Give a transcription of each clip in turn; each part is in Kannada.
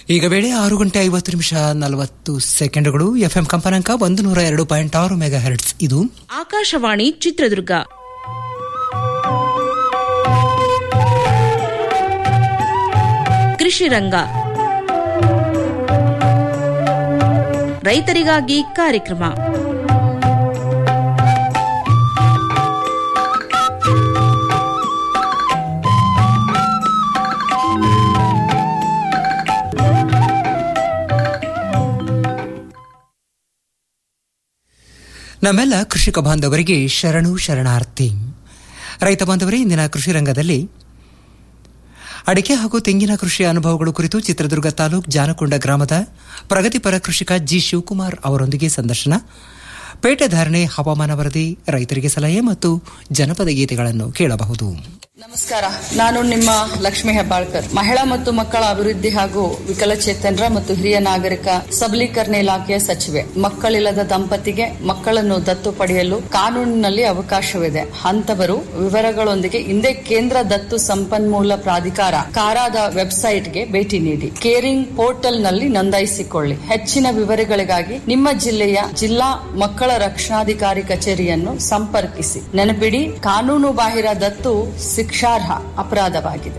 ಈಗ ವೇಳೆ ಆರು ಗಂಟೆ ಐವತ್ತು ನಿಮಿಷ ನಲವತ್ತು ಸೆಕೆಂಡ್ಗಳು ಎಫ್ಎಂ ಕಂಪನಾಂಕ ಒಂದು ನೂರ ಎರಡು ಪಾಯಿಂಟ್ ಆರು ಮೆಗಾ ಹೆರ್ಟ್ಸ್ ಇದು ಆಕಾಶವಾಣಿ ಚಿತ್ರದುರ್ಗ ಕೃಷಿ ರಂಗ ರೈತರಿಗಾಗಿ ಕಾರ್ಯಕ್ರಮ ನಮ್ಮೆಲ್ಲ ಕೃಷಿಕ ಬಾಂಧವರಿಗೆ ಶರಣು ಶರಣಾರ್ಥಿ ರೈತ ಬಾಂಧವರೇ ಇಂದಿನ ಕೃಷಿ ರಂಗದಲ್ಲಿ ಅಡಿಕೆ ಹಾಗೂ ತೆಂಗಿನ ಕೃಷಿಯ ಅನುಭವಗಳು ಕುರಿತು ಚಿತ್ರದುರ್ಗ ತಾಲೂಕ್ ಜಾನಕೊಂಡ ಗ್ರಾಮದ ಪ್ರಗತಿಪರ ಕೃಷಿಕ ಜಿ ಶಿವಕುಮಾರ್ ಅವರೊಂದಿಗೆ ಸಂದರ್ಶನ ಪೇಟೆ ಧಾರಣೆ ಹವಾಮಾನ ವರದಿ ರೈತರಿಗೆ ಸಲಹೆ ಮತ್ತು ಜನಪದ ಗೀತೆಗಳನ್ನು ಕೇಳಬಹುದು ನಮಸ್ಕಾರ ನಾನು ನಿಮ್ಮ ಲಕ್ಷ್ಮಿ ಹೆಬ್ಬಾಳ್ಕರ್ ಮಹಿಳಾ ಮತ್ತು ಮಕ್ಕಳ ಅಭಿವೃದ್ಧಿ ಹಾಗೂ ವಿಕಲಚೇತನರ ಮತ್ತು ಹಿರಿಯ ನಾಗರಿಕ ಸಬಲೀಕರಣ ಇಲಾಖೆಯ ಸಚಿವೆ ಮಕ್ಕಳಿಲ್ಲದ ದಂಪತಿಗೆ ಮಕ್ಕಳನ್ನು ದತ್ತು ಪಡೆಯಲು ಕಾನೂನಿನಲ್ಲಿ ಅವಕಾಶವಿದೆ ಅಂತವರು ವಿವರಗಳೊಂದಿಗೆ ಹಿಂದೆ ಕೇಂದ್ರ ದತ್ತು ಸಂಪನ್ಮೂಲ ಪ್ರಾಧಿಕಾರ ಕಾರಾದ ವೆಬ್ಸೈಟ್ಗೆ ಭೇಟಿ ನೀಡಿ ಕೇರಿಂಗ್ ಪೋರ್ಟಲ್ನಲ್ಲಿ ನೋಂದಾಯಿಸಿಕೊಳ್ಳಿ ಹೆಚ್ಚಿನ ವಿವರಗಳಿಗಾಗಿ ನಿಮ್ಮ ಜಿಲ್ಲೆಯ ಜಿಲ್ಲಾ ಮಕ್ಕಳ ರಕ್ಷಣಾಧಿಕಾರಿ ಕಚೇರಿಯನ್ನು ಸಂಪರ್ಕಿಸಿ ನೆನಪಿಡಿ ಕಾನೂನು ಬಾಹಿರ ದತ್ತು ಶಿಕ್ಷಾರ್ಹ ಅಪರಾಧವಾಗಿದೆ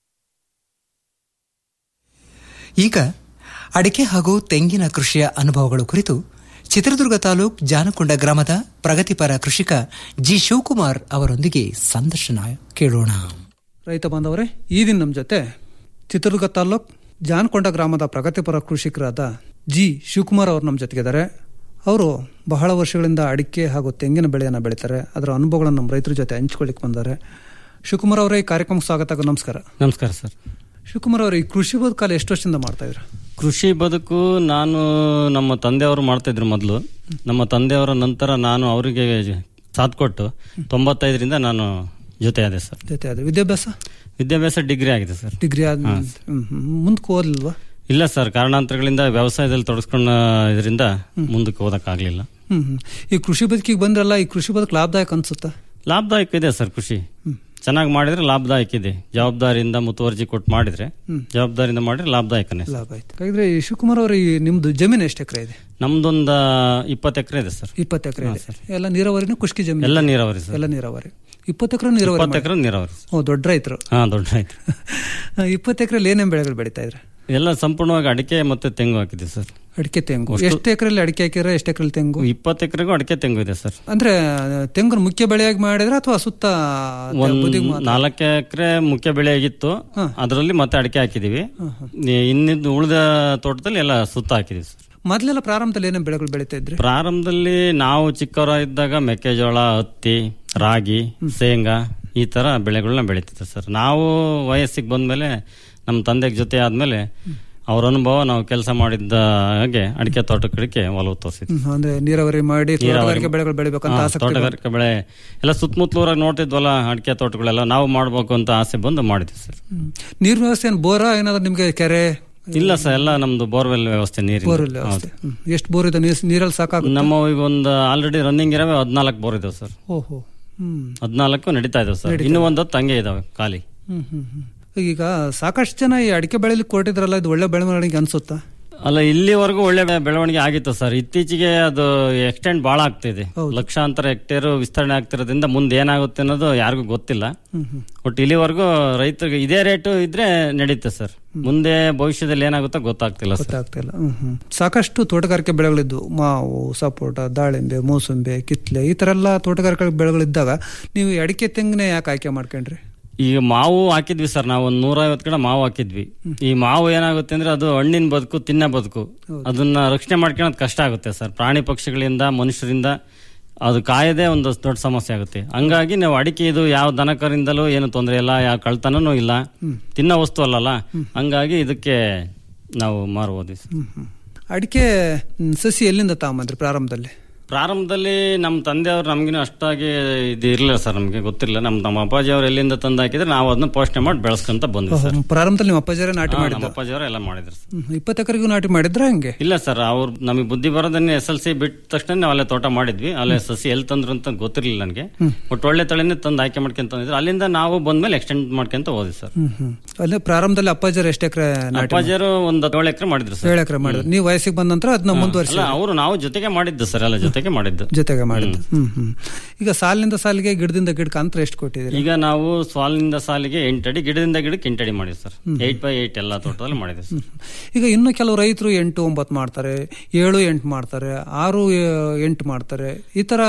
ಈಗ ಅಡಿಕೆ ಹಾಗೂ ತೆಂಗಿನ ಕೃಷಿಯ ಅನುಭವಗಳು ಕುರಿತು ಚಿತ್ರದುರ್ಗ ತಾಲೂಕ್ ಜಾನಕೊಂಡ ಗ್ರಾಮದ ಪ್ರಗತಿಪರ ಕೃಷಿಕ ಜಿ ಶಿವಕುಮಾರ್ ಅವರೊಂದಿಗೆ ಸಂದರ್ಶನ ಕೇಳೋಣ ರೈತ ಬಾಂಧವರೇ ಈ ದಿನ ನಮ್ಮ ಜೊತೆ ಚಿತ್ರದುರ್ಗ ತಾಲೂಕ್ ಜಾನಕೊಂಡ ಗ್ರಾಮದ ಪ್ರಗತಿಪರ ಕೃಷಿಕರಾದ ಜಿ ಶಿವಕುಮಾರ್ ಅವರು ನಮ್ಮ ಜೊತೆಗಿದ್ದಾರೆ ಅವರು ಬಹಳ ವರ್ಷಗಳಿಂದ ಅಡಿಕೆ ಹಾಗೂ ತೆಂಗಿನ ಬೆಳೆಯನ್ನು ಬೆಳೀತಾರೆ ಅದರ ಅನುಭವಗಳನ್ನು ನಮ್ಮ ರೈತರ ಜೊತೆ ಹಂಚ್ಕೊಳ್ಳಿಕ್ಕೆ ಬಂದ್ದಾರೆ ಶಿವಕುಮಾರ್ ಅವರೇ ಈ ಕಾರ್ಯಕ್ರಮಕ್ಕೆ ಸ್ವಾಗತ ನಮಸ್ಕಾರ ನಮಸ್ಕಾರ ಸರ್ ಶಿವಕುಮಾರ್ ಅವರು ಈ ಕೃಷಿ ಬದುಕಾಲ ಎಷ್ಟು ವರ್ಷದಿಂದ ಮಾಡ್ತಾ ಇದ್ರು ಕೃಷಿ ಬದುಕು ನಾನು ನಮ್ಮ ತಂದೆಯವರು ಮಾಡ್ತಿದ್ರು ಮೊದಲು ನಮ್ಮ ತಂದೆಯವರ ನಂತರ ನಾನು ಅವರಿಗೆ ಸಾಥ್ ಕೊಟ್ಟು ತೊಂಬತ್ತೈದರಿಂದ ನಾನು ಜೊತೆ ಆದೆ ಸರ್ ಜೊತೆ ಅದು ವಿದ್ಯಾಭ್ಯಾಸ ವಿದ್ಯಾಭ್ಯಾಸ ಡಿಗ್ರಿ ಆಗಿದೆ ಸರ್ ಡಿಗ್ರಿ ಆದ ಮುಂದಕ್ಕೆ ಓದಲಿಲ್ವಾ ಇಲ್ಲ ಸರ್ ಕಾರಣಾಂತರಗಳಿಂದ ವ್ಯವಸಾಯದಲ್ಲಿ ತೊಡಸ್ಕೊಂಡ ಇದರಿಂದ ಮುಂದಕ್ಕೆ ಓದಕ್ಕಾಗ್ಲಿಲ್ಲ ಹ್ಮ್ ಹ್ಮ್. ಈ ಕೃಷಿ ಬದುಕಿಗೆ ಬಂದ್ರಲ್ಲ ಈ ಕೃಷಿ ಬದುಕು ಲಾಭದಾಯಕ ಅನ್ಸುತ್ತಾ ಲಾಭದಾಯಕ ಇದೆ ಸರ್ ಕೃಷಿ ಚೆನ್ನಾಗಿ ಮಾಡಿದ್ರೆ ಲಾಭದಾಯಕ ಇದೆ ಜವಾಬ್ದಾರಿಯಿಂದ ಮುತುವರ್ಜಿ ಕೊಟ್ಟು ಮಾಡಿದ್ರೆ ಜವಾಬ್ದಾರಿಯಿಂದ ಮಾಡಿದ್ರೆ ಲಾಭದಾಯಕನೇ ಸರ್. ಲಾಭ ಆಯ್ತು ಹಾಗಿದ್ರೆ ಈ ಶಿವಕುಮಾರ್ ಅವರು ಈ ನಿಮ್ದು ಜಮೀನು ಎಷ್ಟು ಎಕರೆ ಇದೆ ನಮ್ದೊಂದು ಇಪ್ಪತ್ತು ಎಕರೆ ಇದೆ ಸರ್ ಇಪ್ಪತ್ತು ಎಕರೆ ಇದೆ ಎಲ್ಲ ನೀರಾವರಿನೂ ಖುಷ್ಕಿ ಜಮೀನು ಎಲ್ಲ ನೀರಾವರಿ ಸರ್ ಎಲ್ಲ ನೀರಾವರಿ ಇಪ್ಪತ್ತು ಎಕರೆ ನೀರಾವರಿ ಇಪ್ಪತ್ತು ಎಕರೆ ನೀರಾವರಿ ಸರ್. ಓ ದೊಡ್ಡ ರೈತರು ಹಾ ದೊಡ್ಡ ರೈತ ಇಪ್ಪತ್ತು ಎಕರೆಲಿ ಏನೇನು ಬೆಳೆಗಳು ಬೆಳೀತಾ ಇದ್ರೆ ಎಲ್ಲ ಸಂಪೂರ್ಣವಾಗಿ ಅಡಿಕೆ ಮತ್ತೆ ತೆಂಗು ಹಾಕಿದೆ ಸರ್ ಅಡಿಕೆ ತೆಂಗು ಎಷ್ಟು ಎಕರೆಲಿ ಅಡಿಕೆ ಹಾಕಿದ್ರೆ ಎಷ್ಟು ಎಕರೆಲಿ ತೆಂಗು ಇಪ್ಪತ್ತು ಎಕರೆಗೂ ಅಡಿಕೆ ತೆಂಗು ಇದೆ ಸರ್ ಅಂದ್ರೆ ತೆಂಗು ಮುಖ್ಯ ಬೆಳೆಯಾಗಿ ಮಾಡಿದ್ರೆ ಅಥವಾ ಸುತ್ತ ಒಂದ್ ಬದಿಗ್ ಮಾತ್ರ? ನಾಲ್ಕು ಎಕರೆ ಮುಖ್ಯ ಬೆಳೆ ಆಗಿತ್ತು ಅದರಲ್ಲಿ ಮತ್ತೆ ಅಡಿಕೆ ಹಾಕಿದೀವಿ ಇನ್ನಿದ್ದು ಉಳಿದ ತೋಟದಲ್ಲಿ ಎಲ್ಲ ಸುತ್ತ ಹಾಕಿದೀವಿ ಸರ್ ಮೊದ್ಲೆಲ್ಲ ಪ್ರಾರಂಭದಲ್ಲಿ ಏನೇನು ಬೆಳೆಗಳು ಬೆಳೀತಾ ಇದ್ರಿ ಪ್ರಾರಂಭದಲ್ಲಿ ನಾವು ಚಿಕ್ಕವರ ಇದ್ದಾಗ ಮೆಕ್ಕೆಜೋಳ ಹತ್ತಿ ರಾಗಿ ಶೇಂಗಾ ಈ ತರ ಬೆಳೆಗಳನ್ನ ಬೆಳೀತಿದ್ದೆ ಸರ್ ನಾವು ವಯಸ್ಸಿಗೆ ಬಂದ್ಮೇಲೆ ನಮ್ಮ ತಂದೆ ಜೊತೆ ಆದ್ಮೇಲೆ ಅವ್ರ ಅನುಭವ ನಾವು ಕೆಲಸ ಮಾಡಿದ್ದ ಹಾಗೆ ಅಡಿಕೆ ತೋಟ ಕಡೆಗೆ ಒಲವು ತೋರಿಸಿದ್ವಿ ಹ್ಮ್, ಅಂದ್ರೆ ನೀರಾವರಿ ಮಾಡಿ ತೋಟಗಾರಿಕೆ ಬೆಳೆಗಳು ಬೆಳಿಬೇಕಂತ ಹಾ, ಆಸಕ್ತಿ ತೋಟಗಾರಿಕೆ ಬೆಳೆ ಎಲ್ಲ ಸುತ್ತಮುತ್ತಲೂರಾಗ ನೋಡ್ತಿದ್ವಲ್ಲ ಅಡಿಕೆ ತೋಟಗಳೆಲ್ಲ ನಾವು ಮಾಡ್ಬೇಕು ಅಂತ ಆಸೆ ಬಂದು ಮಾಡಿದ್ವಿ ಸರ್ ಹ್ಮ್. ನೀರಿನ ವ್ಯವಸ್ಥೆ ಏನು ಬೋರ ಏನಾದ್ರು ನಿಮ್ಗೆ ಕೆರೆ ಇಲ್ಲ ಸರ್ ಎಲ್ಲ ನಮ್ದು ಬೋರ್ವೆಲ್ ವ್ಯವಸ್ಥೆ ನೀರಿನ ಬೋರ್ವೆಲ್ ವ್ಯವಸ್ಥೆ ಹ್ಮ್. ಎಷ್ಟು ಬೋರ್ ಇದೆ ನೀರ್- ನೀರಲ್ಲಿ ಸಾಕಾಗುತ್ತೆ ನಮ್ಮ ಈಗ ಒಂದು ಆಲ್ರೆಡಿ ರನ್ನಿಂಗ್ ಇರವೆ ಹದಿನಾಲ್ಕು ಬೋರ್ ಇದಾವೆ ಸರ್ ಓಹೋ ಹ್ಮ್ ಹದಿನಾಲ್ಕು ನಡೀತಾ ಇದಾವೆ ಸರ್ ಇನ್ನೂ ಒಂದು ಹೊತ್ತು ಹಂಗೆ ಇದಾವೆ ಖಾಲಿ ಹ್ಮ್ ಹ್ಮ್ ಹ್ಮ್. ಈಗ ಸಾಕಷ್ಟು ಜನ ಈ ಅಡಿಕೆ ಬೆಳೆಲಿ ಕೊಟ್ಟಿದ್ರಲ್ಲ ಇದು ಒಳ್ಳೆ ಬೆಳವಣಿಗೆ ಅನ್ಸುತ್ತಾ ಅಲ್ಲ ಇಲ್ಲಿವರೆಗೂ ಒಳ್ಳೆ ಬೆ- ಬೆಳವಣಿಗೆ ಆಗಿತ್ತು ಸರ್ ಇತ್ತೀಚೆಗೆ ಅದು ಎಕ್ಸ್ಟೆಂಡ್ ಬಹಳ ಆಗ್ತಿದೆ ಲಕ್ಷಾಂತರ ಹೆಕ್ಟೇರ್ ವಿಸ್ತರಣೆ ಆಗ್ತಿರೋದ್ರಿಂದ ಮುಂದೆ ಏನಾಗುತ್ತೆ ಅನ್ನೋದು ಯಾರಿಗೂ ಗೊತ್ತಿಲ್ಲ ಒಟ್ಟು ಇಲ್ಲಿವರೆಗೂ ರೈತರಿಗೆ ಇದೇ ರೇಟು ಇದ್ರೆ ನಡೀತೆ ಸರ್ ಮುಂದೆ ಭವಿಷ್ಯದಲ್ಲಿ ಏನಾಗುತ್ತೋ ಗೊತ್ತಾಗ್ತಿಲ್ಲ ಸರ್ ಗೊತ್ತಾಗ್ತಿಲ್ಲ ಹ್ಮ್ ಹ್ಮ್. ಸಾಕಷ್ಟು ತೋಟಗಾರಿಕೆ ಬೆಳೆಗಳಿದ್ದು ಮಾವು ಸಪೋಟ ದಾಳಿಂಬೆ ಮೂಸಂಬೆ ಕಿತ್ಲೆ ಈ ತರ ಎಲ್ಲ ತೋಟಗಾರಿಕೆ ಬೆಳೆಗಳಿದ್ದಾಗ ನೀವು ಈ ಅಡಿಕೆ ತೆಂಗಿನ ಯಾಕೆ ಆಯ್ಕೆ ಮಾಡ್ಕೊಂಡ್ರಿ ಈಗ ಮಾವು ಹಾಕಿದ್ವಿ ಸರ್ ನಾವು ಒಂದ್ ನೂರೈವತ್ತು ಕಡೆ ಮಾವು ಹಾಕಿದ್ವಿ ಈ ಮಾವು ಏನಾಗುತ್ತೆ ಅಂದ್ರೆ ಅದು ಹಣ್ಣಿನ ಬದುಕು ತಿನ್ನ ಬದುಕು ಅದನ್ನ ರಕ್ಷಣೆ ಮಾಡ್ಕೊಳ್ಳೋದು ಕಷ್ಟ ಆಗುತ್ತೆ ಸರ್ ಪ್ರಾಣಿ ಪಕ್ಷಿಗಳಿಂದ ಮನುಷ್ಯರಿಂದ ಅದು ಕಾಯದೇ ಒಂದು ದೊಡ್ಡ ಸಮಸ್ಯೆ ಆಗುತ್ತೆ ಹಂಗಾಗಿ ನಾವು ಅಡಿಕೆ ಇದು ಯಾವ ದನಕರಿಂದಲೂ ಏನು ತೊಂದರೆ ಇಲ್ಲ ಯಾವ ಕಳ್ತನೂ ಇಲ್ಲ ತಿನ್ನೋ ವಸ್ತು ಅಲ್ಲಲ್ಲ ಹಂಗಾಗಿ ಇದಕ್ಕೆ ನಾವು ಮಾರುವುದು ಸರ್. ಹ್ಮ್ ಹ್ಮ್. ಅಡಿಕೆ ಹ್ಮ್, ಸಸಿ ಎಲ್ಲಿಂದ ತಗೊಂಬಂದ್ರಿ ಪ್ರಾರಂಭದಲ್ಲಿ ಪ್ರಾರಂಭದಲ್ಲಿ ನಮ್ಮ ತಂದೆಯವರು ನಮ್ಗಿನ ಅಷ್ಟಾಗಿ ಇದು ಇರಲಿಲ್ಲ ಸರ್ ನಮಗೆ ಗೊತ್ತಿಲ್ಲ ನಮ್ಮ ನಮ್ಮ ಅಪ್ಪಾಜಿ ಅವ್ರು ಎಲ್ಲಿಂದ ತಂದು ಹಾಕಿದ್ರೆ ನಾವು ಅದನ್ನ ಪೋಷಣೆ ಮಾಡಿ ಬೆಳೆಸ್ಕೊಂತ ಬಂದ್ವಿ ಸರ್ ಪ್ರಾರಂಭದಲ್ಲಿ ನಿಮ್ಮ ಅಪ್ಪಾಜರೇ ನಾಟಿ ಹಾ, ಮಾಡಿದ್ದು ನಮ್ಮ ಅಪ್ಪಾಜಿ ಅವರು ಎಲ್ಲ ಮಾಡಿದ್ರು ಸರ್ ಇಪ್ಪತ್ತು ಎಕರೆಗೂ ನಾಟಿ ಮಾಡಿದ್ರ ಹಂಗೆ ಇಲ್ಲ ಸರ್ ಅವ್ರು ನಮಗೆ ಬುದ್ಧಿ ಬರೋದನ್ನೇ ಎಸ್ ಎಲ್ ಸಿ ಬಿಟ್ಟ ತಕ್ಷಣ ನಾವು ಅಲ್ಲೇ ತೋಟ ಮಾಡಿದ್ವಿ ಅಲ್ಲೇ ಸಸಿ ಎಲ್ಲಿ ತಂದ್ರು ಅಂತ ಗೊತ್ತಿರಲಿಲ್ಲ ನನಗೆ ಒಟ್ಟು ಒಳ್ಳೆ ತಳಿನೇ ತಂದು ಆಯ್ಕೆ ಮಾಡ್ಕೊಂತ ತಂದಿದ್ರು ಅಲ್ಲಿಂದ ನಾವು ಬಂದ್ಮೇಲೆ ಎಕ್ಸ್ಟೆಂಡ್ ಮಾಡ್ಕೊಂತ ಹೋದ್ವಿ ಸರ್ ಹ್ಮ್ ಹ್ಮ್ ಅಲ್ಲೇ ಪ್ರಾರಂಭದಲ್ಲಿ ಅಪ್ಪಾಜರ್ ಎಷ್ಟು ಎಕರೆ ನಾಟಿ ಅಪ್ಪಾಜಿಯವರು ಒಂದು ಏಳು ಎಕರೆ ಮಾಡಿದ್ರು ಸರ್ ಏಳು ಎಕರೆ ಮಾಡಿದ್ರು ನೀವು ವಯಸ್ಸಿಗೆ ಬಂದ ನಂತರ ಅದನ್ನ ಮುಂದುವರಿಸಿ ಅಲ್ಲ ಅವರು ನಾವು ಜೊತೆಗೆ ಮಾಡಿದ್ದು ಸರ್ ಎಲ್ಲ ಜೊತೆಗೆ ಮಾಡಿದ್ದು ಜೊತೆಗೆ ಮಾಡಿದ್ದು ಹ್ಮ್ ಹ್ಮ್ ಈಗ ಸಾಲಿನಿಂದ ಸಾಲಿಗೆ ಗಿಡದಿಂದ ಗಿಡಕ್ಕೆ ಅಂತರ ಎಷ್ಟು ಕೊಟ್ಟಿದ್ದೀರಿ ಈಗ ನಾವು ಸಾಲಿನಿಂದ ಸಾಲಿಗೆ ಎಂಟಡಿ ಗಿಡದಿಂದ ಗಿಡಕ್ಕೆ ಎಂಟಡಿ ಮಾಡಿದ್ವಿ ಸರ್ ಏಟ್ ಬೈ ಏಟ್ ಎಲ್ಲ ತೋಟದಲ್ಲಿ ಮಾಡಿದ್ವಿ ಸರ್ ಈಗ ಇನ್ನು ಕೆಲವು ರೈತರು ಎಂಟು ಒಂಬತ್ತು ಮಾಡ್ತಾರೆ ಏಳು ಎಂಟು ಮಾಡ್ತಾರೆ ಆರು ಏ- ಎಂಟು ಮಾಡ್ತಾರೆ ಈ ತರ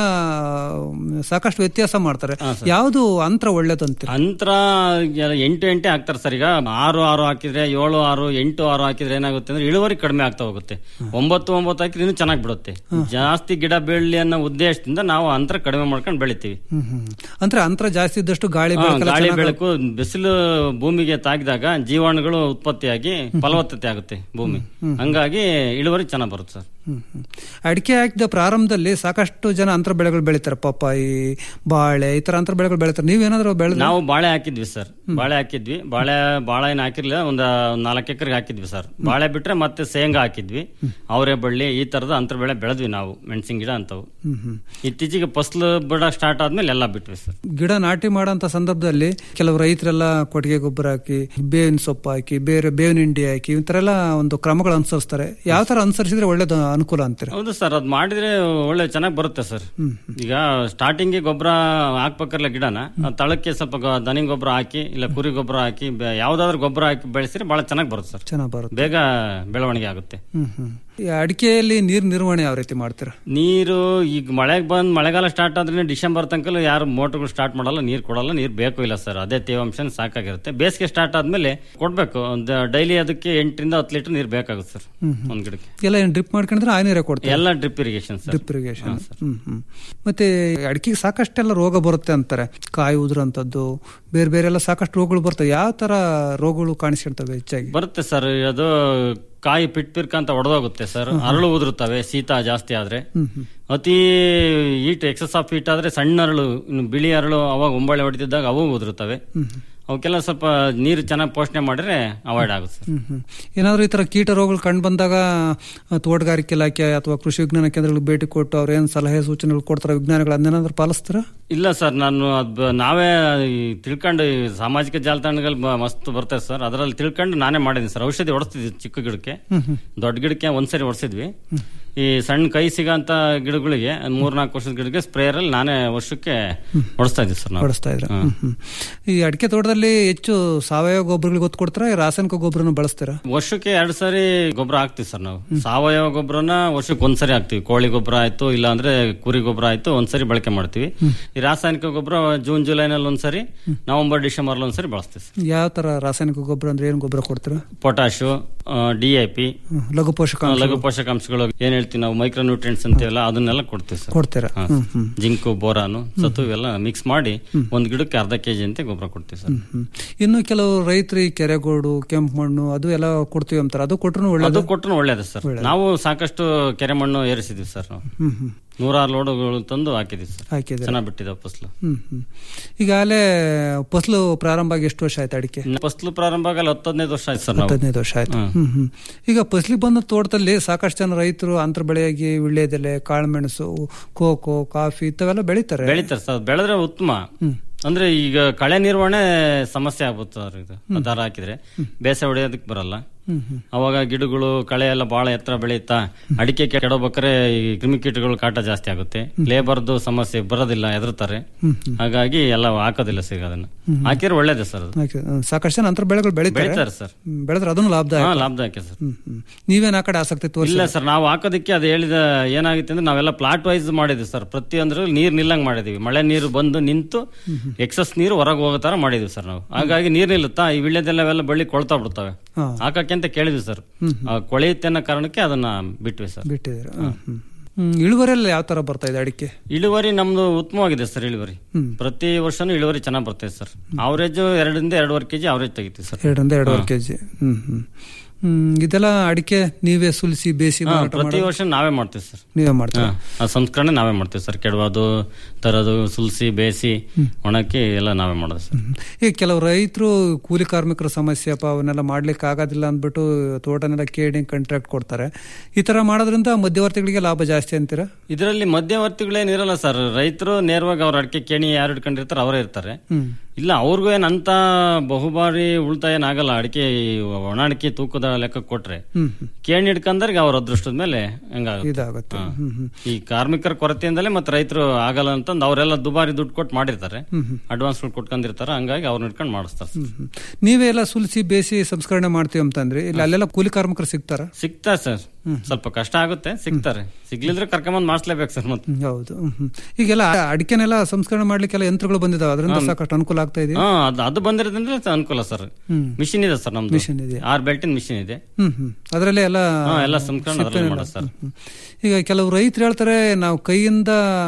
ಮ್, ಸಾಕಷ್ಟು ವ್ಯತ್ಯಾಸ ಮಾಡ್ತಾರೆ ಯಾವುದು ಅಂತರ ಒಳ್ಳೇದಂತೀರ ಅಂತರ ಎಲ್ಲ ಎಂಟು ಎಂಟೇ ಹಾಕ್ತಾರೆ ಸರ್ ಈಗ ಆರು ಆರು ಹಾಕಿದ್ರೆ ಏಳು ಆರು ಎಂಟು ಆರು ಹಾಕಿದ್ರೆ ಏನಾಗುತ್ತೆ ಅಂದ್ರೆ ಇಳುವರಿ ಕಡಿಮೆ ಆಗ್ತಾ ಹೋಗುತ್ತೆ ಒಂಬತ್ತು ಒಂಬತ್ತು ಹಾಕಿದ್ರೆ ಇನ್ನೂ ಚೆನ್ನಾಗಿ ಬಿಡುತ್ತೆ ಜಾಸ್ತಿ ಗಿಡ ಬೆಳ್ಳಿ ಅನ್ನೋ ಉದ್ದೇಶದಿಂದ ನಾವು ಅಂತರ ಕಡಿಮೆ ಮಾಡ್ಕೊಂಡು ಬೆಳಿತೀವಿ ಹ್ಮ್ ಹ್ಮ್ ಅಂದ್ರೆ ಅಂತರ ಜಾಸ್ತಿ ಇದ್ದಷ್ಟು ಗಾಳಿ ಹಾ, ಬೆಳಕೆಲ್ಲ ಗಾಳಿ ಚೆನ್ನಾಗ್- ಬೆಳಕು ಬಿಸಿಲು ಭೂಮಿಗೆ ತಾಗಿದಾಗ ಜೀವಾಣುಗಳು ಉತ್ಪತ್ತಿಯಾಗಿ ಫಲವತ್ತತೆ ಆಗುತ್ತೆ ಭೂಮಿ ಹಂಗಾಗಿ ಇಳುವರಿ ಚೆನ್ನಾಗಿ ಬರುತ್ತೆ ಸರ್ ಹ್ಮ್ ಹ್ಮ್. ಅಡಿಕೆ ಹಾಕಿದ ಪ್ರಾರಂಭದಲ್ಲಿ ಸಾಕಷ್ಟು ಜನ ಅಂತರ ಬೆಳೆಗಳು ಬೆಳಿತಾರೆ ಪಪ್ಪಾಯಿ ಬಾಳೆ ಈ ತರ ಅಂತರ ಬೆಳೆಗಳು ಬೆಳಿತಾರೆ ನೀವೇನಾದ್ರೂ ಬೆಳೆದ ನಾವು ಬಾಳೆ ಹಾಕಿದ್ವಿ ಸರ್ ಬಾಳೆ ಹಾಕಿದ್ವಿ ಬಾಳೆ ಬಾಳೆ ಏನು ಹಾಕಿರ್ಲಿಲ್ಲ ಒಂದು ನಾಲ್ಕು ಎಕರೆಗೆ ಹಾಕಿದ್ವಿ ಸರ್ ಬಾಳೆ ಬಿಟ್ರೆ ಮತ್ತೆ ಶೇಂಗಾ ಹಾಕಿದ್ವಿ ಅವರೇ ಬಳ್ಳಿ ಈ ತರದ ಅಂತರ ಬೆಳೆ ಬೆಳೆದ್ವಿ ನಾವು ಮೆಣಸಿನ ಗಿಡ ಅಂತವು ಹ್ಮ್ ಹ್ಮ್ ಇತ್ತೀಚೆಗೆ ಫಸಲು ಬಿಡ ಸ್ಟಾರ್ಟ್ ಆದ್ಮೇಲೆ ಎಲ್ಲ ಬಿಟ್ವಿ ಸರ್ ಗಿಡ ನಾಟಿ ಮಾಡೋಂಥ ಸಂದರ್ಭದಲ್ಲಿ ಕೆಲವು ರೈತರೆಲ್ಲ ಕೊಟ್ಟಿಗೆ ಗೊಬ್ಬರ ಹಾಕಿ ಬೇವಿನ ಸೊಪ್ಪು ಹಾಕಿ ಬೇರೆ ಬೇವಿನ ಹಿಂಡಿ ಹಾಕಿ ಈ ತರ ಎಲ್ಲ ಒಂದು ಕ್ರಮಗಳು ಅನುಸರಿಸ್ತಾರೆ ಯಾವ ತರ ಅನುಸರಿಸಿದ್ರೆ ಒಳ್ಳೇದು ಅನುಕೂಲ ಅಂತೀರ ಹೌದು ಸರ್ ಅದ್ ಮಾಡಿದ್ರೆ ಒಳ್ಳೆ ಚೆನ್ನಾಗಿ ಬರುತ್ತೆ ಸರ್ ಈಗ ಸ್ಟಾರ್ಟಿಂಗ್ ಗೊಬ್ಬರ ಹಾಕ್ಬೇಕಲ್ಲ ಗಿಡನ ಆ ತಳಕ್ಕೆ ಸ್ವಲ್ಪ ಗ- ದನಿ ಗೊಬ್ಬರ ಹಾಕಿ ಇಲ್ಲ ಕುರಿ ಗೊಬ್ಬರ ಹಾಕಿ ಬೆ- ಯಾವ್ದಾದ್ರು ಗೊಬ್ಬರ ಹಾಕಿ ಬೆಳೆಸಿದ್ರೆ ಬಹಳ ಚೆನ್ನಾಗಿ ಬರುತ್ತೆ ಸರ್ ಚೆನ್ನಾಗಿ ಬರುತ್ತೆ ಬೇಗ ಬೆಳವಣಿಗೆ ಆಗುತ್ತೆ ಹ್ಮ್ ಹ್ಮ್ ಈ ಅಡಿಕೆಯಲ್ಲಿ ನೀರ್ ನಿರ್ವಹಣೆ ಯಾವ ರೀತಿ ಮಾಡ್ತೀರಾ ನೀರು ಈಗ ಮಳೆಗೆ ಬಂದ್ ಮಳೆಗಾಲ ಸ್ಟಾರ್ಟ್ ಆದ್ರೆ ಡಿಸೆಂಬರ್ ತನಕ ಯಾರು ಮೋಟರ್ಗಳು ಸ್ಟಾರ್ಟ್ ಮಾಡಲ್ಲ ನೀರು ಕೊಡಲ್ಲ ನೀರು ಬೇಕು ಇಲ್ಲ ಸರ್ ಅದೇ ತೇವಾಂಶ ಸಾಕಾಗಿರುತ್ತೆ ಬೇಸಿಗೆ ಸ್ಟಾರ್ಟ್ ಆದ್ಮೇಲೆ ಕೊಡ್ಬೇಕು ಒಂದು ಡೈಲಿ ಅದಕ್ಕೆ ಎಂಟರಿಂದ ಹತ್ತು ಲೀಟರ್ ನೀರು ಬೇಕಾಗುತ್ತೆ ಸರ್ ಒಂದ್ ಗಿಡಕ್ಕೆ ಎಲ್ಲ ಏನ್ ಡ್ರಿಪ್ ಮಾಡ್ಕೊಂಡ್ರೆ ಆ ನೀರೇ ಕೊಡ್ತೀರಾ ಎಲ್ಲ drip irrigation sir drip irrigation ಹ್ಮ್ ಹ್ಮ್ ಮತ್ತೆ ಅಡಿಕೆಗೆ ಸಾಕಷ್ಟೆಲ್ಲ ರೋಗ ಬರುತ್ತೆ ಅಂತಾರೆ ಕಾಯಿ ಉದುರಂತದ್ದು ಬೇರೆ ಬೇರೆ ಎಲ್ಲ ಸಾಕಷ್ಟು ರೋಗಗಳು ಬರ್ತವೆ ಯಾವ ತರ ರೋಗಗಳು ಕಾಣಿಸ್ಕೊಳ್ತವೆ ಹೆಚ್ಚಾಗಿ ಬರುತ್ತೆ ಸರ್ ಅದು ಕಾಯಿ ಪಿಟ್ ಪಿರ್ಕ ಅಂತ ಒಡೆದೋಗುತ್ತೆ ಸರ್ ಅರಳು ಉದುರುತ್ತವೆ ಶೀತ ಜಾಸ್ತಿ ಆದ್ರೆ ಅತಿ ಹೀಟ್ ಎಕ್ಸಸ್ ಆಫ್ ಹೀಟ್ ಆದ್ರೆ ಸಣ್ಣ ಅರಳು ಇನ್ನು ಬಿಳಿ ಅರಳು ಅವಾಗ ಒಂಬಳೆ ಹೊಡೆದಿದ್ದಾಗ ಅವು ಉದುರುತ್ತವೆ ಅವಕ್ಕೆಲ್ಲ ಸ್ವಲ್ಪ ನೀರು ಚೆನ್ನಾಗಿ ಪೋಷಣೆ ಮಾಡಿದ್ರೆ ಅವಾಯ್ಡ್ ಆಗುತ್ತೆ ಸರ್ ಹ್ಮ್ ಹ್ಮ್ ಏನಾದ್ರೂ ಈ ತರ ಕೀಟ ರೋಗಗಳು ಕಂಡು ಬಂದಾಗ ಆ, ತೋಟಗಾರಿಕೆ ಇಲಾಖೆ ಅಥವಾ ಕೃಷಿ ವಿಜ್ಞಾನ ಕೇಂದ್ರಗಳಿಗೆ ಭೇಟಿ ಕೊಟ್ಟು ಅವ್ರು ಏನ್ ಸಲಹೆ ಸೂಚನೆಗಳು ಕೊಡ್ತಾರೆ ವಿಜ್ಞಾನಿಗಳು ಅದನ್ನೇನಾದ್ರೂ ಪಾಲಿಸ್ತಾರ ಇಲ್ಲ ಸರ್ ನಾನು ಅದ್ ನಾವೇ ಈ ತಿಳ್ಕೊಂಡು ಈ ಸಾಮಾಜಿಕ ಜಾಲತಾಣಗಳು ಬ- ಮಸ್ತ್ ಬರ್ತಾರೆ ಸರ್ ಅದರಲ್ಲಿ ತಿಳ್ಕೊಂಡು ನಾನೇ ಮಾಡಿದ್ದೀನಿ ಸರ್ ಔಷಧಿ ಹೊಡಿಸ್ತಿದ್ವಿ ಚಿಕ್ಕ ಗಿಡಕ್ಕೆ ದೊಡ್ಡ ಗಿಡಕ್ಕೆ ಒಂದ್ಸರಿ ಹೊಡ್ಸಿದ್ವಿ ಈ ಸಣ್ಣ ಕೈ ಸಿಗಂತ ಗಿಡಗಳಿಗೆ ಮೂರ್ನಾಲ್ಕು ವರ್ಷದ ಗಿಡಕ್ಕೆ ಸ್ಪ್ರೇಯರ್ ಅಲ್ಲಿ ನಾನೇ ವರ್ಷಕ್ಕೆ ಹೊಡಿಸ್ತಾ ಇದ್ವಿ ಸರ್ ನಾವು ಬಳಸ್ತಾ ಇದ್ರ ಈ ಅಡಿಕೆ ತೋಟದಲ್ಲಿ ಹೆಚ್ಚು ಸಾವಯವ ಗೊಬ್ಬರಗಳಿಗೆ ಒತ್ತು ಕೊಡ್ತಾರ ರಾಸಾಯನಿಕ ಗೊಬ್ಬರನ ಬಳಸ್ತೀರಾ ವರ್ಷಕ್ಕೆ ಎರಡು ಸಾರಿ ಗೊಬ್ಬರ ಹಾಕ್ತಿವಿ ಸರ್ ನಾವು ಸಾವಯವ ಗೊಬ್ಬರನ ವರ್ಷಕ್ಕೆ ಒಂದ್ಸರಿ ಹಾಕ್ತಿವಿ ಕೋಳಿ ಗೊಬ್ಬರ ಆಯ್ತು ಇಲ್ಲ ಅಂದ್ರೆ ಕುರಿ ಗೊಬ್ಬರ ಆಯ್ತು ಒಂದ್ಸರಿ ಬಳಕೆ ಮಾಡ್ತೀವಿ ಈ ರಾಸಾಯನಿಕ ಗೊಬ್ಬರ ಜೂನ್ ಜುಲೈನಲ್ಲಿ ಒಂದ್ಸರಿ ನವೆಂಬರ್ ಡಿಸೆಂಬರ್ ಒಂದ್ಸರಿ ಬಳಸ್ತೀವಿ ಸರ್ ಯಾವ ತರ ರಾಸಾಯನಿಕ ಗೊಬ್ಬರ ಅಂದ್ರೆ ಏನ್ ಗೊಬ್ಬರ ಕೊಡ್ತೀರಾ ಪೊಟ್ಯಾಶು ಡಿ ಎ ಪಿ ಹ್ಮ್, ಲಘು ಪೋಷಕಾಂಶ ಲಘು ಪೋಷಕಾಂಶಗಳು ಏನ್ ಹೇಳ್ತೀವಿ ನಾವು ಮೈಕ್ರೋ ನ್ಯೂಟ್ರಿಯೆಂಟ್ಸ್ ಅಂತೀವಲ್ಲ ಅದನ್ನೆಲ್ಲ ಕೊಡ್ತೀವಿ ಸರ್ ಕೊಡ್ತೀರಾ ಹಾ, ಹ್ಮ್ ಹ್ಮ್ ಜಿಂಕು ಬೋರಾನು ಸತು ಇವೆಲ್ಲ ಮಿಕ್ಸ್ ಮಾಡಿ ಒಂದ್ ಗಿಡಕ್ಕೆ ಅರ್ಧ ಕೆಜಿ ಅಂತ ಗೊಬ್ಬರ ಕೊಡ್ತೀವಿ ಸರ್ ಹ್ಮ್. ಇನ್ನು ಕೆಲವು ರೈತರು ಈ ಕೆರೆಗೋಡು ಕೆಂಪು ಮಣ್ಣು ಅದು ಎಲ್ಲ ಕೊಡ್ತೀವಿ ಅಂತಾರೆ ಅದು ಕೊಟ್ರು ಒಳ್ಳೇದು ಅದು ಕೊಟ್ಟರು ಒಳ್ಳೇದು ಸರ್ ನಾವು ಸಾಕಷ್ಟು ಕೆರೆ ಮಣ್ಣು ಏರಿಸಿದ್ವಿ ಸರ್ ನಾವು ಹ್ಮ್ ಹ್ಮ್ ನೂರಾರು ಲೋಡುಗಳು ತಂದು ಹಾಕಿದ್ವಿ ಸರ್ ಹಾಕಿದ್ರೆ ಚೆನ್ನಾಗಿ ಬಿಟ್ಟಿದ್ದಾವೆ ಫಸಲು ಹ್ಮ್ ಹ್ಮ್ ಈಗಾಗಲೇ ಫಸಲು ಪ್ರಾರಂಭ ಆಗಿ ಎಷ್ಟು ವರ್ಷ ಆಯ್ತು ಅಡಿಕೆ ಫಸಲು ಪ್ರಾರಂಭ ಆಗಲ್ಲ ಹತ್ತು ಹದಿನೈದು ವರ್ಷ ಆಯ್ತು ಸರ್ ನಾವು ಹದಿನೈದು ವರ್ಷ ಆಯ್ತು ಹ್ಮ್ ಹ್ಮ್ ಈಗ ಫಸಲಿಗೆ ಬಂದ ತೋಟದಲ್ಲಿ ಸಾಕಷ್ಟು ಜನ ರೈತರು ಅಂತರ ಬೆಳೆಯಾಗಿ ವಿಳ್ಯದೆಲೆ ಕಾಳುಮೆಣಸು ಕೋಕೋ ಕಾಫಿ ಇಂಥವೆಲ್ಲ ಬೆಳಿತಾರೆ ಬೆಳಿತಾರೆ ಸರ್ ಬೆಳೆದ್ರೆ ಉತ್ತಮ ಅಂದ್ರೆ ಈಗ ಕಳೆ ನಿರ್ವಹಣೆ ಸಮಸ್ಯೆ ಆಗ್ಬೋದು ಸರ್ ಇದು ದಾರ ಹಾಕಿದ್ರೆ ಬೇಸೆ ಹೊಡೆಯೋದಕ್ಕೆ ಬರಲ್ಲ ಅವಾಗ ಗಿಡಗಳು ಕಳೆ ಎಲ್ಲ ಬಹಳ ಎತ್ತರ ಬೆಳೆಯುತ್ತಾ ಅಡಿಕೆ ಕೆಡಬೇಕಾದ್ರೆ ಈ ಕ್ರಿಮಿಕೀಟಗಳು ಕಾಟ ಜಾಸ್ತಿ ಆಗುತ್ತೆ ಲೇಬರ್ದು ಸಮಸ್ಯೆ ಬರೋದಿಲ್ಲ ಎದುರ್ತಾರೆ ಹಾಗಾಗಿ ಎಲ್ಲ ಹಾಕೋದಿಲ್ಲ ಸಿಗ ಅದನ್ನ ಹಾಕಿದ್ರೆ ಒಳ್ಳೇದೇ ಸರ್ ಅದು ಹಾಕಿ- ಹ್ಮ್. ಸಾಕಷ್ಟು ಜನ ಅಂತರ ಬೆಳೆಗಳು ಬೆಳಿತಾರೆ ಬೆಳಿತಾರೆ ಸರ್ ಹ್ಮ್, ಬೆಳೆದ್ರೆ ಅದನ್ನು ಲಾಭದಾಯಕ ಹಾ ಲಾಭದಾಯಕ ಸರ್ ಹ್ಮ್ ಹ್ಮ್ ನೀವೇನ್ ಆ ಕಡೆ ಆಸಕ್ತಿ ತೋರಿಸಿ ಇಲ್ಲ ಸರ್ ನಾವು ಹಾಕೋದಕ್ಕೆ ಅದು ಹೇಳಿದ ಏನಾಗಿತ್ತು ಅಂದ್ರೆ ನಾವೆಲ್ಲ ಪ್ಲಾಟ್ ವೈಸ್ ಮಾಡಿದ್ವಿ ಸರ್ ಪ್ರತಿಯೊಂದ್ರ ನೀರ್ ನಿಲ್ಲಂಗ್ ಮಾಡಿದ್ವಿ ಮಳೆ ನೀರು ಬಂದು ನಿಂತು ಎಕ್ಸಸ್ ನೀರು ಹೊರಗೆ ಹೋಗೋ ತರ ಮಾಡಿದ್ವಿ ಸರ್ ನಾವು ಹಾಗಾಗಿ ನೀರ್ ನಿಲ್ಲುತ್ತಾ ಈ ವಿಳ್ಯದೆಲ್ಲವೆಲ್ಲ ಬಳ್ಳಿ ಕೊಳ್ತಾ ಬಿಡ್ತವೆ ಹಾ. ಹಾಕಕ್ಕೆ ಅಂತ ಕೇಳಿದ್ವಿ ಸರ್ ಆ ಕೊಳೆಯುತ್ತೆ ಅನ್ನೋ ಕಾರಣಕ್ಕೆ ಅದನ್ನ ಬಿಟ್ವಿ ಸರ್ ಬಿಟ್ಟಿದ್ದೀರಾ ಹ್ಮ್ ಹ್ಮ್. ಹ್ಮ್ ಇಳುವರಿಯಲ್ಲಿ ಯಾವ ತರ ಬರ್ತಾ ಇದೆ ಅಡಿಕೆ ಇಳುವರಿ ನಮ್ದು ಉತ್ತಮವಾಗಿದೆ ಸರ್ ಇಳುವರಿ ಪ್ರತಿ ವರ್ಷನೂ ಇಳುವರಿ ಚೆನ್ನಾಗಿ ಬರ್ತದೆ ಸರ್ ಅವರೇಜ್ ಎರಡರಿಂದ ಎರಡೂವರೆ ಕೆಜಿ ಅವರೇಜ್ ತೆಗಿತೀವಿ ಸರ್ ಎರಡರಿಂದ ಎರಡೂವರೆ ಕೆಜಿ ಹ್ಮ್ ಹ್ಮ್ ಹ್ಮ್ ಇದೆಲ್ಲ ಅಡಿಕೆ ನೀವೇ ಸುಲಿಸಿ ಬೇಸಿ ಹಾ, ಮಾರಾಟ ಪ್ರತಿ ಮಾಡೋದು ವರ್ಷ ನಾವೇ ಮಾಡ್ತೀವಿ ಸರ್ ನೀವೇ ಮಾಡ್ತೀರಾ ಆ ಸಂಸ್ಕರಣೆ ನಾವೇ ಮಾಡ್ತೀವಿ ಸರ್ ಕೆಡವೋದು ತರೋದು ಸುಲಿಸಿ ಬೇಯಿಸಿ ಒಣಕಿ ಎಲ್ಲ ನಾವೇ ಮಾಡೋದು ಸರ್ ಹ್ಮ್. ಈಗ ಕೆಲವು ರೈತರು ಕೂಲಿ ಕಾರ್ಮಿಕರ ಸಮಸ್ಯೆ ಅಪ್ಪ ಅವನ್ನೆಲ್ಲ ಮಾಡ್ಲಿಕ್ಕೆ ಆಗೋದಿಲ್ಲ ಅಂದ್ಬಿಟ್ಟು ತೋಟನೆಲ್ಲ ಕೇಳಿ ಕಾಂಟ್ರಾಕ್ಟ್ ಕೊಡ್ತಾರೆ ಈ ತರ ಮಾಡೋದ್ರಿಂದ ಮಧ್ಯವರ್ತಿಗಳಿಗೆ ಲಾಭ ಜಾಸ್ತಿ ಅಂತೀರಾ ಇದರಲ್ಲಿ ಮಧ್ಯವರ್ತಿಗಳೇನಿರಲ್ಲ ಸರ್ ರೈತರು ನೇರವಾಗಿ ಅವ್ರ ಅಡಿಕೆ ಕೇಣಿ ಯಾರು ಹಿಡ್ಕೊಂಡಿರ್ತಾರೆ ಅವರೇ ಇರ್ತಾರೆ ಹ್ಮ್ ಇಲ್ಲ ಅವ್ರಿಗೂ ಏನ್ ಅಂತ ಬಹುಬಾರಿ ಉಳಿತಾಯ ಏನಾಗಲ್ಲ ಅಡಿಕೆ ಈ ಒಣ ಅಡಿಕೆ ತೂಕದ ಲೆಕ್ಕ ಕೊಟ್ರೆ ಹ್ಮ್ ಹ್ಮ್. ಕೇಣಿ ಹಿಡ್ಕಂದ್ರೆ ಅವ್ರ ಅದೃಷ್ಟದ ಮೇಲೆ ಹೆಂಗಾಗುತ್ತೆ ಇದಾಗುತ್ತೆ ಹಾ. ಹ್ಮ್ ಹ್ಮ್ ಈ ಕಾರ್ಮಿಕರ ಕೊರತೆಯಿಂದಲೇ ಮತ್ತೆ ರೈತರು ಆಗಲ್ಲ ಅಂತಂದು ಅವರೆಲ್ಲ ದುಬಾರಿ ದುಡ್ಡು ಕೊಟ್ಟು ಮಾಡಿರ್ತಾರೆ ಹ್ಮ್ ಹ್ಮ್. ಅಡ್ವಾನ್ಸ್ ಕೊಟ್ಕೊಂಡಿರ್ತಾರೆ ಹಂಗಾಗಿ ಅವ್ರನ್ನ ಇಟ್ಕೊಂಡು ಮಾಡಿಸ್ತಾರೆ ಸರ್. ಹ್ಮ್. ನೀವೇ ಎಲ್ಲ ಸುಲಿಸಿ ಬೇಸಿ ಸಂಸ್ಕರಣೆ ಮಾಡ್ತೀವಿ ಅಂತಂದ್ರೆ ಇಲ್ಲಿ ಅಲ್ಲೆಲ್ಲ ಕೂಲಿ ಕಾರ್ಮಿಕರು ಸಿಗ್ತಾರ ಸಿಗ್ತಾರೆ ಸರ್ ಸ್ವಲ್ಪ ಕಷ್ಟ ಆಗುತ್ತೆ ಸಿಗ್ತಾರೆ ಸಿಗ್ಲಿದ್ರೆ ಕರ್ಕೊಂಬಂದ್ ಮಾಡಿಸ್ಲೇಬೇಕು ಸರ್ ಮತ್ತೆ ಹೌದು ಹ್ಮ್, ಹ್ಮ್. ಈಗೆಲ್ಲ ಅಡಿಕೆನೆಲ್ಲ ಸಂಸ್ಕರಣೆ ಮಾಡ್ಲಿಕ್ಕೆಲ್ಲ ಯಂತ್ರಗಳು ಬಂದಿದಾವೆ ಅದರಿಂದ ಸಾಕಷ್ಟು ಅನುಕೂಲ ಆಗ್ತಾ ಇದೆ ಹಾ ಅದು ಅದು ಬಂದಿರೋದ್ರಿಂದ ಅನುಕೂಲ ಸರ್ ಹ್ಮ್. ಮಿಷಿನ್ ಇದೆ ಸರ್ ನಮ್ದು ಮಿಷಿನ್ ಇದೆ ಆರ್ ಬೆಲ್ಟಿನ ಮಿಷಿನ್ ಇದೆ ಹ್ಮ್ ಹ್ಮ್ ಅದರಲ್ಲೇ ಎಲ್ಲ ಹಾ ಎಲ್ಲ ಸಂಸ್ಕರಣೆ ಅದ್ರಲ್ಲಿ ಮಾಡೋದು ಸರ್ ಹ್ಮ್. ಈಗ ಕೆಲವು ರೈತರು ಹೇಳ್ತಾರೆ ನಾವು ಕೈಯಿಂದ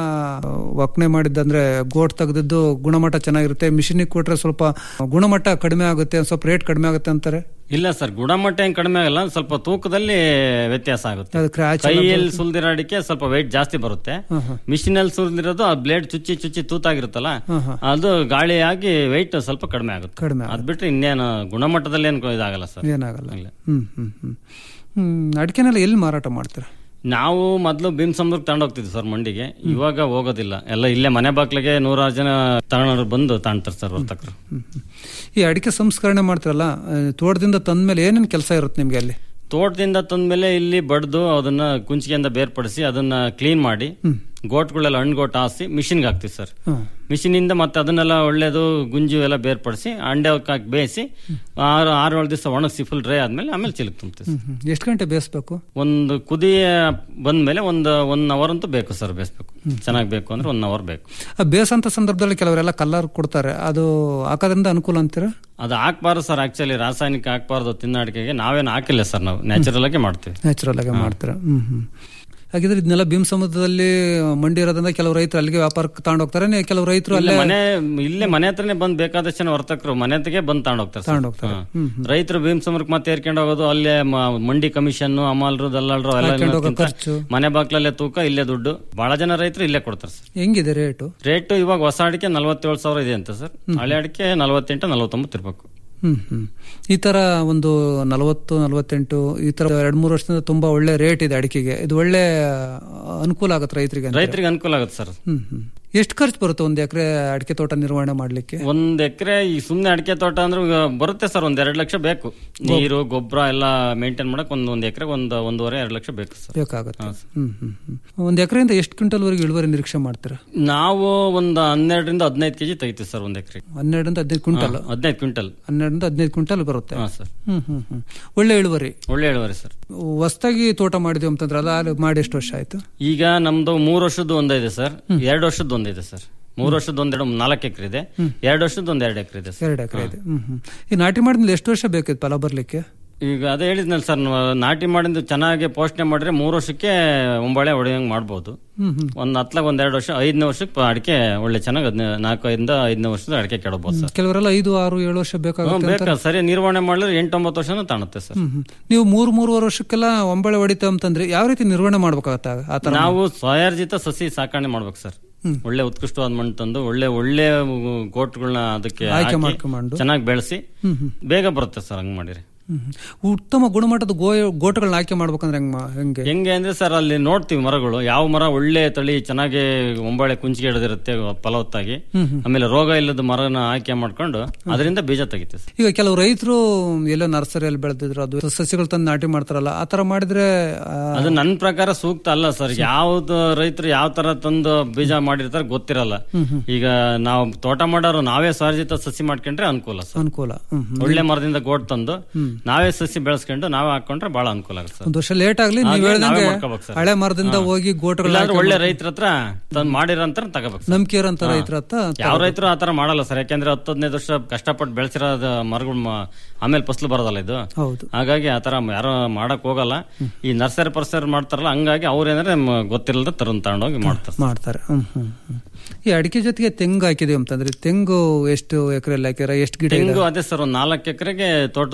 ಒಕ್ಕಣೆ ಮಾಡಿದ್ದಂದ್ರೆ ಗೋಟ್ ತೆಗೆದಿದ್ದು ಗುಣಮಟ್ಟ ಚೆನ್ನಾಗಿರುತ್ತೆ ಮಿಷಿನಿಗೆ ಕೊಟ್ರೆ ಸ್ವಲ್ಪ ಗುಣಮಟ್ಟ ಕಡಿಮೆ ಆಗುತ್ತೆ ಒಂದ್ ಸ್ವಲ್ಪ ರೇಟ್ ಕಡಿಮೆ ಆಗುತ್ತೆ ಅಂತಾರೆ ಇಲ್ಲ ಸರ್ ಗುಣಮಟ್ಟ ಏನ್ ಕಡಿಮೆ ಆಗಲ್ಲ ಸ್ವಲ್ಪ ತೂಕದಲ್ಲಿ ವ್ಯತ್ಯಾಸ ಆಗುತ್ತೆ ಅದು ಕ್ರ್ಯಾಚ್ ಕೈಯಲ್ಲಿ ಸುಲ್ದಿರೋ ಅಡಿಕೆ ಸ್ವಲ್ಪ ವೆಯ್ಟ್ ಜಾಸ್ತಿ ಬರುತ್ತೆ ಹಾ, ಹಾ. ಮಿಷಿನ್ ಅಲ್ಲಿ ಸುಲ್ದಿರೋದು ಆ ಬ್ಲೇಡ್ ಚುಚ್ಚಿ ಚುಚ್ಚಿ ತೂತಾಗಿರುತ್ತಲ್ಲ ಹಾ, ಹಾ. ಅದು ಗಾಳಿ ಆಗಿ ವೆಯ್ಟ್ ಸ್ವಲ್ಪ ಕಡಿಮೆ ಆಗುತ್ತೆ ಕಡಿಮೆ ಅದ್ ಬಿಟ್ರೆ ಇನ್ನೇನು ಗುಣಮಟ್ಟದಲ್ಲಿ ಏನು ಇದಾಗಲ್ಲ ಸರ್ ಏನಾಗಲ್ಲ ಇಲ್ಲ. ಹ್ಮ್ ಹ್ಮ್ ಹ್ಮ್ ಹ್ಮ್ ಅಡಿಕೆನೆಲ್ಲ ಎಲ್ಲಿ ಮಾರಾಟ ಮಾಡ್ತೀರಾ ನಾವು ಮೊದಲು ಭೀಮ್ ಸಮುದ್ರಕ್ಕೆ ತಗೊಂಡೋಗ್ತಿದ್ವಿ ಸರ್ ಮಂಡಿಗೆ ಇವಾಗ ಹೋಗೋದಿಲ್ಲ ಎಲ್ಲ ಇಲ್ಲೇ ಮನೆ ಬಾಗ್ಲಿಗೆ ನೂರಾರು ಜನ ತಗೊಂಡವ್ರು ಬಂದು ತಾಣ್ತಾರೆ ಸರ್ ವರ್ತಕರು ಹ್ಮ್ ಹ್ಮ್. ಈ ಅಡಿಕೆ ಸಂಸ್ಕರಣೆ ಮಾಡ್ತಿರಲ್ಲ ಆ, ತೋಟದಿಂದ ತಂದ್ಮೇಲೆ ಏನೇನು ಕೆಲಸ ಇರುತ್ತೆ ನಿಮ್ಗೆ ಅಲ್ಲಿ ತೋಟದಿಂದ ತಂದ್ಮೇಲೆ ಇಲ್ಲಿ ಬಡ್ದು ಅದನ್ನ ಕುಂಚಿಗೆಯಿಂದ ಬೇರ್ಪಡಿಸಿ ಅದನ್ನ ಕ್ಲೀನ್ ಮಾಡಿ ಗೋಟ್ಗಳೆಲ್ಲ ಹಣ್ಣು ಗೋಟ್ ಹಾಸಿ ಮಿಷಿನ್ಗೆ ಹಾಕ್ತಿವಿ ಸರ್ ಹ್ಮ್. ಮಿಷಿನ್ ಇಂದ ಮತ್ತೆ ಅದನ್ನೆಲ್ಲ ಒಳ್ಳೇದು ಗುಂಜು ಎಲ್ಲ ಬೇರ್ಪಡಿಸಿ ಅಂಡೆ ಹಾಕಿ ಬೇಯಿಸಿ ಆರು ಆರು ಏಳು ದಿವಸ ಒಣಗಿಸಿ ಫುಲ್ ಡ್ರೈ ಆದ್ಮೇಲೆ ಆಮೇಲೆ ಚಿಲಕ್ ತುಂಬ್ತೀವಿ ಸರ್. ಹ್ಮ್ ಹ್ಮ್. ಎಷ್ಟು ಗಂಟೆ ಬೇಯಿಸ್ಬೇಕು ಒಂದು ಕುದಿ ಬಂದ್ಮೇಲೆ ಒಂದು ಒನ್ ಅವರ್ ಅಂತೂ ಬೇಕು ಸರ್ ಬೇಯಿಸ್ಬೇಕು ಚೆನ್ನಾಗಿ ಬೇಕು ಅಂದ್ರೆ ಒನ್ ಅವರ್ ಬೇಕು ಆ ಬೇಸಂತ ಸಂದರ್ಭದಲ್ಲಿ ಕೆಲವರೆಲ್ಲ ಕಲ್ಲರ್ ಕೊಡ್ತಾರೆ ಅದು ಹಾಕೋದ್ರಿಂದ ಅನುಕೂಲ ಅಂತೀರಾ ಅದು ಹಾಕ್ಬಾರ್ದು ಸರ್ ಆಕ್ಚುಲಿ ರಾಸಾಯನಿಕ ಹಾಕ್ಬಾರ್ದು ತಿನ್ನ ಅಡಿಕೆಗೆ ನಾವೇನು ಹಾಕಿಲ್ಲ ಸರ್ ನಾವು ನ್ಯಾಚುರಲ್ ಆಗಿ ಮಾಡ್ತೀವಿ ನ್ಯಾಚುರಲ್ ಆಗಿ ಮಾಡ್ತೀರಾ ಹ್ಮ್ ಹ್ಮ್ ಹಾಗಿದ್ರೆ ಇದನ್ನೆಲ್ಲ ಭೀಮ್ ಸಮುದ್ರದಲ್ಲಿ ಮಂಡಿ ಇರೋದ್ರಿಂದ ಕೆಲವು ರೈತರು ಅಲ್ಲಿಗೆ ವ್ಯಾಪಾರಕ್ಕೆ ತಗೊಂಡು ಹೋಗ್ತಾರೆ ನೀವು ಕೆಲವು ರೈತರು ಇಲ್ಲೇ ಅಲ್ಲೇ ಮನೆ ಇಲ್ಲೇ ಮನೆ ಹತ್ರನೇ ಬಂದ್ ಬೇಕಾದಷ್ಟು ಜನ ವರ್ತಕರು ಮನೆ ಹತ್ತಿಗೆ ಬಂದ್ ತಗೊಂಡ್ ಹೋಗ್ತಾರೆ ಸರ್. ತಗೊಂಡ್ ಹೋಗ್ತಾರೆ. ಹಾ. ರೈತರು ಭೀಮ್ ಸಮುದ್ರಕ್ಕೆ ಮತ್ತೆ ಏರ್ಕೊಂಡು ಹೋಗೋದು ಅಲ್ಲೇ ಮ- ಮಂಡಿ ಕಮಿಷನ್ ಅಮಾಲ್ರು ದಲ್ಲಾಳ್ರು ಎಲ್ಲ ಹಾಕ್ಕೊಂಡು ಹೋಗೋ ಅನ್ನೋದ್ಕಿಂತ ಖರ್ಚು. ಮನೆ ಬಾಗ್ಲಲ್ಲೇ ತೂಕ ಇಲ್ಲೇ ದುಡ್ಡು ಬಹಳ ಜನ ರೈತರು ಇಲ್ಲೇ ಕೊಡ್ತಾರೆ ಸರ್ ಹೆಂಗಿದೆ ರೇಟು ರೇಟ್ ಇವಾಗ ಹೊಸ ಅಡಿಕೆ ನಲ್ವತ್ತೇಳು ಸಾವಿರ ಇದೆ ಅಂತ ಸರ್ ಹಳೆ ಅಡಿಕೆ ನಲವತ್ತೆಂಟು ನಲವತ್ತೊಂಬತ್ತು ಇರ್ಬೇಕು ಹ್ಮ್ ಹ್ಮ್ ಈ ತರ ಒಂದು ನಲವತ್ತು ನಲವತ್ತೆಂಟು ಈ ತರ ಎರಡ್ ಮೂರು ವರ್ಷದಿಂದ ತುಂಬಾ ಒಳ್ಳೆ ರೇಟ್ ಇದೆ ಅಡಿಕೆಗೆ ಇದು ಒಳ್ಳೆ ಅನುಕೂಲ ಆಗುತ್ತೆ ರೈತರಿಗೆ ಅಂತ. ರೈತರಿಗೆ ಅನುಕೂಲ ಆಗುತ್ತೆ ಸರ್ ಹ್ಮ್ ಹ್ಮ್ ಎಷ್ಟು ಖರ್ಚು ಬರುತ್ತೆ ಒಂದು ಎಕರೆ ಅಡಿಕೆ ತೋಟ ನಿರ್ವಹಣೆ ಮಾಡ್ಲಿಕ್ಕೆ ಒಂದ್ ಎಕರೆ ಈ ಸುಮ್ನೆ ಅಡಿಕೆ ತೋಟ ಅಂದ್ರೆ ಈಗ ಬರುತ್ತೆ ಸರ್ ಒಂದ್ ಎರಡ್ ಲಕ್ಷ ಬೇಕು ನೀರು ಗೊಬ್ಬರ ಎಲ್ಲ ಮೇಂಟೈನ್ ಮಾಡಕ್ ಒಂದ್ ಒಂದ್ ಎಕರೆ ಒಂದ್ ಒಂದೂವರೆ ಎರಡ್ ಲಕ್ಷ ಬೇಕು ಸರ್ ಬೇಕಾಗುತ್ತೆ ಹ್ಮ್ ಹ್ಮ್ ಹ್ಮ್ ಒಂದ್ ಎಕರೆಯಿಂದ ಎಷ್ಟು ಕ್ವಿಂಟಲ್ ವರೆಗೆ ಇಳುವರಿ ನಿರೀಕ್ಷೆ ಮಾಡ್ತೀರಾ ನಾವು ಒಂದ್ ಹನ್ನೆರಡರಿಂದ ಹದಿನೈದು ಕೆಜಿ ತೆಗಿತೀವಿ ಸರ್ ಒಂದ್ ಎಕರೆ ಹನ್ನೆರಡರಿಂದ ಹದಿನೈದು ಕ್ವಿಂಟಲ್ ಹದಿನೈದು ಕ್ವಿಂಟಲ್ ಹನ್ನೆರಡರಿಂದ ಹದಿನೈದು ಕ್ವಿಂಟಲ್ ಬರುತ್ತೆ ಹಾ ಸರ್ ಹ್ಮ್ ಹ್ಮ್ ಹ್ಮ್ ಒಳ್ಳೆ ಇಳುವರಿ ಒಳ್ಳೆ ಇಳುವರಿ ಸರ್ ಹೊಸ್ದಾಗಿ ತೋಟ ಮಾಡಿದ್ವಿ ಅಂತಂದ್ರೆ ಅಲ್ಲ ಅಲ್ಲಿ ಮಾಡಿ ಎಷ್ಟು ವರ್ಷ ಆಯ್ತು ಈಗ ನಮ್ದು ಮೂರ್ ವರ್ಷದ ಒಂದಿದೆ ಸರ್ ಎರಡು ವರ್ಷದ ಒಂದಿದೆ ಸರ್ ಮೂರ್ ವರ್ಷದ ಒಂದೆರಡು ನಾಲ್ಕು ಎಕರೆ ಇದೆ ಎರಡು ವರ್ಷದ ಒಂದ್ ಎರಡು ಎಕರೆ ಇದೆ ಸರ್ ಎರಡು ಎಕರೆ ಇದೆ ಹ್ಮ್ ಹ್ಮ್ ಈ ನಾಟಿ ಮಾಡಿದ್ಮೇಲೆ ಎಷ್ಟು ವರ್ಷ ಬೇಕಿತ್ತು ಫಲ ಬರ್ಲಿಕ್ಕೆ ಈಗ ಅದೇ ಹೇಳಿದ್ನಲ್ಲ ಸರ್ ನಾವು ನಾಟಿ ಮಾಡಿದ್ದು ಚೆನ್ನಾಗಿ ಪೋಷಣೆ ಮಾಡಿದ್ರೆ ಮೂರು ವರ್ಷಕ್ಕೆ ಒಂಬಳೆ ಹೊಡೆಯಂಗ್ ಮಾಡ್ಬೋದು ಹ್ಮ್ ಹ್ಮ್ ಒಂದ್ ಹತ್ಲಾಗ ಒಂದ್ ಎರಡು ವರ್ಷ ಐದನೇ ವರ್ಷಕ್ಕೆ ಅಡಿಕೆ ಒಳ್ಳೆ ಚೆನ್ನಾಗಿ ಹದಿನೈ ನಾಲ್ಕು ಐದಿಂದ ಐದನೇ ವರ್ಷದ ಅಡಿಕೆ ಕೆಡಬಹುದು ಸರ್ ಕೆಲವರೆಲ್ಲ ಐದು ಆರು ಏಳು ವರ್ಷ ಹ್ಮ್, ಬೇಕಾಗುತ್ತೆ ಅಂತ ಬೇಕಾ ಸರಿ ನಿರ್ವಹಣೆ ಮಾಡಿದ್ರೆ ಎಂಟೊಂಬತ್ತು ವರ್ಷನೂ ತಾಣುತ್ತೆ ಸರ್ ಹ್ಮ್ ಹ್ಮ್. ನೀವು ಮೂರು ಮೂರುವರೆ ವರ್ಷಕ್ಕೆಲ್ಲ ಒಂಬಳೆ ಹೊಡಿತಾ ಅಂತಂದ್ರೆ ಯಾವ ರೀತಿ ನಿರ್ವಹಣೆ ಮಾಡ್ಬೇಕಾಗತ್ತ ಆ ತರ ನಾವು ಸ್ವಯಾರ್ಜಿತ ಸಸಿ ಸಾಕಣೆ ಮಾಡ್ಬೇಕು ಸರ್ ಒಳ್ಳೆ ಉತ್ಕೃಷ್ಟವಾದ ಮಣ್ಣು ತಂದು ಒಳ್ಳೆ ಒಳ್ಳೆ ಗೋಟ್ಗಳನ್ನ ಅದಕ್ಕೆ ಆಯ್ಕೆ ಹಾಕಿ ಮಾಡ್ಕೊಂಡು. ಚೆನ್ನಾಗಿ ಬೆಳೆಸಿ ಹ್ಮ್ ಹ್ಮ್. ಬೇಗ ಬರುತ್ತೆ ಸರ್ ಹಂಗ್ ಮಾಡಿರಿ ಹ್ಮ್ ಹ್ಮ್. ಉತ್ತಮ ಗುಣಮಟ್ಟದ ಗೋ ಗೋಟಗಳನ್ನ ಆಯ್ಕೆ ಮಾಡ್ಬೇಕಂದ್ರೆ ಹೆಂಗ್ ಮಾ- ಹೆಂಗೆ ಹೆಂಗೆ ಅಂದ್ರೆ ಸರ್ ಅಲ್ಲಿ ನೋಡ್ತೀವಿ ಮರಗಳು ಯಾವ ಮರ ಒಳ್ಳೆ ತಳಿ ಚೆನ್ನಾಗಿ ಒಂಬಳೆ ಕುಂಚಿಗೆ ಹಿಡಿದಿರುತ್ತೆ ಫಲವತ್ತಾಗಿ ಆಮೇಲೆ ರೋಗ ಇಲ್ಲದ ಮರನ ಆಯ್ಕೆ ಮಾಡ್ಕೊಂಡು ಅದರಿಂದ ಬೀಜ ತೆಗಿತೀವಿ ಸರ್ ಈಗ ಕೆಲವು ರೈತರು ಎಲ್ಲೋ ನರ್ಸರಿಯಲ್ಲಿ ಬೆಳೆದಿದ್ರು ಅದು ಸಸ್ಯಗಳು ತಂದು ನಾಟಿ ಮಾಡ್ತಾರಲ್ಲ ಆ ತರ ಮಾಡಿದ್ರೆ ಆ, ಅದು ನನ್ನ ಪ್ರಕಾರ ಸೂಕ್ತ ಅಲ್ಲ ಸರ್ ಯಾವ್ದು ರೈತರು ಯಾವ ತರ ತಂದು ಬೀಜ ಮಾಡಿರ್ತಾರೆ ಗೊತ್ತಿರಲ್ಲ ಈಗ ನಾವು ತೋಟ ಮಾಡೋರು ನಾವೇ ಸ್ವಾರ್ಜಿತ ಸಸಿ ಮಾಡ್ಕೊಂಡ್ರೆ ಅನುಕೂಲ ಸರ್ ಅನುಕೂಲ ಹ್ಮ್ ಹ್ಮ್. ಒಳ್ಳೆ ಮರದಿಂದ ಗೋಟ್ ತಂದು ನಾವೇ ಸಸಿ ಬೆಳೆಸ್ಕೊಂಡು ನಾವೇ ಹಾಕೊಂಡ್ರೆ ಬಹಳ ಅನುಕೂಲ ಆಗುತ್ತೆ ಸರ್ ಒಂದ್ ವರ್ಷ ಲೇಟ್ ಆಗ್ಲಿ ನೀವು ಹಾಗೆ ಹೇಳ್ದಂಗೆ ನಾವೇ ಮಾಡ್ಕೋಬೇಕು ಸರ್. ಹಳೆ ಮರದಿಂದ ಹೋಗಿ ಗೋಟಗಳನ್ನ ಇಲ್ಲಾಂದ್ರೆ ಒಳ್ಳೆ ರೈತರ ಹತ್ರ ತಂದು ಮಾಡಿರಂತ ತಗೋಬೇಕು ಸರ್. ನಂಬಿಕೆ ಇರೋಂತ ರೈತರ ಹತ್ರ ಯಾವ ರೈತರು ಆತರ ಮಾಡಲ್ಲ ಸರ್ ಯಾಕೆಂದ್ರೆ ಹತ್ತು ಹದಿನೈದು ವರ್ಷ ಕಷ್ಟಪಟ್ಟು ಬೆಳೆಸಿರೋದ ಮರಗಳು ಮ- ಆಮೇಲೆ ಫಸಲು ಬರೋದಲ್ಲ ಇದು ಹೌದು ಹಾಗಾಗಿ ಆತರ ಯಾರು ಮಾಡಕ್ ಹೋಗಲ್ಲ ಈ ನರ್ಸರಿ ಪರ್ಸರಿ ಮಾಡ್ತಾರಲ್ಲ ಹಂಗಾಗಿ ಅವ್ರೇನಾದ್ರೆ ಮ- ಗೊತ್ತಿಲ್ಲದ ತರನ್ ತಗೊಂಡೋಗಿ ಮಾಡ್ತಾರೆ ಮಾಡ್ತಾರೆ ಹ್ಮ್ ಹ್ಮ್ ಹ್ಮ್. ಈ ಅಡಿಕೆ ಜೊತೆಗೆ ತೆಂಗು ಹಾಕಿದೀವಿ ಅಂತಂದ್ರೆ ತೆಂಗು ಎಷ್ಟು ಎಕರೆಯಲ್ಲಿ ಹಾಕಿರ ಎಷ್ಟು ಗಿಡ ಇದೆ ತೆಂಗು ಅದೇ ಸರ್ ಒಂದ್ ನಾಲ್ಕು ಎಕರೆಗೆ ತೋಟ ತುಂಬಾ ಇದೆ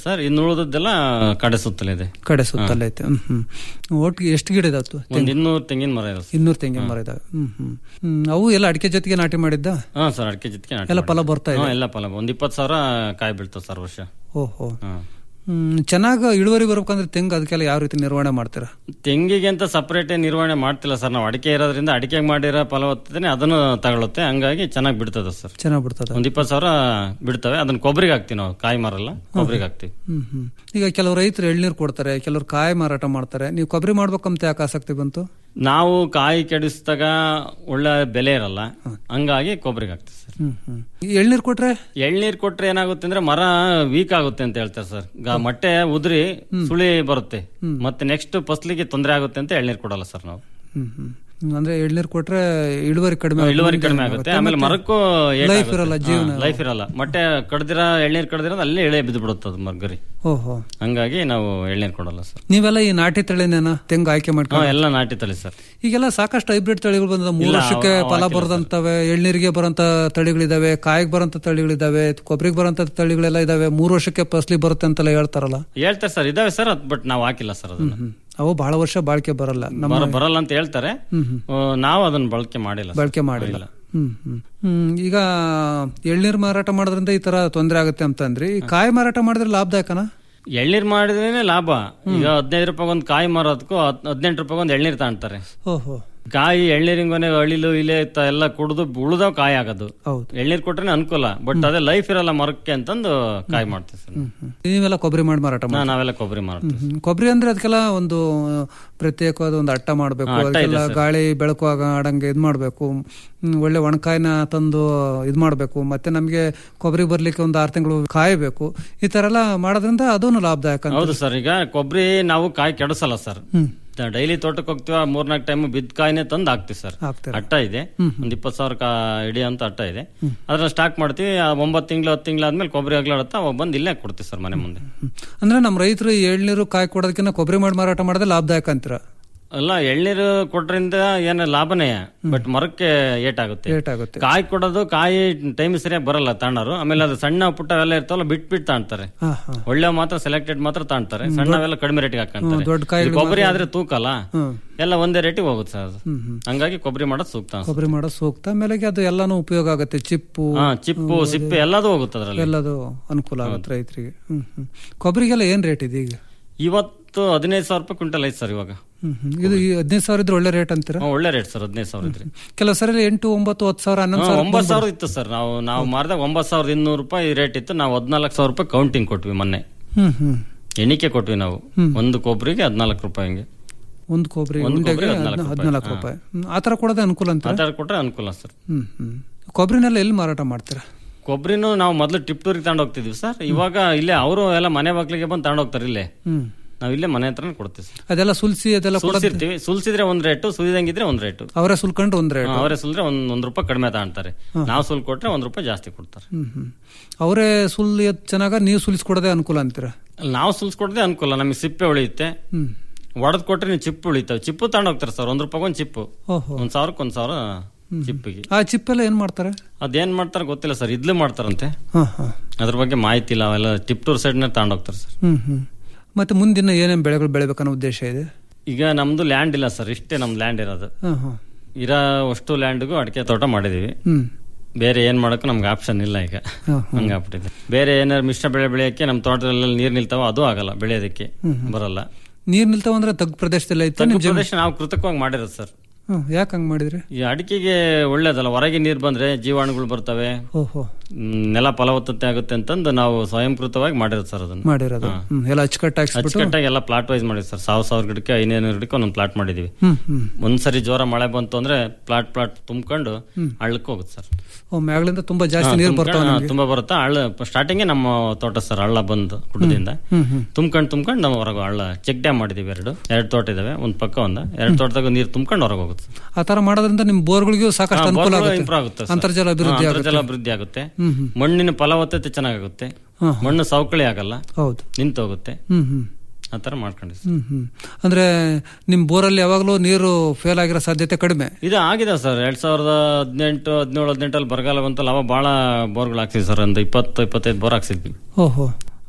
ಸರ್ ಇನ್ನು ಉಳಿದದ್ದೆಲ್ಲ ಕಡೆ ಸುತ್ತಲೇ ಇದೆ ಕಡೆ ಸುತ್ತಲ್ಲ ಐತೆ ಹ್ಮ್ ಹ್ಮ್ ಒಟ್ಟಿಗೆ ಎಷ್ಟು ಗಿಡ ಇದಾವತ್ತು ಒಂದ್ ಇನ್ನೂರು ತೆಂಗಿನ ಮರ ಇದೆ ಸರ್ ಇನ್ನೂರು ತೆಂಗಿನ ಮರ ಇದಾವೆ ಹ್ಮ್ ಹ್ಮ್ ಹ್ಮ್ ಅವು ಎಲ್ಲ ಅಡಿಕೆ ಜೊತೆಗೆ ನಾಟಿ ಮಾಡಿದ್ದ ಹಾ ಸರ್ ಅಡಿಕೆ ಜೊತೆಗೆ ನಾಟಿ ಎಲ್ಲ ಫಲ ಮಾಡಿದ್ವಿ. ಬರ್ತಾ ಇದೆ ಹಾ, ಎಲ್ಲ ಫಲ ಒಂದ್ ಇಪ್ಪತ್ತು ಸಾವಿರ ಕಾಯಿ ಬೀಳ್ತಾವ ಸರ್ ವರ್ಷ ಓಹೋ ಹಾ. ಹ್ಮ್ ಚೆನ್ನಾಗಿ ಇಳುವರಿ ಬರ್ಬೇಕಂದ್ರೆ ತೆಂಗು ಅದಕ್ಕೆಲ್ಲ ಯಾವ ರೀತಿ ನಿರ್ವಹಣೆ ಮಾಡ್ತೀರಾ ತೆಂಗಿಗೆ ಅಂತ ಸಪರೇಟ್ ನಿರ್ವಹಣೆ ಮಾಡ್ತಿಲ್ಲ ಸರ್ ನಾವು ಅಡಿಕೆ ಇರೋದ್ರಿಂದ ಅಡಿಕೆಗೆ ಮಾಡಿರೋ ಫಲವತ್ತತೆ ಅದನ್ನು ತಗೊಳುತ್ತೆ ಹಂಗಾಗಿ ಚೆನ್ನಾಗಿ ಬಿಡ್ತದೆ ಸರ್ ಚೆನ್ನಾಗಿ ಬಿಡ್ತದ ಒಂದ್ ಇಪ್ಪತ್ತು ಸಾವಿರ ಬಿಡ್ತವೆ ಅದನ್ನ ಕೊಬ್ಬರಿಗೆ ಹಾಕ್ತಿವಿ ನಾವು ಕಾಯಿ ಮಾರಲ್ಲ ಕೊಬ್ಬರಿಗೆ ಹಾಕ್ತಿವಿ ಹ್ಮ್ ಹ್ಮ್ ಈಗ ಕೆಲವು ರೈತರು ಎಳ್ನೀರು ಕೊಡ್ತಾರೆ ಕೆಲವರು ಕಾಯಿ ಮಾರಾಟ ಮಾಡ್ತಾರೆ ನೀವು ಕೊಬ್ಬರಿ ಮಾಡ್ಬೇಕಂತ ಯಾಕೆ ಆಸಕ್ತಿ ಬಂತು ನಾವು ಕಾಯಿ ಕೆಡಿಸಿದಾಗ ಒಳ್ಳೆ ಬೆಲೆ ಇರಲ್ಲ ಹಂಗಾಗಿ ಕೊಬ್ಬರಿಗೆ ಹಾಕ್ತಿವಿ ಸರ್ ಹ್ಮ್ ಹ್ಮ್ ಈ ಎಳ್ನೀರು ಕೊಟ್ರೆ ಎಳ್ನೀರ್ ಕೊಟ್ರೆ ಏನಾಗುತ್ತೆ ಅಂದ್ರೆ ಮರ ವೀಕ್ ಆಗುತ್ತೆ ಅಂತ ಹೇಳ್ತಾರೆ ಸರ್ ಗ- ಮೊಟ್ಟೆ ಉದ್ರಿ ಸುಳಿ ಬರುತ್ತೆ ಮತ್ತೆ ನೆಕ್ಸ್ಟ್ ಫಸ್ಲಿಗೆ ತೊಂದರೆ ಆಗುತ್ತೆ ಅಂತ ಎಳ್ನೀರ್ ಕೊಡಲ್ಲ ಸರ್ ನಾವು ಹ್ಮ್ ಹ್ಮ್ ಅಂದ್ರೆ ಎಳ್ನೀರು ಕೊಟ್ರೆ ಇಳುವರಿ ಕಡಿಮೆ ಇಳುವರಿ ಕಡಿಮೆ ಆಗುತ್ತೆ ಆಮೇಲೆ ಮರಕ್ಕೂ ಲೈಫ್ ಇರಲ್ಲ ಜೀವನ ಲೈಫ್ ಇರಲ್ಲ ಮೊಟ್ಟೆ ಕಡ್ದಿರ ಎಳ್ನೀರ್ ಕಡ್ದಿರ ಅಲ್ಲೇ ಎಳೆ ಬಿದ್ದು ಬಿಡುತ್ತೆ ಅದು ಮರ್ಗರಿ ಓಹೋ ಹಂಗಾಗಿ ನಾವು ಎಳ್ನೀರ್ ಕೊಡಲ್ಲ ಸರ್ ನೀವೆಲ್ಲ ಈ ನಾಟಿ ತಳಿನೇನ ತೆಂಗು ಆಯ್ಕೆ ಹಾ ಮಾಡ್ಕೊಂಡು ಎಲ್ಲ ನಾಟಿ ತಳಿ ಸರ್ ಈಗೆಲ್ಲ ಸಾಕಷ್ಟು ಹೈಬ್ರಿಡ್ ತಳಿಗಳು ಬಂದ ಮೂರು ಇಲ್ಲ, ವರ್ಷಕ್ಕೆ ಅವ್- ಫಲ ಅವ್ ಬರದಂತವೆ ಎಳ್ನೀರಿಗೆ ಬರೋಂತ ತಳಿಗಳಿದಾವೆ ಕಾಯಿಗೆ ಬರೋಂತ ತಳಿಗಳಿದಾವೆ ಕೊಬ್ಬರಿಗೆ ಬರೋಂತ ತಳಿಗಳೆಲ್ಲ ಇದಾವೆ ಮೂರು ವರ್ಷಕ್ಕೆ ಫಸಲಿ ಬರುತ್ತೆ ಅಂತೆಲ್ಲ ಹೇಳ್ತಾರಲ್ಲ ಹೇಳ್ತಾರೆ ಸರ್ ಇದಾವೆ ಸರ್ ಬಟ್ ನಾವು ಹಾಕಿಲ್ಲ ಸರ್ ಅದನ್ನ ಹ್ಮ್. ಅವು ಬಹಳ ವರ್ಷ ಬಾಳಿಕೆ ಬರಲ್ಲ ನಮ್ಮ ಬರ- ಬರಲ್ಲ ಅಂತ ಹೇಳ್ತಾರೆ ಆ, ನಾವು ಅದನ್ನ ಬಳಕೆ ಮಾಡಿಲ್ಲ ಸರ್. ಬಳಕೆ ಮಾಡಿಲ್ಲ ಹ್ಮ್ ಹ್ಮ್ ಹ್ಮ್ ಈಗ ಎಳ್ನೀರ್ ಮಾರಾಟ ಮಾಡೋದ್ರಿಂದ ಈ ತರ ತೊಂದರೆ ಆಗುತ್ತೆ ಅಂತ ಅಂದ್ರಿ ಈ ಕಾಯಿ ಮಾರಾಟ ಮಾಡಿದ್ರೆ ಲಾಭದಾಯಕನಾ ಎಳ್ನೀರ್ ಮಾಡಿದ್ರೇನೆ ಲಾಭ ಈಗ ಹದಿನೈದು ರೂಪಾಯಿ ಒಂದು ಕಾಯಿ ಮಾರೋದಕ್ಕೂ ಹದಿನೆಂಟು ರೂಪಾಯಿ ಒಂದು ಎಳ್ನೀರ್ ತಗೊಂತಾರೆ ಓಹೋ ಕಾಯಿ ಎಳ್ನೀರಿಂಗೊನೆ ಅಳಿಲು ಇಲೆ ತ- ಎಲ್ಲ ಕುಡಿದು ಉಳಿದವ್ ಕಾಯಿ ಆಗೋದು ಹೌದು ಎಳ್ನೀರ್ ಕೊಟ್ರೆ ಅನುಕೂಲ ಬಟ್ ಅದೇ ಲೈಫ್ ಇರಲ್ಲ ಮರಕ್ಕೆ ಅಂತಂದು ಕಾಯಿ ಮಾಡ್ತೀವಿ ಸರ್ ನಾವು. ಹ್ಮ್. ನೀವೆಲ್ಲ ಕೊಬ್ಬರಿ ಮಾಡಿ ಮಾರಾಟ ಮಾಡಿ ನಾ- ನಾವೆಲ್ಲ ಕೊಬ್ಬರಿ ಮಾಡ್ತೀವಿ ಹ್ಮ್. ಕೊಬ್ಬರಿ ಅಂದ್ರೆ ಅದಕ್ಕೆಲ್ಲ ಒಂದು ಪ್ರತ್ಯೇಕವಾದ ಒಂದು ಅಟ್ಟ ಮಾಡಬೇಕು ಅದಕ್ಕೆಲ್ಲ ಗಾಳಿ ಬೆಳಕು ಆಗ ಆಡಂಗೆ ಇದ್ ಮಾಡಬೇಕು ಒಳ್ಳೆ ಒಣಕಾಯಿನ ತಂದು ಇದ್ ಮಾಡಬೇಕು ಮತ್ತೆ ನಮಗೆ ಕೊಬ್ಬರಿ ಬರ್ಲಿಕ್ಕೆ ಒಂದು ಆರು ತಿಂಗಳು ಕಾಯಬೇಕು ಈ ತರ ಎಲ್ಲ ಮಾಡೋದ್ರಿಂದ ಅದೂ ಲಾಭದಾಯಕ ಅಂತ. ಹೌದು ಸರ್ ಈಗ ಕೊಬ್ಬರಿ ನಾವು ಕಾಯಿ ಕೆಡಿಸಲ್ಲ ಸರ್ ಹ್ಮ್ ಡೈಲಿ ತೋಟಕ್ಕೆ ಹೋಗ್ತೀವ ಮೂರ್ನಾಲ್ಕು ಟೈಮ್ ಬಿದ್ದ ಕಾಯಿನೇ ತಂದು ಹಾಕ್ತಿವಿ ಸರ್ ಹಾಕ್ತಾರೆ ಅಟ್ಟ ಇದೆ ಒಂದ್ ಇಪ್ಪತ್ತು ಸಾವಿರ ಕಾ ಹಿಡಿ ಅಂತ ಅಟ್ಟ ಇದೆ ಅದ್ರ ಸ್ಟಾಕ್ ಮಾಡ್ತೀವಿ ಆ ಒಂಬತ್ತು ತಿಂಗಳು ಹತ್ತು ತಿಂಗಳು ಆದ್ಮೇಲೆ ಕೊಬ್ಬರಿ ಆಗ್ಲಾಡುತ್ತಾ ಅವಾಗ ಬಂದು ಇಲ್ಲೇ ಕೊಡ್ತೀವಿ ಸರ್ ಮನೆ ಮುಂದೆ ಹ್ಮ್. ಅಂದ್ರೆ ನಮ್ಮ ರೈತರು ಎಳ್ನೀರು ಕಾಯಿ ಕೊಡೋದಕ್ಕಿಂತ ಕೊಬ್ಬರಿ ಮಾಡಿ ಮಾರಾಟ ಮಾಡೋದೇ ಲಾಭದಾಯಕ ಅಂತೀರ ಅಲ್ಲ ಎಳ್ನೀರು ಕೊಟ್ರಿಂದ ಏನು ಲಾಭನೇ ಬಟ್ ಮರಕ್ಕೆ ಏಟಾಗುತ್ತೆ ರೇಟ್ ಆಗುತ್ತೆ ಕಾಯಿ ಕೊಡೋದು ಕಾಯಿ ಟೈಮ್ ಸರಿಯಾಗಿ ಬರಲ್ಲ ತಾಂಡರು ಆಮೇಲೆ ಅದು ಸಣ್ಣ ಪುಟ್ಟವೆಲ್ಲ ಇರ್ತಾವಲ್ಲ ಬಿಟ್ ಬಿಟ್ಟು ತಾಣ್ತಾರೆ ಹಾ ಹಾ ಒಳ್ಳೆ ಮಾತ್ರ ಸೆಲೆಕ್ಟೆಡ್ ಮಾತ್ರ ತಾಣ್ತಾರೆ ಸಣ್ಣವೆಲ್ಲ ಕಡಿಮೆ ರೇಟಿಗೆ ಹಾಕೊಂತಾರೆ ದೊಡ್ಡ ಕಾಯಿ ಇದು ಕೊಬ್ಬರಿ ಆದ್ರೆ ತೂಕಲ್ಲ ಹ್ಮ್ ಎಲ್ಲ ಒಂದೇ ರೇಟಿಗೆ ಹೋಗುತ್ತೆ ಸರ್ ಅದು ಹ್ಮ್ ಹ್ಮ್ ಹಂಗಾಗಿ ಕೊಬ್ಬರಿ ಮಾಡೋದು ಸೂಕ್ತ ಅನ್ಸುತ್ತೆ. ಕೊಬ್ಬರಿ ಮಾಡೋದು ಸೂಕ್ತ ಆಮೇಲೆ ಅದು ಎಲ್ಲಾನು ಉಪಯೋಗ ಆಗುತ್ತೆ ಚಿಪ್ಪು ಹಾ ಚಿಪ್ಪು ಸಿಪ್ಪೆ ಎಲ್ಲದೂ ಹೋಗುತ್ತೆ ಅದರಲ್ಲಿ ಎಲ್ಲದು ಅನುಕೂಲ ಆಗುತ್ತೆ ರೈತರಿಗೆ ಹ್ಮ್ ಹ್ಮ್ ಕೊಬ್ಬರಿಗೆಲ್ಲ ಏನ್ ರೇಟ್ ಇದೆ ಈಗ ಇವತ್ತು ಹದಿನೈದು ಸಾವಿರ ರೂಪಾಯಿ ಕ್ವಿಂಟಲ್ ಐತೆ ಸರ್ ಇವಾಗ ಹ್ಮ್ ಹ್ಮ್ ಇದು ಈ ಹದಿನೈದು ಸಾವಿರ ಇದ್ರೆ ಒಳ್ಳೆ ರೇಟ್ ಅಂತೀರಾ ಹ್ಮ್, ಒಳ್ಳೆ ರೇಟ್ ಸರ್ ಹದಿನೈದು ಸಾವಿರ ಇದ್ರೆ ಕೆಲವು ಸರಿ ಎಂಟು ಒಂಬತ್ತು ಹತ್ತು ಸಾವಿರ ಹನ್ನೊಂದು ಸಾವಿರ ಒಂಬತ್ತು ಸಾವಿರ ಇತ್ತು ಸರ್ ನಾವು ನಾವು ಮಾರಿದಾಗ ಒಂಬತ್ತು ಸಾವಿರದ ಇನ್ನೂರು ರೂಪಾಯಿ ರೇಟ್ ಇತ್ತು ನಾವು ಹದಿನಾಲ್ಕು ಸಾವಿರ ರೂಪಾಯಿ ಕೌಂಟಿಂಗ್ ಕೊಟ್ವಿ ಮೊನ್ನೆ ಹ್ಮ್ ಹ್ಮ್ ಎಣಿಕೆ ಕೊಟ್ವಿ ನಾವು ಒಂದು ಕೊಬ್ಬರಿಗೆ ಹದಿನಾಲ್ಕು ರೂಪಾಯಿ ಹಂಗೆ ಒಂದು ಕೊಬ್ಬರಿ ಒಂದು ಉಂಡೆಗೆ ಕೊಬ್ಬರಿ ಹದಿನಾಲ್ಕು ಹದಿನಾಲ್ಕು ರೂಪಾಯಿ ಹ್ಮ್. ಆ ಥರ ಕೊಡೋದೇ ಅನುಕೂಲ ಅಂತ ಆ ಥರ ಕೊಟ್ರೆ ಅನುಕೂಲ ಸರ್ ಹ್ಮ್ ಹ್ಮ್ ಕೊಬ್ಬರಿನೆಲ್ಲ ಎಲ್ಲಿ ಮಾರಾಟ ಮಾಡ್ತೀರಾ ಕೊಬ್ಬರಿನೂ ನಾವು ಮೊದಲು ಟಿಪ್ಟೂರಿಗೆ ತಗೊಂಡು ಹೋಗ್ತಿದ್ವಿ ಸರ್ ಇವಾಗ ಇಲ್ಲೇ ಅವರು ಎಲ್ಲ ಮನೆ ಬಾಗ್ಲಿಗೆ ಬಂದು ತಗೊಂಡು ಹೋಗ್ತಾರೆ ಇಲ್ಲೇ ಹ್ಮ್ ನಾವು ಇಲ್ಲೇ ಮನೆ ಹತ್ರನೇ ಕೊಡ್ತೀವಿ ಸರ್ ಅದೆಲ್ಲ ಸುಲ್ಸಿ ಅದೆಲ್ಲ ಕೊಡೋದು ಸುಲ್ಸಿರ್ತೀವಿ ಸುಲ್ಸಿದ್ರೆ ಒಂದ್ ರೇಟು ಸುಲಿದಂಗಿದ್ರೆ ಒಂದ್ ರೇಟು ಅವರೇ ಸುಲ್ಕೊಂಡು ಒಂದ್ ರೇಟ್ ಅವರೇ ಸುಲ್ದ್ರೆ ಒಂದ್ ಒಂದ್ ರೂಪಾಯಿ ಕಡಿಮೆ ತಗೊಂತಾರೆ ನಾವು ಸುಲ್ ಕೊಟ್ರೆ ಒಂದ್ ರೂಪಾಯಿ ಜಾಸ್ತಿ ಕೊಡ್ತಾರೆ ಹ್ಮ್ ಹ್ಮ್ ಅವರೇ ಸುಲ್ ಚೆನ್ನಾಗ ನೀವು ಸುಲಿಸ್ಕೊಡೋದೇ ಅನುಕೂಲ ಅಂತೀರಾ ಅಲ್ಲಿ ನಾವು ಸುಲ್ಸ್ಕೊಡದೆ ಅನುಕೂಲ ನಮಗೆ ಸಿಪ್ಪೆ ಉಳಿಯುತ್ತೆ ಹ್ಮ್ ಒಡೆದ್ ಕೊಟ್ರೆ ನೀವು ಚಿಪ್ಪು ಉಳಿತಾವೆ ಚಿಪ್ಪು ತಗೊಂಡು ಹೋಗ್ತಾರೆ ಸರ್ ಒಂದ್ ರೂಪಾಯಿ ಒಂದ್ ಚಿಪ್ಪು ಓಹೋ ಒಂದ್ ಸಾವಿರಕ್ಕೆ ಒಂದ್ ಸಾವಿರ ಚಿಪ್ಪಿಗೆ ಆ ಚಿಪ್ಪೆಲ್ಲ ಏನ್ ಮಾಡ್ತಾರೆ ಅದೇನ್ ಮಾಡ್ತಾರೆ ಗೊತ್ತಿಲ್ಲ ಸರ್ ಇದ್ಲು ಮಾಡ್ತಾರಂತೆ ಹಾ ಹಾ ಅದ್ರ ಬಗ್ಗೆ ಮಾಹಿತಿ ಇಲ್ಲ ಅವೆಲ್ಲ ಟಿಪ್ಟೂರ್ ಸೈಡ್ನ ತಗೊಂಡು ಹೋಗ್ತಾರೆ ಸರ್ ಹ್ಮ್ ಹ್ಮ್ ಮತ್ತೆ ಮುಂದಿನ ಏನೇನ್ ಬೆಳೆಗಳು ಬೆಳಿಬೇಕನ್ನೋ ಉದ್ದೇಶ ಇದೆ ಈಗ ನಮ್ದು ಲ್ಯಾಂಡ್ ಇಲ್ಲ ಸರ್ ಇಷ್ಟೇ ನಮ್ ಲ್ಯಾಂಡ್ ಇರೋದು ಹಾ ಹಾ ಇರೋ ಅಷ್ಟು ಲ್ಯಾಂಡ್ಗೂ ಅಡಿಕೆ ತೋಟ ಮಾಡಿದೀವಿ ಹ್ಮ್ ಬೇರೆ ಏನ್ ಮಾಡಕ್ಕೂ ನಮ್ಗೆ ಆಪ್ಷನ್ ಇಲ್ಲ ಈಗ ಹಾ, ಹಂಗಾಗ್ಬಿಟ್ಟಿದೆ ಬೇರೆ ಏನಾದ್ರು ಮಿಶ್ರ ಬೆಳೆ ಬೆಳೆಯಕ್ಕೆ ನಮ್ಮ ತೋಟದಲ್ಲಿ ನೀರ್ ನಿಲ್ತಾವ ಅದು ಆಗಲ್ಲ ಬೆಳೆಯೋದಕ್ಕೆ ಬರಲ್ಲ ನೀರ್ ನಿಲ್ತಾವ ಅಂದ್ರೆ ತಗ್ಗು ಪ್ರದೇಶದಲ್ಲಿ ಐತೆ ತಗ್ಗು ಪ್ರದೇಶ ನಾವು ಕೃತಕವಾಗಿ ಮಾಡಿರೋದು ಸರ್ ಹ್ಮ್ ಯಾಕೆ ಹಂಗ್ ಮಾಡಿದ್ರಿ ಈ ಅಡಿಕೆಗೆ ಒಳ್ಳೇದಲ್ಲ ಹೊರಗೆ ನೀರ್ ಬಂದ್ರೆ ಜೀವಾಣುಗಳು ಬರ್ತವೆ ಓಹೋ ಹ್ಮ್, ನೆಲ ಫಲವತ್ತತೆ ಆಗುತ್ತೆ ಅಂತಂದು ನಾವು ಸ್ವಯಂಕೃತವಾಗಿ ಮಾಡಿರೋದು ಸರ್ ಅದನ್ನ ಮಾಡಿರೋದು ಹ್ಮ್ ಎಲ್ಲ ಅಚ್ಚುಕಟ್ಟು ಹಾಕ್ಸ್ಬಿಟ್ಟು ಅಚ್ಚುಕಟ್ಟಾಗಿ ಎಲ್ಲ ಪ್ಲಾಟ್ ವೈಸ್ ಮಾಡಿದ್ವಿ ಸರ್ ಸಾವಿರ ಸಾವಿರ ಗಿಡಕ್ಕೆ ಐನೂರು ಗಿಡಕ್ಕೆ ಒಂದೊಂದು ಪ್ಲಾಟ್ ಮಾಡಿದೀವಿ ಹ್ಮ್ ಹ್ಮ್ ಒಂದ್ಸರಿ ಜೋರ ಮಳೆ ಬಂತು ಅಂದ್ರೆ ಪ್ಲಾಟ್ ಪ್ಲಾಟ್ ತುಂಬ್ಕೊಂಡು ಹಳ್ಳಕ್ಕೆ ಹೋಗುತ್ತೆ ಸರ್ ಓ ಮ್ಯಾಗ್ಲಿಂದ ತುಂಬಾ ಜಾಸ್ತಿ ನೀರ್ ಬರ್ತಾವ ಹಾ, ತುಂಬಾ ಬರುತ್ತಾ ಹಳ್ಳ ಸ್ಟಾರ್ಟಿಂಗ್ ನಮ್ಮ ತೋಟ ಸರ್ ಹಳ್ಳ ಬಂದು ಕುಟದಿಂದ ಹ್ಮ್ ಹ್ಮ್ ತುಂಬ್ಕೊಂಡು ತುಂಬ್ಕೊಂಡು ನಾವು ಹೊರಗೆ ಹಳ್ಳ ಚೆಕ್ ಡ್ಯಾಮ್ ಮಾಡಿದೀವಿ ಎರಡು ಎರಡು ತೋಟ ಇದಾವೆ ಒಂದ್ ಪಕ್ಕ ಒಂದ ಎರಡು ತೋಟದಾಗ ನೀರು ತುಂಬ್ಕೊಂಡು ಹೊರಗೆ ಹೋಗುತ್ತೆ ಆ ತರ ಮಾಡೋದ್ರಿಂದ ನಿಮ್ ಬೋರ್ಗಳಿಗೂ ಸಾಕಷ್ಟು ಅನುಕೂಲ ಆಗುತ್ತೆ ಇಂಪ್ರೂವ್ ಆಗುತ್ತೆ ಸರ್. ಅಂತರ್ಜಲ ಅಭಿವೃದ್ಧಿ ಹಾ, ಆಗುತ್ತೆ ಅಂತರ್ಜಲ ಅಭಿವೃದ್ಧಿ ಆಗುತ್ತೆ ಹ್ಮ್ ಹ್ಮ್ ಮಣ್ಣಿನ ಫಲವತ್ತತೆ ಚೆನ್ನಾಗುತ್ತೆ ಹಾ, ಮಣ್ಣು ಸವಕಳಿ ಆಗಲ್ಲ ಹೌದು ನಿಂತೋಗುತ್ತೆ ಹ್ಮ್ ಹ್ಮ್ ಆ ತರ ಮಾಡ್ಕೊಂಡಿವಿ ಸರ್. ಹ್ಮ್ ಹ್ಮ್ ಅಂದ್ರೆ ನಿಮ್ ಬೋರಲ್ಲಿ ಯಾವಾಗಲೂ ನೀರು ಫೇಲ್ ಆಗಿರೋ ಸಾಧ್ಯತೆ ಕಡಿಮೆ ಇದು ಆಗಿದೆ ಸರ್ ಎರಡ್ ಸಾವಿರದ ಹದಿನೆಂಟು ಹದಿನೇಳು ಹದಿನೆಂಟಲ್ಲಿ ಬರಗಾಲ ಬಂತಲ್ಲ ಅವಾಗ ಬಹಳ ಬೋರ್ಗಳು ಹಾಕ್ಸಿದ್ವಿ ಸರ್ ಒಂದು ಇಪ್ಪತ್ತು ಇಪ್ಪತ್ತೈದು ಬೋರ್ ಹಾಕ್ಸಿದ್ವಿ ಓಹೋ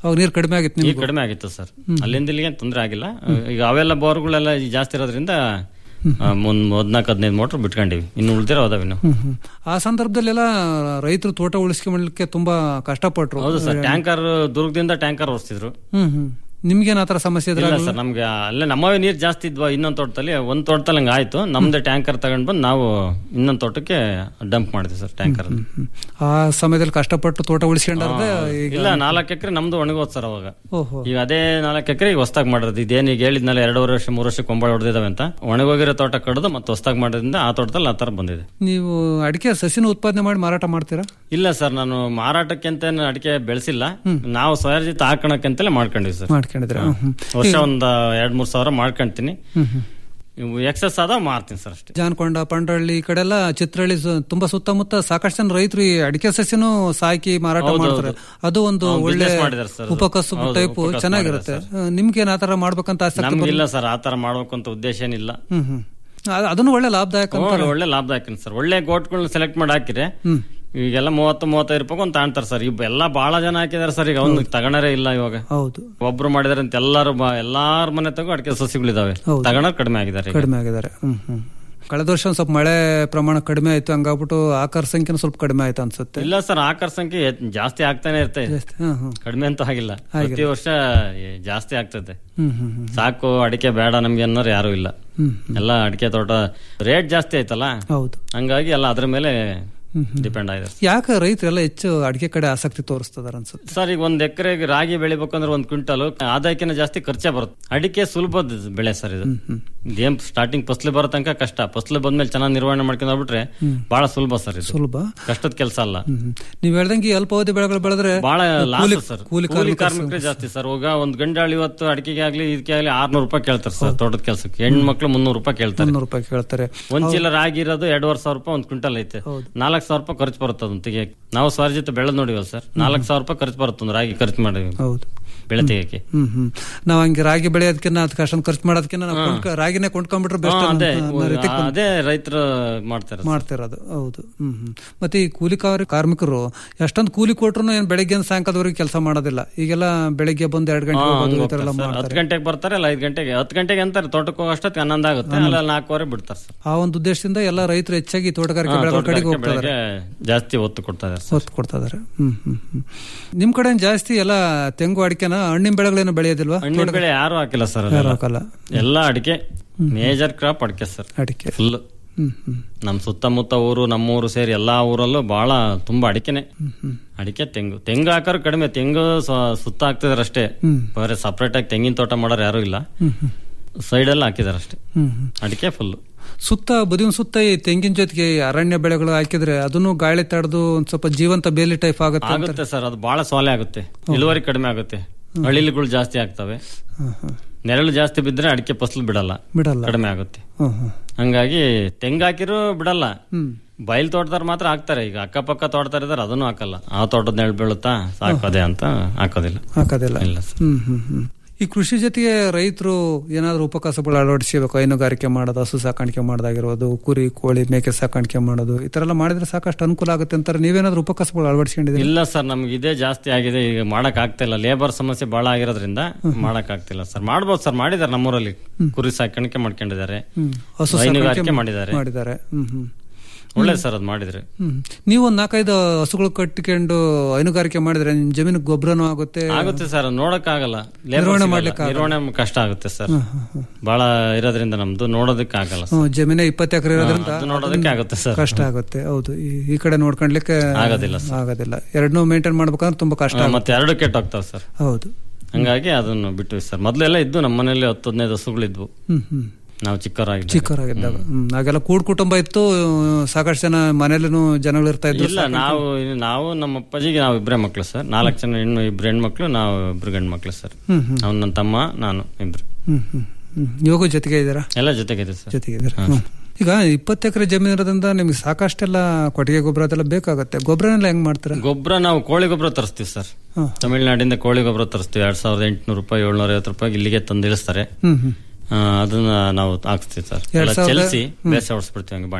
ಅವಾಗ ನೀರು ಕಡಿಮೆ ಆಗಿತ್ತು ಈಗ ನಿಮ್ಗೆ ಕಡಿಮೆ ಆಗಿತ್ತು ಸರ್ ಅಲ್ಲಿಂದ ಇಲ್ಲಿಗೆ ತೊಂದರೆ ಆಗಿಲ್ಲ ಈಗ ಅವೆಲ್ಲ ಬೋರ್ಗಳೆಲ್ಲ ಈ ಜಾಸ್ತಿ ಇರೋದ್ರಿಂದ ಆ, ಮುಂದ್ ಹದ್ನಾಲ್ಕು ಹದಿನೈದು ಮೋಟ್ರ್ ಬಿಟ್ಕೊಂಡಿವಿ ಇನ್ನು ಉಳ್ದಿರೋ ಅದಾವ ಇನ್ನು ಹ್ಮ್ ಹ್ಮ್ ಆ ಸಂದರ್ಭದಲ್ಲೆಲ್ಲ ರೈತರು ತೋಟ ಉಳಿಸ್ಕೊಂಡ್ಲಿಕ್ಕೆ ತುಂಬಾ ಕಷ್ಟಪಟ್ರು ಹೌದು ಸರ್ ಟ್ಯಾಂಕರ್ ದುರ್ಗದಿಂದ ಟ್ಯಾಂಕರ್ ಓಡಿಸ್ತಿದ್ರು ಹ್ಮ್ ಹ್ಮ್ ನಿಮ್ಗೇನ್ ಆತರ ಸಮಸ್ಯೆ ಇದ್ರೆ ಇಲ್ಲ ಸರ್ ನಮ್ಗೆ ಅಲ್ಲೇ ನಮ್ಮವೇ ನೀರ್ ಜಾಸ್ತಿ ಇದ್ವಾ ಇನ್ನೊಂದ್ ತೋಟದಲ್ಲಿ ಒಂದ್ ತೋಟದಲ್ಲಿ ಹಂಗ ಆಯ್ತು ನಮ್ದೇ ಟ್ಯಾಂಕರ್ ತಗೊಂಡ್ ಬಂದು ನಾವು ಇನ್ನೊಂದ್ ತೋಟಕ್ಕೆ ಡಂಪ್ ಮಾಡಿದ್ವಿ ಸರ್ ಟ್ಯಾಂಕರ್ ಹ್ಮ್. ಆ ಸಮಯದಲ್ಲಿ ಕಷ್ಟಪಟ್ಟು ತೋಟ ಉಳಿಸ್ಕೊಂಡ್ರೆ ಈಗ ಇಲ್ಲ ನಾಲ್ಕು ಎಕರೆ ನಮ್ದು ಒಣಗೋದ್ ಸರ್ ಅವಾಗ ಓಹೋ ಈಗ ಅದೇ ನಾಲ್ಕು ಎಕರೆ ಈಗ ಹೊಸ್ದಾಗ್ ಮಾಡಿರೋದು ಇದೇನು ಈಗ ಹೇಳಿದ್ನಲ್ಲ ಎರಡೂವರೆ ವರ್ಷ ಮೂರು ವರ್ಷ ಕೊಂಬಳ ಹೊಡೆದಿದಾವೆ ಅಂತ ಒಣಗೋಗಿರೋ ತೋಟ ಕಡ್ದು ಮತ್ತೆ ಹೊಸ್ದಾಗ್ ಮಾಡೋದ್ರಿಂದ ಆ ತೋಟದಲ್ಲಿ ಆ ತರ ಬಂದಿದೆ ನೀವು ಅಡಿಕೆ ಸಸಿನ ಉತ್ಪಾದನೆ ಮಾಡಿ ಮಾರಾಟ ಮಾಡ್ತೀರಾ ಇಲ್ಲ ಸರ್ ನಾನು ಮಾರಾಟಕ್ಕೆ ಅಂತ ಅಡಿಕೆ ಬೆಳೆಸಿಲ್ಲ ನಾವು ಸ್ವಯರ್ಜಿತ ಹಾಕೋಣಕ್ಕಂತಲೇ ಮಾಡ್ಕೊಂಡಿವಿ ಸರ್ ಮಾಡ್ಕೊಂಡಿದ್ರೆ ಹ್ಮ್ ಹ್ಮ್. ವರ್ಷ ಒಂದ್ ಎರಡ್ ಮೂರ್ ಸಾವಿರ ಮಾಡ್ಕೊಂತೀನಿ ಹ್ಮ್ ಹ್ಮ್ ಇವು ಎಕ್ಸಸ್ ಆದ ಮಾರ್ತೀನಿ ಸರ್ ಅಷ್ಟೇ ಜಾನ್ಕೊಂಡ ಪಂಡ್ರಳ್ಳಿ ಈ ಕಡೆ ಎಲ್ಲ ಚಿತ್ರಹಳ್ಳಿ ಸು- ತುಂಬಾ ಸುತ್ತಮುತ್ತ ಸಾಕಷ್ಟು ಜನ ರೈತರು ಈ ಅಡಿಕೆ ಸಸಿನೂ ಸಾಕಿ ಮಾರಾಟ ಹೌದು, ಮಾಡ್ತಾರೆ ಹೌದು. ಅದು ಒಂದು ಹೌದು, ಒಳ್ಳೆ business ಮಾಡಿದ್ದಾರೆ sir ಅದು. ಉಪಕಸಬು ಹೌದು, ಟೈಪ್ ಉಪಕಸಬು ಚೆನ್ನಾಗಿರುತ್ತೆ ನಿಮ್ಗೇನ್ ಆತರ ಮಾಡ್ಬೇಕಂತ ಆಸಕ್ತಿ ಬರ್- ನಮ್ಗಿಲ್ಲ ಸರ್ ಆ ತರ ಮಾಡ್ಬೇಕು ಅಂತ ಉದ್ದೇಶ ಏನಿಲ್ಲ ಹ್ಮ್ ಹ್ಮ್ ಅದ್- ಅದನ್ನು ಒಳ್ಳೆ ಲಾಭದಾಯಕ ಅಂತ ಒಳ್ಳೆ- ಒಳ್ಳೆ ಲಾಭದಾಯಕ ಸರ್ ಒಳ್ಳೆ ಗೋಟ್ಗಳನ್ನ ಸೆಲೆಕ್ಟ್ ಮಾಡಿ ಹಾಕಿದ್ರೆ ಹ್ಮ್ ಈಗೆಲ್ಲ ಮೂವತ್ತು ಮೂವತ್ತೈದು ರೂಪಾಯಿ ಒಂದು ತಾಣ್ತಾರೆ ಸರ್ ಈಗ ಎಲ್ಲ ಬಹಳ ಜನ ಹಾಕಿದಾರೆ ಸರ್ ಈಗ ಅವ್ನು ತಗೊಳರೇ ಇಲ್ಲ ಇವಾಗ ಹೌದು ಒಬ್ರು ಮಾಡಿದಾರೆ ಅಂತ ಎಲ್ಲಾರು ಬ- ಎಲ್ಲಾರ ಮನೆ ತಗೋ ಅಡಿಕೆ ಸಸಿಗಳಿದಾವೆ ಹೌದು. ತಗೊಳೋರು ಕಡಿಮೆ ಆಗಿದ್ದಾರೆ ಈಗ. ಕಡಿಮೆ ಆಗಿದ್ದಾರೆ ಹ್ಮ್ ಹ್ಮ್ ಕಳೆದ ವರ್ಷ ಒಂದ್ ಸ್ವಲ್ಪ ಮಳೆ ಪ್ರಮಾಣ ಕಡಿಮೆ ಆಯ್ತು ಹಂಗಾಗ್ಬಿಟ್ಟು ಆಕಾರ ಸಂಖ್ಯೆನೂ ಸ್ವಲ್ಪ ಕಡಿಮೆ ಆಯ್ತು ಅನ್ಸುತ್ತೆ ಇಲ್ಲ ಸರ್ ಆಕರ್ ಸಂಖ್ಯೆ ಎತ್- ಜಾಸ್ತಿ ಆಗ್ತಾನೆ ಇರ್ತದೆ ಜಾಸ್ತಿ ಹ್ಮ್ ಹ್ಮ್ ಕಡಿಮೆ ಅಂತ ಆಗಿಲ್ಲ ಪ್ರತಿ ವರ್ಷ ಏ, ಜಾಸ್ತಿ ಆಗ್ತದೆ ಹ್ಮ್ ಹ್ಮ್ ಹ್ಮ್ ಸಾಕು ಅಡಿಕೆ ಬೇಡ ನಮ್ಗೆ ಅನ್ನೋರು ಯಾರು ಇಲ್ಲ ಹ್ಮ್ ಎಲ್ಲ ಅಡಿಕೆ ತೋಟ ರೇಟ್ ಜಾಸ್ತಿ ಆಯ್ತಲ್ಲ ಹೌದು ಹಂಗಾಗಿ ಎಲ್ಲ ಅದ್ರ ಮೇಲೆ ಹ್ಮ್ ಹ್ಮ್. ಡಿಪೆಂಡ್ ಆಗಿದೆ ಯಾಕೆ ರೈತರೆಲ್ಲ ಹೆಚ್ಚು ಅಡಿಕೆ ಕಡೆ ಆಸಕ್ತಿ ತೋರಿಸ್ತದಾರ ಅನ್ಸುತ್ತೆ ಸರ್ ಈಗ ಒಂದ್ ಎಕರೆಗೆ ರಾಗಿ ಬೆಳಿಬೇಕಂದ್ರೆ ಒಂದ್ ಕ್ವಿಂಟಲ್ ಆದಾಯಕ್ಕಿಂತ ಜಾಸ್ತಿ ಖರ್ಚೆ ಬರುತ್ತೆ ಅಡಿಕೆ ಸುಲಭದ ಬೆಳೆ ಸರ್ ಇದು ಇದೇನ್ ಸ್ಟಾರ್ಟಿಂಗ್ ಫಸ್ಲು ಬರೋ ತನಕ ಕಷ್ಟ ಫಸ್ಲು ಬಂದ್ಮೇಲೆ ಚೆನ್ನಾಗಿ ನಿರ್ವಹಣೆ ಮಾಡ್ಕೊಂಡು ಹೋಗ್ಬಿಟ್ರೆ ಬಹಳ ಸುಲಭ ಸರ್ ಇದು ಸುಲಭ ಕಷ್ಟದ ಕೆಲಸ ಅಲ್ಲ ಹ್ಮ್ ಹ್ಮ್. ನೀವ್ ಹೇಳ್ದಂಗೆ ಈ ಅಲ್ಪಾವಧಿ ಬೆಳೆಗಳು ಬೆಳೆದ್ರೆ ಬಹಳ ಕೂಲಿ- ಲಾಸ್ ಸರ್ ಕೂಲಿ ಕೂಲಿ ಕಾರ್ಮಿಕರ ಕಾರ್ಮಿಕರೇ ಜಾಸ್ತಿ ಸರ್ ಈಗ ಒಂದ್ ಗಂಡಾಳು ಇವತ್ತು ಅಡಿಕೆಗೆ ಆಗ್ಲಿ ಇದಕ್ಕೆ ಆಗ್ಲಿ ಆರ್ನೂರು ರೂಪಾಯಿ ಕೇಳ್ತಾರೆ ಸರ್ ತೋಟದ ಕೆಲಸಕ್ಕೆ ಹೆಣ್ಮಕ್ಳು ಮುನ್ನೂರು ರೂಪಾಯಿ ಕೇಳ್ತಾರೆ ಮುನ್ನೂರು ರೂಪಾಯಿ ಕೇಳ್ತಾರೆ ಒಂದ್ ಚೀಲ ರಾಗಿ ಇರೋದು ಎರಡುವರೆ ಸಾವಿರ ರೂಪಾಯಿ ಒಂದ್ ಕ್ವಿಂಟಲ್ ಐತೆ ನಾಲ್ಕು ಸಾವಿರ ರೂಪಾಯಿ ಖರ್ಚು ಬರುತ್ತೆ ಅದನ್ನ ತೆಗಿಯಕ್ಕೆ ನಾವು ಸ್ವರ್ಜಿತ ಬೆಳೆದ್ ನೋಡಿವಲ್ಲ ಸರ್ ನಾಲ್ಕು ಸಾವಿರ ರೂಪಾಯಿ ಖರ್ಚು ಬರುತ್ತೆ ಒಂದು ರಾಗಿ ಖರ್ಚು ಮಾಡಿ ಹೌದು ಬೆಳೆ ತೆಗಿಯಕ್ಕೆ ಹ್ಮ್ ಹ್ಮ್ ನಾವ್ ಹಂಗೆ ರಾಗಿ ಬೆಳೆಯೋದಕ್ಕಿಂತ ಅದಕ್ಕೆ ಅಷ್ಟೊಂದು ಖರ್ಚು ಮಾಡೋದಕ್ಕಿಂತ ನಾವು ಕೊಂಡ್ಕ- ರಾಗಿನೇ ಕೊಂಡ್ಕೊಂಡ್ಬಿಟ್ರೆ ಹಾ, ಬೆಸ್ಟ್ ಅದೇ ಅದೇ ರೈತರು ಮಾಡ್ತಾರೆ ಮಾಡ್ತಿರೋದು ಹೌದು ಹ್ಮ್ ಹ್ಮ್ ಮತ್ತೆ ಈ ಕೂಲಿ ಕಾರ್ಯ ಕಾರ್ಮಿಕರು ಎಷ್ಟೊಂದು ಕೂಲಿ ಕೊಟ್ರು ಏನ್ ಬೆಳಗ್ಗೆ ಸಾಯಂಕಾಲದವರೆಗೆ ಕೆಲಸ ಮಾಡೋದಿಲ್ಲ ಈಗೆಲ್ಲ ಬೆಳಗ್ಗೆ ಬಂದು ಎರಡು ಗಂಟೆ ಹೋಗೋದು ಈ ತರ ಎಲ್ಲ ಹತ್ತು ಮಾಡ್ತಾರೆ ಗಂಟೆಗೆ ಬರ್ತಾರೆ ಅಲ್ಲ ಐದು ಗಂಟೆಗೆ ಹತ್ತು ಗಂಟೆಗೆ ಅಂತಾರೆ ತೋಟಕ್ಕೆ ಹೋಗೋಷ್ಟೊತ್ತಿಗೆ ಹನ್ನೊಂದು ಆಗುತ್ತೆ ಅಲ್ಲ ನಾಲ್ಕುವರೆ ಬಿಡ್ತಾರೆ ಸರ್ ಆ ಒಂದು ಉದ್ದೇಶದಿಂದ ಎಲ್ಲ ರೈತರು ಹೆಚ್ಚಾಗಿ ತೋಟಗಾರಿಕೆ ಬೆಳೆಗಳ ಕಡೆಗೆ ತೋಟಗಾರಿಕೆ ಹೋಗ್ತಾರೆ ಬೆಳೆಗೆ ಜಾಸ್ತಿ ಒತ್ತು ಕೊಡ್ತಾ ಇದ್ದಾರೆ ಸರ್ ಒತ್ತು ಕೊಡ್ತಾ ಇದಾರೆ ಹ್ಮ್ ಹ್ಮ್ ಹ್ಮ್ ನಿಮ್ ಕಡೆ ಜಾಸ್ತಿ ಎಲ್ಲ ತೆಂಗು ಅಡಿಕೆನ ಹಣ್ಣಿನ ಬೆಳೆಗಳೇನು ಬೆಳೆಯೋದಿಲ್ವಾ ಹಣ್ಣಿನ ಬೆಳೆ ಯಾರು ಹಾಕಿಲ್ಲ ಸರ್ ಯಾರು ಹಾಕಲ್ಲ ಎಲ್ಲ ಅಡಿಕೆ ಮೇಜರ್ ಕ್ರಾಪ್ ಅಡಿಕೆ ಸರ್ ಅಡಿಕೆ ಫುಲ್ ಹ್ಮ್ ಹ್ಮ್ ನಮ್ ಸುತ್ತಮುತ್ತ ಊರು ನಮ್ಮೂರು ಸೇರಿ ಎಲ್ಲಾ ಊರಲ್ಲೂ ಬಹಳ ತುಂಬಾ ಅಡಿಕೆನೆ ಅಡಿಕೆ ತೆಂಗು ತೆಂಗು ಹಾಕೋರು ಕಡಿಮೆ ತೆಂಗು ಸ- ಸುತ್ತ ಹಾಕ್ತಿದಾರೆ ಅಷ್ಟೇ ಹ್ಮ್. ಬೇರೆ ಸಪ್ರೇಟ್ ಆಗಿ ತೆಂಗಿನ ತೋಟ ಮಾಡೋರು ಯಾರು ಇಲ್ಲ ಹ್ಮ್ ಹ್ಮ್ ಸೈಡ್ ಅಲ್ಲಿ ಹಾಕಿದಾರೆ ಅಷ್ಟೇ ಹ್ಮ್ ಹ್ಮ್ ಅಡಿಕೆ ಫುಲ್ ಸುತ್ತ ಬದಿನ ಸುತ್ತ ಈ ತೆಂಗಿನ ಜೊತೆಗೆ ಈ ಅರಣ್ಯ ಬೆಳೆಗಳು ಹಾಕಿದ್ರೆ ಅದನ್ನು ಗಾಳಿ ತಡೆದು ಒಂದ್ ಸ್ವಲ್ಪ ಜೀವಂತ ಬೇಲಿ ಟೈಪ್ ಆಗುತ್ತೆ ಅಂತ ಆಗುತ್ತೆ ಸರ್ ಅದು ಬಹಳ ಸೊಲೆ ಆಗುತ್ತೆ ಇಳುವರಿ ಕಡಿಮೆ ಆಗುತ್ತೆ ಅಳಿಲುಗಳು ಜಾಸ್ತಿ ಆಗ್ತವೆ ಹ್ಮ್ ಹ್ಮ್ ನೆರಳು ಜಾಸ್ತಿ ಬಿದ್ರೆ ಅಡಿಕೆ ಫಸಲು ಬಿಡಲ್ಲ ಬಿಡಲ್ಲ ಕಡಿಮೆ ಆಗುತ್ತೆ ಹ್ಮ್ ಹ್ಮ್ ಹಂಗಾಗಿ ತೆಂಗು ಹಾಕಿರೂ ಬಿಡಲ್ಲ ಹ್ಮ್ ಬಯಲ್ ತೋಟದಾರ ಮಾತ್ರ ಹಾಕ್ತಾರೆ ಈಗ ಅಕ್ಕಪಕ್ಕ ತೋಟದಾರ ಇದಾರೆ ಅದನ್ನು ಹಾಕಲ್ಲ ಆ ತೋಟದ ನೆರಳು ಬೀಳುತ್ತಾ ಸಾಕೋದೆ ಅಂತ ಹಾಕೋದಿಲ್ಲ ಹಾಕೋದಿಲ್ಲ ಇಲ್ಲ ಸರ್ ಹ್ಮ್ ಹ್ಮ್ ಹ್ಮ್ ಈ ಕೃಷಿ ಜೊತೆಗೆ ರೈತರು ಏನಾದ್ರು ಉಪಕಸಬುಗಳು ಅಳವಡಿಸಬೇಕು ಹೈನುಗಾರಿಕೆ ಮಾಡೋದು ಹಸು ಸಾಕಾಣಿಕೆ ಮಾಡೋದಾಗಿರ್ಬೋದು ಕುರಿ ಕೋಳಿ ಮೇಕೆ ಸಾಕಾಣಿಕೆ ಮಾಡೋದು ಈ ತರ ಎಲ್ಲ ಮಾಡಿದ್ರೆ ಸಾಕಷ್ಟು ಅನುಕೂಲ ಆಗುತ್ತೆ ಅಂತಾರೆ ನೀವೇನಾದ್ರೂ ಉಪಕಸಬುಗಳು ಅಳವಡಿಸ್ಕೊಂಡಿದ್ದೀರಿ ಇಲ್ಲ ಸರ್ ನಮ್ಗೆ ಇದೇ ಜಾಸ್ತಿ ಆಗಿದೆ ಈಗ ಮಾಡಕ್ ಆಗ್ತಾ ಇಲ್ಲ ಲೇಬರ್ ಸಮಸ್ಯೆ ಬಹಳ ಆಗಿರೋದ್ರಿಂದ ಮಾಡಕ್ ಆಗ್ತಿಲ್ಲ ಸರ್ ಮಾಡ್ಬೋದು ಸರ್ ಮಾಡಿದಾರೆ ನಮ್ಮೂರಲ್ಲಿ ಕುರಿ ಸಾಕಾಣಿಕೆ ಮಾಡ್ಕೊಂಡಿದ್ದಾರೆ ಹ್ಮ್ ಹಸು ಹೈನುಗಾರಿಕೆ ಸಾಕಾಣಿಕೆ ಮಾಡಿದ್ದಾರೆ ಮಾಡಿದ್ದಾರೆ ಹ್ಮ್ ಹ್ಮ್ ಒಳ್ಳೆ ಸರ್ ಅದು ಮಾಡಿದ್ರೆ ಹ್ಮ್ ನೀವು ಒಂದ್ ನಾಲ್ಕೈದು ಹಸುಗಳು ಕಟ್ಟಿಕೊಂಡು ಹೈನುಗಾರಿಕೆ ಮಾಡಿದ್ರೆ ನಿಮ್ ಜಮೀನು ಗೊಬ್ಬರನೂ ಆಗುತ್ತೆ ಆಗುತ್ತೆ ಸರ್ ನೋಡಕ್ ಆಗಲ್ಲ ನಿರ್ವಹಣೆ ಮಾಡ್ಲಿಕ್ಕೆ ನಿರ್ವಹಣೆ ಕಷ್ಟ ಆಗುತ್ತೆ ಸರ್ ಬಹಳ ಇರೋದ್ರಿಂದ ನಮ್ದು ನೋಡೋದಕ್ಕೆ ಆಗಲ್ಲ ಸರ್ ಹ್ಮ್, ಜಮೀನೇ ಇಪ್ಪತ್ತು ಎಕರೆ ಇರೋದ್ರಿಂದ ಅದು ನೋಡೋದಕ್ಕೆ ಆಗುತ್ತೆ ಸರ್ ಕಷ್ಟ ಆಗುತ್ತೆ ಹೌದು ಈ- ಈ ಕಡೆ ನೋಡ್ಕೊಂಡ್ಲಿಕ್ಕೆ ಆಗೋದಿಲ್ಲ ಆಗೋದಿಲ್ಲ ಎರಡನ್ನೂ ಮೇಂಟೈನ್ ಮಾಡ್ಬೇಕಂದ್ರೆ ತುಂಬಾ ಕಷ್ಟ ಹಾ, ಆಗುತ್ತೆ. ಮತ್ತೆ ಎರಡು ಕೆಟ್ಟ ಹೋಗ್ತಾವ ಸರ್ ಹೌದು ಹಂಗಾಗಿ ಅದನ್ನು ಬಿಟ್ಟು ಸರ್ ಮೊದ್ಲೆಲ್ಲ ಇದ್ದು ನಮ್ಮ ಮನೇಲಿ ಹತ್ತು ಹದಿನೈದು ಹಸುಗಳಿದ್ವು ಹ್ಮ್ ಹ್ಮ್ ನಾವು ಚಿಕ್ಕವರಾಗಿದ್ದಾಗ ಚಿಕ್ಕವರಾಗಿದ್ದಾಗ ಹ್ಮ್ ಆಗೆಲ್ಲ ಕೂಡ್ ಕುಟುಂಬ ಇತ್ತು ಸಾಕಷ್ಟು ಜನ ಮನೇಲೂ ಜನಗಳು ಇರ್ತಾ ಇದ್ರು ಇಲ್ಲ ನಾವು ನಾವು ನಮ್ಮ ಅಪ್ಪಾಜಿಗೆ ನಾವು ಇಬ್ಬರೇ ಮಕ್ಳು ಸರ್ ನಾಲ್ಕು ಜನ ಹೆಣ್ಣು ಇಬ್ರು ಹೆಣ್ಮಕ್ಳು ನಾವು ಇಬ್ರು ಗಂಡು ಮಕ್ಳು ಸರ್ ಹ್ಮ್ ಹ್ಮ್ ಅವ್ನು ನನ್ನ ತಮ್ಮ ನಾನು ಇಬ್ರು ಹ್ಮ್ ಹ್ಮ್ ಹ್ಮ್ ಇವಾಗೂ ಜೊತೆಗೆ ಇದ್ದೀರಾ ಎಲ್ಲ ಜೊತೆಗಿದೆ ಸರ್ ಜೊತೆಗೆ ಇದ್ದೀರಾ ಹ್ಮ್. ಈಗ ಇಪ್ಪತ್ತು ಎಕರೆ ಜಮೀನು ಇರೋದ್ರಿಂದ ನಿಮ್ಗೆ ಸಾಕಷ್ಟೆಲ್ಲ ಕೊಟ್ಟಿಗೆ ಗೊಬ್ಬರ ಅದೆಲ್ಲ ಬೇಕಾಗುತ್ತೆ ಗೊಬ್ಬರನೆಲ್ಲ ಹೆಂಗ್ ಮಾಡ್ತೀರಾ ಗೊಬ್ಬರ ನಾವು ಕೋಳಿ ಗೊಬ್ಬರ ತರಿಸ್ತೀವಿ ಸರ್ ಹ್ಮ್. ತಮಿಳ್ನಾಡಿಂದ ಕೋಳಿ ಗೊಬ್ಬರ ತರಿಸ್ತೀವಿ ಎರಡ್ ಸಾವಿರದ ಎಂಟುನೂರು ರೂಪಾಯಿ ಏಳ್ನೂರ ಐವತ್ತು ರೂಪಾಯಿ ಇಲ್ಲಿಗೆ ತಂದು ಇಳಿಸ್ತಾರೆ ಹ್ಮ್ ಹ್ಮ್ ಆ, ಅದನ್ನ ನಾವು ಹಾಕ್ಸ್ತೀವಿ ಸರ್ ಎರಡ್ ಎಲ್ಲ ಸಾವಿರದ- ಚೆಲ್ಸಿ ಬೇಸ ಹೊಡಿಸ್ಬಿಡ್ತೀವಿ ಹಂಗೆ ಬಾಣ್ಲಿ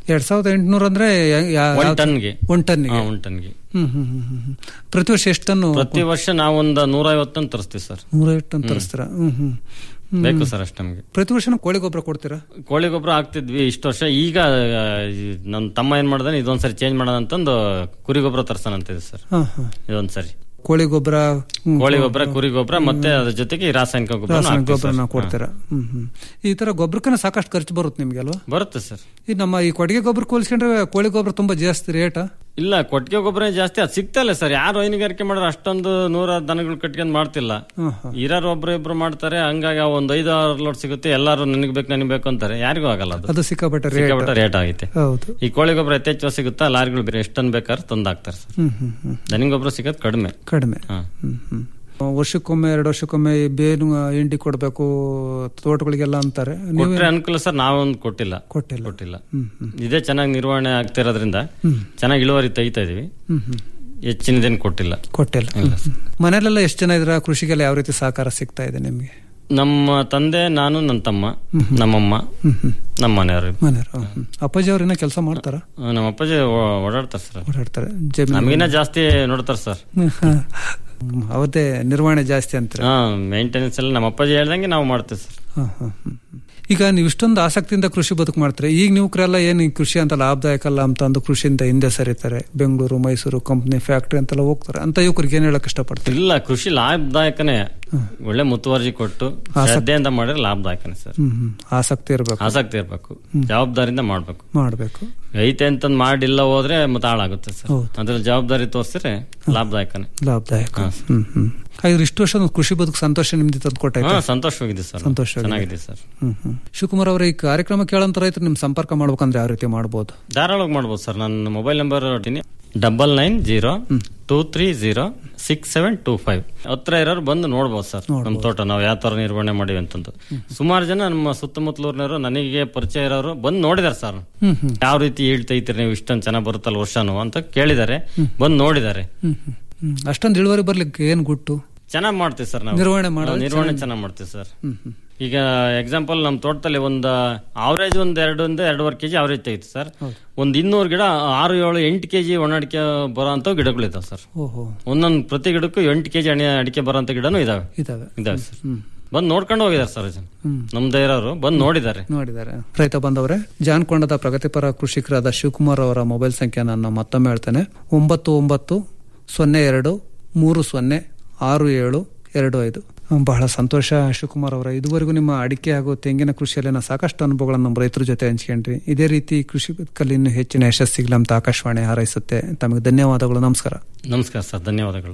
ಎರಡ್ ಸಾವಿರದ ಎಂಟುನೂರ ಅಂದ್ರೆ ಯಾ- ಯಾ- ಒಂದ್ ಯಾವ- ಟನ್ಗೆ ಒಂದ್ ಟನ್ನಿಗೆ ಹಾ, ಒಂದ್ ಟನ್ಗೆ ಹ್ಮ್ ಹ್ಮ್ ಹ್ಮ್ ಹ್ಮ್ ಹ್ಮ್. ಪ್ರತಿ ವರ್ಷ ಎಷ್ಟು ಟನ್ನು ಪ್ರತಿ ವರ್ಷ ನಾವೊಂದು ನೂರೈವತ್ತು ಟನ್ ತರಿಸ್ತೀವಿ ಸರ್ ನೂರೈವತ್ತು ಟನ್ ತರಿಸ್ತೀರಾ ಹ್ಮ್ ಹ್ಮ್ ಹ್ಮ್. ಬೇಕು ಸರ್ ಅಷ್ಟು ನಮಗೆ ಪ್ರತಿ ವರ್ಷ ಕೋಳಿ ಗೊಬ್ಬರ ಕೊಡ್ತೀರಾ ಕೋಳಿ ಗೊಬ್ಬರ ಹಾಕ್ತಿದ್ವಿ ಇಷ್ಟು ವರ್ಷ ಈಗ ಆ, ಈ ನನ್ನ ತಮ್ಮ ಏನ್ ಮಾಡ್ದಾನೆ ಇದೊಂದ್ಸರಿ ಚೇಂಜ್ ಮಾಡೋಣ ಅಂತಂದು ಕುರಿ ಗೊಬ್ಬರ ತರ್ಸಾನಂತಿದೆ ಸರ್ ಹಾ ಹಾ ಇದೊಂದ್ಸರಿ ಕೋಳಿ ಗೊಬ್ಬರ ಹ್ಮ್, ಕೋಳಿ ಗೊಬ್ಬರ ಕುರಿ ಗೊಬ್ಬರ ಮತ್ತೆ ಅದ್ರ ಜೊತೆಗೆ ಈ ರಾಸಾಯನಿಕ ಗೊಬ್ಬರ ರಾಸಾಯನಿಕ ಗೊಬ್ಬರನ ಕೊಡ್ತೀರಾ ಹ್ಮ್ ಹ್ಮ್ ಈ ತರ ಗೊಬ್ಬರಕ್ಕನ ಸಾಕಷ್ಟು ಖರ್ಚು ಬರುತ್ತೆ ನಿಮ್ಗೆ ಅಲ್ವಾ ಬರುತ್ತೆ ಸರ್ ಈ ನಮ್ಮ ಈ ಕೊಟ್ಟಿಗೆ ಗೊಬ್ಬರ ಹೋಲಿಸ್ಕೊಂಡ್ರೆ ಕೋಳಿ ಗೊಬ್ಬರ ತುಂಬಾ ಜಾಸ್ತಿ ರೇಟ್ ಇಲ್ಲ ಕೊಟ್ಟಿಗೆ ಗೊಬ್ಬರ ಜಾಸ್ತಿ ಅದು ಸಿಗ್ತಾ ಸರ್ ಯಾರು ಹೈನುಗಾರಿಕೆ ಮಾಡೋರು ಅಷ್ಟೊಂದು ನೂರ ದನಗಳು ಕಟ್ಕೊಂಡ್ ಮಾಡ್ತಿಲ್ಲ ಇರೋರು ಒಬ್ರು ಇಬ್ರು ಮಾಡ್ತಾರೆ ಹಂಗಾಗಿ ಒಂದ್ ಐದು ಆರು ಲೋಡ್ ಸಿಗುತ್ತೆ ಎಲ್ಲಾರು ನನಗೆ ಬೇಕು ನನಗೆ ಬೇಕು ಅಂತಾರೆ ಯಾರಿಗೂ ಆಗಲ್ಲ ಅದು ಅದು ಸಿಕ್ಕಾಪಟ್ಟೆ ರೇಟ್ ಸಿಕ್ಕಾಪಟ್ಟೆ ರೇಟ್ ಆಗೈತೆ ಹೌದು ಈ ಕೋಳಿ ಗೊಬ್ಬರ ಯಥೇಚ್ಛ ಸಿಗುತ್ತಾ ಲಾರಿಗಳು ಬೇರೆ ಎಷ್ಟು ಟನ್ ಬೇಕಾದ್ರೆ ತಂದು ಹಾಕ್ತಾರೆ ಸರ್ ಹ್ಮ್ ಹ್ಮ್ ಹ್ಮ್ ದನಿನ ಗೊಬ್ಬರ ಸಿಗೋದು ಕಡಿಮೆ ಕಡಿಮೆ ಹಾ. ಹ್ಮ್ ಹ್ಮ್ ವರ್ಷಕ್ಕೊಮ್ಮೆ ಎರಡು ವರ್ಷಕ್ಕೊಮ್ಮೆ ಈ ಬೇನು ಎಂಡಿ ಕೊಡ್ಬೇಕು ತೋಟಗಳಿಗೆಲ್ಲ ಅಂತಾರೆ ನೀವು ಕೊಟ್ರೆ ಅನುಕೂಲ ಸರ್ ನಾವೊಂದು ಕೊಟ್ಟಿಲ್ಲ ಕೊಟ್ಟಿಲ್ಲ ಕೊಟ್ಟಿಲ್ಲ ಹ್ಮ್ ಹ್ಮ್ ಇದೇ ಚೆನ್ನಾಗಿ ನಿರ್ವಹಣೆ ಆಗ್ತಿರೋದ್ರಿಂದ ಚೆನ್ನಾಗಿ ಇಳುವರಿ ತೆಗಿತಾ ಇದೀವಿ ಹ್ಮ್ ಹ್ಮ್ ಹೆಚ್ಚಿನದೇನು ಕೊಟ್ಟಿಲ್ಲ ಕೊಟ್ಟಿಲ್ಲ ಮನೇಲೆಲ್ಲ ಎಷ್ಟು ಜನ ಇದ್ರ ಕೃಷಿಗೆಲ್ಲ ಯಾವ ರೀತಿ ಸಹಕಾರ ಸಿಗ್ತಾ ಇದೆ ನಿಮ್ಗೆ ನಮ್ಮ ತಂದೆ ನಾನು ನನ್ನ ತಮ್ಮ ನಮ್ಮಮ್ಮ ನಮ್ಮ ಮನೆಯವರು ಮನೆಯವರು ಅಪ್ಪಾಜಿ ಅವ್ರು ಇನ್ನೂ ಕೆಲಸ ಮಾಡ್ತಾರ ನಮ್ಮ ಅಪ್ಪಾಜಿ ಓ- ಓಡಾಡ್ತಾರೆ ಸರ್ ಓಡಾಡ್ತಾರೆ ಜಮೀನು ನಮಗಿನ್ನ ಜಾಸ್ತಿ ನೋಡ್ತಾರೆ ಸರ್ ಹ್ಮ್, ಅವತ್ತೇ ನಿರ್ವಹಣೆ ಜಾಸ್ತಿ ಅಂತೀರ ಹಾ ಮೇಂಟೆನೆನ್ಸ್ ಎಲ್ಲ ನಮ್ಮ ಅಪ್ಪಾಜಿ ಹೇಳ್ದಂಗೆ ನಾವು ಮಾಡ್ತೇವೆ ಸರ್ ಹ, ಹ, ಹ. ಈಗ ನೀವು ಇಷ್ಟೊಂದು ಆಸಕ್ತಿಯಿಂದ ಕೃಷಿ ಬದುಕು ಮಾಡ್ತಾರೆ ಈಗ ಯುವಕರೆಲ್ಲ ಏನು ಈ ಕೃಷಿ ಅಂತ ಲಾಭದಾಯಕ ಅಲ್ಲ ಅಂತ ಅಂದು ಕೃಷಿಯಿಂದ ಹಿಂದೆ ಸರಿತಾರೆ ಬೆಂಗಳೂರು ಮೈಸೂರು ಕಂಪ್ನಿ ಫ್ಯಾಕ್ಟ್ರಿ ಅಂತೆಲ್ಲ ಹೋಗ್ತಾರೆ ಅಂತ ಯುವಕರಿಗೆ ಏನ್ ಹೇಳಕ್ ಇಷ್ಟಪಡ್ತಾರೆ ಇಲ್ಲ ಕೃಷಿ ಲಾಭದಾಯಕನೇ ಒಳ್ಳೆ ಮುತುವರ್ಜಿ ಕೊಟ್ಟು ಶ್ರದ್ಧೆಯಿಂದ ಮಾಡಿದ್ರೆ ಲಾಭದಾಯಕನೇ ಸರ್ ಹ್ಮ್ ಹ್ಮ್ ಆಸಕ್ತಿ ಇರಬೇಕು ಆಸಕ್ತಿ ಇರ್ಬೇಕು ಜವಾಬ್ದಾರಿಯಿಂದ ಮಾಡ್ಬೇಕು ಮಾಡ್ಬೇಕು ಐತೆ ಅಂತಂದ್ ಮಾಡಿಲ್ಲ ಹೋದ್ರೆ ಮತ್ತೆ ಹಾಳಾಗುತ್ತೆ ಸರ್ ಹೌದು. ಅದ್ರಲ್ಲಿ ಜವಾಬ್ದಾರಿ ತೋರಿಸಿದ್ರೆ ಲಾಭದಾಯಕನೇ ಲಾಭದಾಯಕ ಹ್ಮ್ ಹ್ಮ್ ಹಾಗಾದ್ರೆ ಇಷ್ಟು ವರ್ಷ ಒಂದು ಕೃಷಿ ಬದುಕು ಸಂತೋಷ ನಿಮ್ದು ತಂದು ಹಾ ಕೊಟ್ಟಾಯ್ತು ಸಂತೋಷವಾಗಿದೆ ಸರ್ ಸಂತೋಷವಾಗಿದೆ. ಚೆನ್ನಾಗಿದೆ ಸರ್ ಹ್ಮ್ ಹ್ಮ್ ಶಿವಕುಮಾರ್ ಅವರ ಈ ಕಾರ್ಯಕ್ರಮ ಕೇಳಂತ ರೈತರು ನಿಮ್ ಸಂಪರ್ಕ ಮಾಡ್ಬೇಕಂದ್ರೆ ಯಾವ ರೀತಿ ಮಾಡ್ಬೋದು ಧಾರಾಳವಾಗಿ ಮಾಡ್ಬೋದು ಸರ್ ನನ್ನ ಮೊಬೈಲ್ ನಂಬರ್ ಹೊರಟಿನಿ double nine zero two three zero six seven two five ಹತ್ರ ಇರೋರು ಬಂದು ನೋಡ್ಬೋದು ಸರ್ ನಮ್ಮ ತೋಟ ನಾವು ಯಾವ ತರ ನಿರ್ವಹಣೆ ಮಾಡಿವಿ ಅಂತಂದು ಸುಮಾರು ಜನ ನಮ್ಮ ಸುತ್ತಮುತ್ತಲೂರಿನವರು ನನಗೆ ಪರಿಚಯ ಇರೋರು ಬಂದು ನೋಡಿದಾರೆ ಸರ್ ಹ್ಮ್ ಹ್ಮ್ ಯಾವ ರೀತಿ ಹೇಳ್ತೈತ್ರಿ ನೀವು ಇಷ್ಟೊಂದು ಚೆನ್ನಾಗಿ ಬರುತ್ತಲ್ಲ ವರ್ಷನು ಅಂತ ಕೇಳಿದ್ದಾರೆ ಬಂದು ನೋಡಿದ್ದಾರೆ ಹ್ಮ್ ಹ್ಮ್ ಹ್ಮ್ ಅಷ್ಟೊಂದು ಇಳುವರಿ ಬರ್ಲಿಕ್ಕೆ ಏನ್ ಗುಟ್ಟು ಚೆನ್ನಾಗಿ ಮಾಡ್ತೀವಿ ಸರ್ ನಾವು ನಿರ್ವಹಣೆ ಮಾಡೋದು ನಾವು ನಿರ್ವಹಣೆ ಚೆನ್ನಾಗಿ ಮಾಡ್ತೀವಿ ಸರ್ ಹ್ಮ್ ಹ್ಮ್ ಈಗ ಎಕ್ಸಾಂಪಲ್ ನಮ್ಮ ತೋಟದಲ್ಲಿ ಒಂದು ಅವರೇಜ್ ಒಂದು ಎರಡರಿಂದ ಎರಡೂವರೆ ಕೆಜಿ ಅವರೇಜ್ ತೆಗಿತು ಸರ್ ಒಂದು ಇನ್ನೂರು ಗಿಡ ಆರು ಏಳು ಎಂಟು ಕೆಜಿ ಒಣ ಅಡಿಕೆ ಬರೋ ಅಂತ ಗಿಡಗಳಿದಾವೆ ಸರ್ ಓಹೋ ಒಂದೊಂದು ಪ್ರತಿ ಗಿಡಕ್ಕೂ ಎಂಟು ಕೆಜಿ ಅಣಿ ಅಡಿಕೆ ಬರೋ ಅಂತ ಗಿಡನೂ ಇದಾವೆ ಇದಾವೆ ಇದಾವೆ ಸರ್ ಹ್ಮ್ ಬಂದು ನೋಡ್ಕೊಂಡು ಹೋಗಿದ್ದಾರೆ ಸರ್ ಜನ ಹ್ಮ್ ನಮ್ದೇ ಇರೋರು ಬಂದು ನೋಡಿದ್ದಾರೆ ನೋಡಿದ್ದಾರೆ ರೈತ ಬಂದವರೇ ಜಾನ್ಕೊಂಡದ ಪ್ರಗತಿಪರ ಕೃಷಿಕರಾದ ಶಿವಕುಮಾರ್ ಅವರ ಮೊಬೈಲ್ ಸಂಖ್ಯೆ ನಾನು ಮತ್ತೊಮ್ಮೆ ಹೇಳ್ತೇನೆ ಒಂಬತ್ತು ಒಂಬತ್ತು ಸೊನ್ನೆ ಎರಡು ಮೂರು ಸೊನ್ನೆ ಆರು ಏಳು ಎರಡು ಐದು ಹ್ಮ್, ಬಹಳ ಸಂತೋಷ ಶಿವಕುಮಾರ್ ಅವರ ಇದುವರೆಗೂ ನಿಮ್ಮ ಅಡಿಕೆ ಹಾಗೂ ತೆಂಗಿನ ಕೃಷಿಯಲ್ಲಿನ ಸಾಕಷ್ಟು ಅನುಭವಗಳನ್ನು ನಮ್ಮ ರೈತರ ಜೊತೆ ಹಂಚ್ಕೊಂಡ್ರಿ ಇದೇ ರೀತಿ ಕೃಷಿ ಬದುಕಲ್ಲಿ ಇನ್ನೂ ಹೆಚ್ಚಿನ ಯಶಸ್ಸಿಗ್ಲಿ ಅಂತ ಆಕಾಶವಾಣಿ ಹಾರೈಸುತ್ತೆ ತಮಗೆ ಧನ್ಯವಾದಗಳು ನಮಸ್ಕಾರ ನಮಸ್ಕಾರ ಸರ್ ಧನ್ಯವಾದಗಳು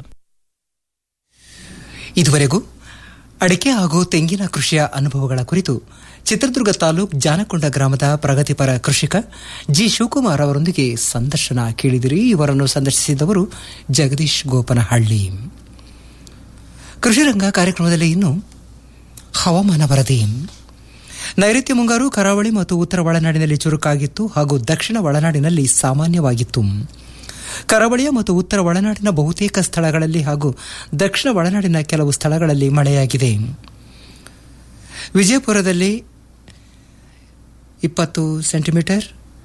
ಇದುವರೆಗೂ ಅಡಿಕೆ ಹಾಗೂ ತೆಂಗಿನ ಕೃಷಿಯ ಅನುಭವಗಳ ಕುರಿತು ಚಿತ್ರದುರ್ಗ ತಾಲೂಕ್ ಜಾನಕೊಂಡ ಗ್ರಾಮದ ಪ್ರಗತಿಪರ ಕೃಷಿಕ ಜಿ ಶಿವಕುಮಾರ್ ಅವರೊಂದಿಗೆ ಸಂದರ್ಶನ ಕೇಳಿದಿರಿ ಇವರನ್ನು ಸಂದರ್ಶಿಸಿದವರು ಜಗದೀಶ್ ಗೋಪನಹಳ್ಳಿ ಕೃಷಿರಂಗ ಕಾರ್ಯಕ್ರಮದಲ್ಲಿ ಇನ್ನು ಹವಾಮಾನ ವರದಿ ನೈಋತ್ಯ ಮುಂಗಾರು ಕರಾವಳಿ ಮತ್ತು ಉತ್ತರ ಒಳನಾಡಿನಲ್ಲಿ ಚುರುಕಾಗಿತ್ತು ಹಾಗೂ ದಕ್ಷಿಣ ಒಳನಾಡಿನಲ್ಲಿ ಸಾಮಾನ್ಯವಾಗಿತ್ತು ಕರಾವಳಿಯ ಮತ್ತು ಉತ್ತರ ಒಳನಾಡಿನ ಬಹುತೇಕ ಸ್ಥಳಗಳಲ್ಲಿ ಹಾಗೂ ದಕ್ಷಿಣ ಒಳನಾಡಿನ ಕೆಲವು ಸ್ಥಳಗಳಲ್ಲಿ ಮಳೆಯಾಗಿದೆ ವಿಜಯಪುರದಲ್ಲಿ ಇಪ್ಪತ್ತು ಸೆಂಟಿಮೀಟರ್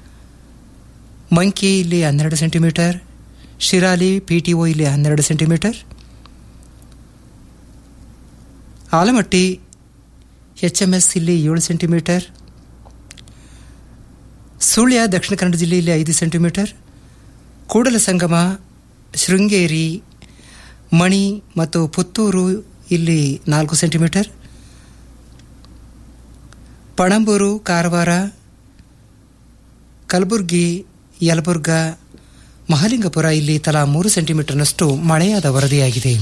ಮಂಕಿ ಇಲ್ಲಿ ಹನ್ನೆರಡು ಸೆಂಟಿಮೀಟರ್ ಶಿರಾಲಿ ಪಿಟಿಒ ಇಲ್ಲಿ ಹನ್ನೆರಡು centimetre Almatti H M S ಇಲ್ಲಿ ಏಳು ಸೆಂಟಿಮೀಟರ್ ಸುಳ್ಯ ದಕ್ಷಿಣ ಕನ್ನಡ ಜಿಲ್ಲೆಯಲ್ಲಿ ಐದು ಸೆಂಟಿಮೀಟರ್ ಕೂಡಲ ಸಂಗಮ ಶೃಂಗೇರಿ ಮಣಿ ಮತ್ತು ಪುತ್ತೂರು ಇಲ್ಲಿ ನಾಲ್ಕು ಸೆಂಟಿಮೀಟರ್ ಪಣಂಬೂರು ಕಾರವಾರ ಕಲಬುರ್ಗಿ ಯಲಬುರ್ಗ ಮಹಾಲಿಂಗಪುರ ಇಲ್ಲಿ ತಲಾ ಮೂರು ಸೆಂಟಿಮೀಟರ್ನಷ್ಟು ಮಳೆಯಾದ ವರದಿಯಾಗಿದೆ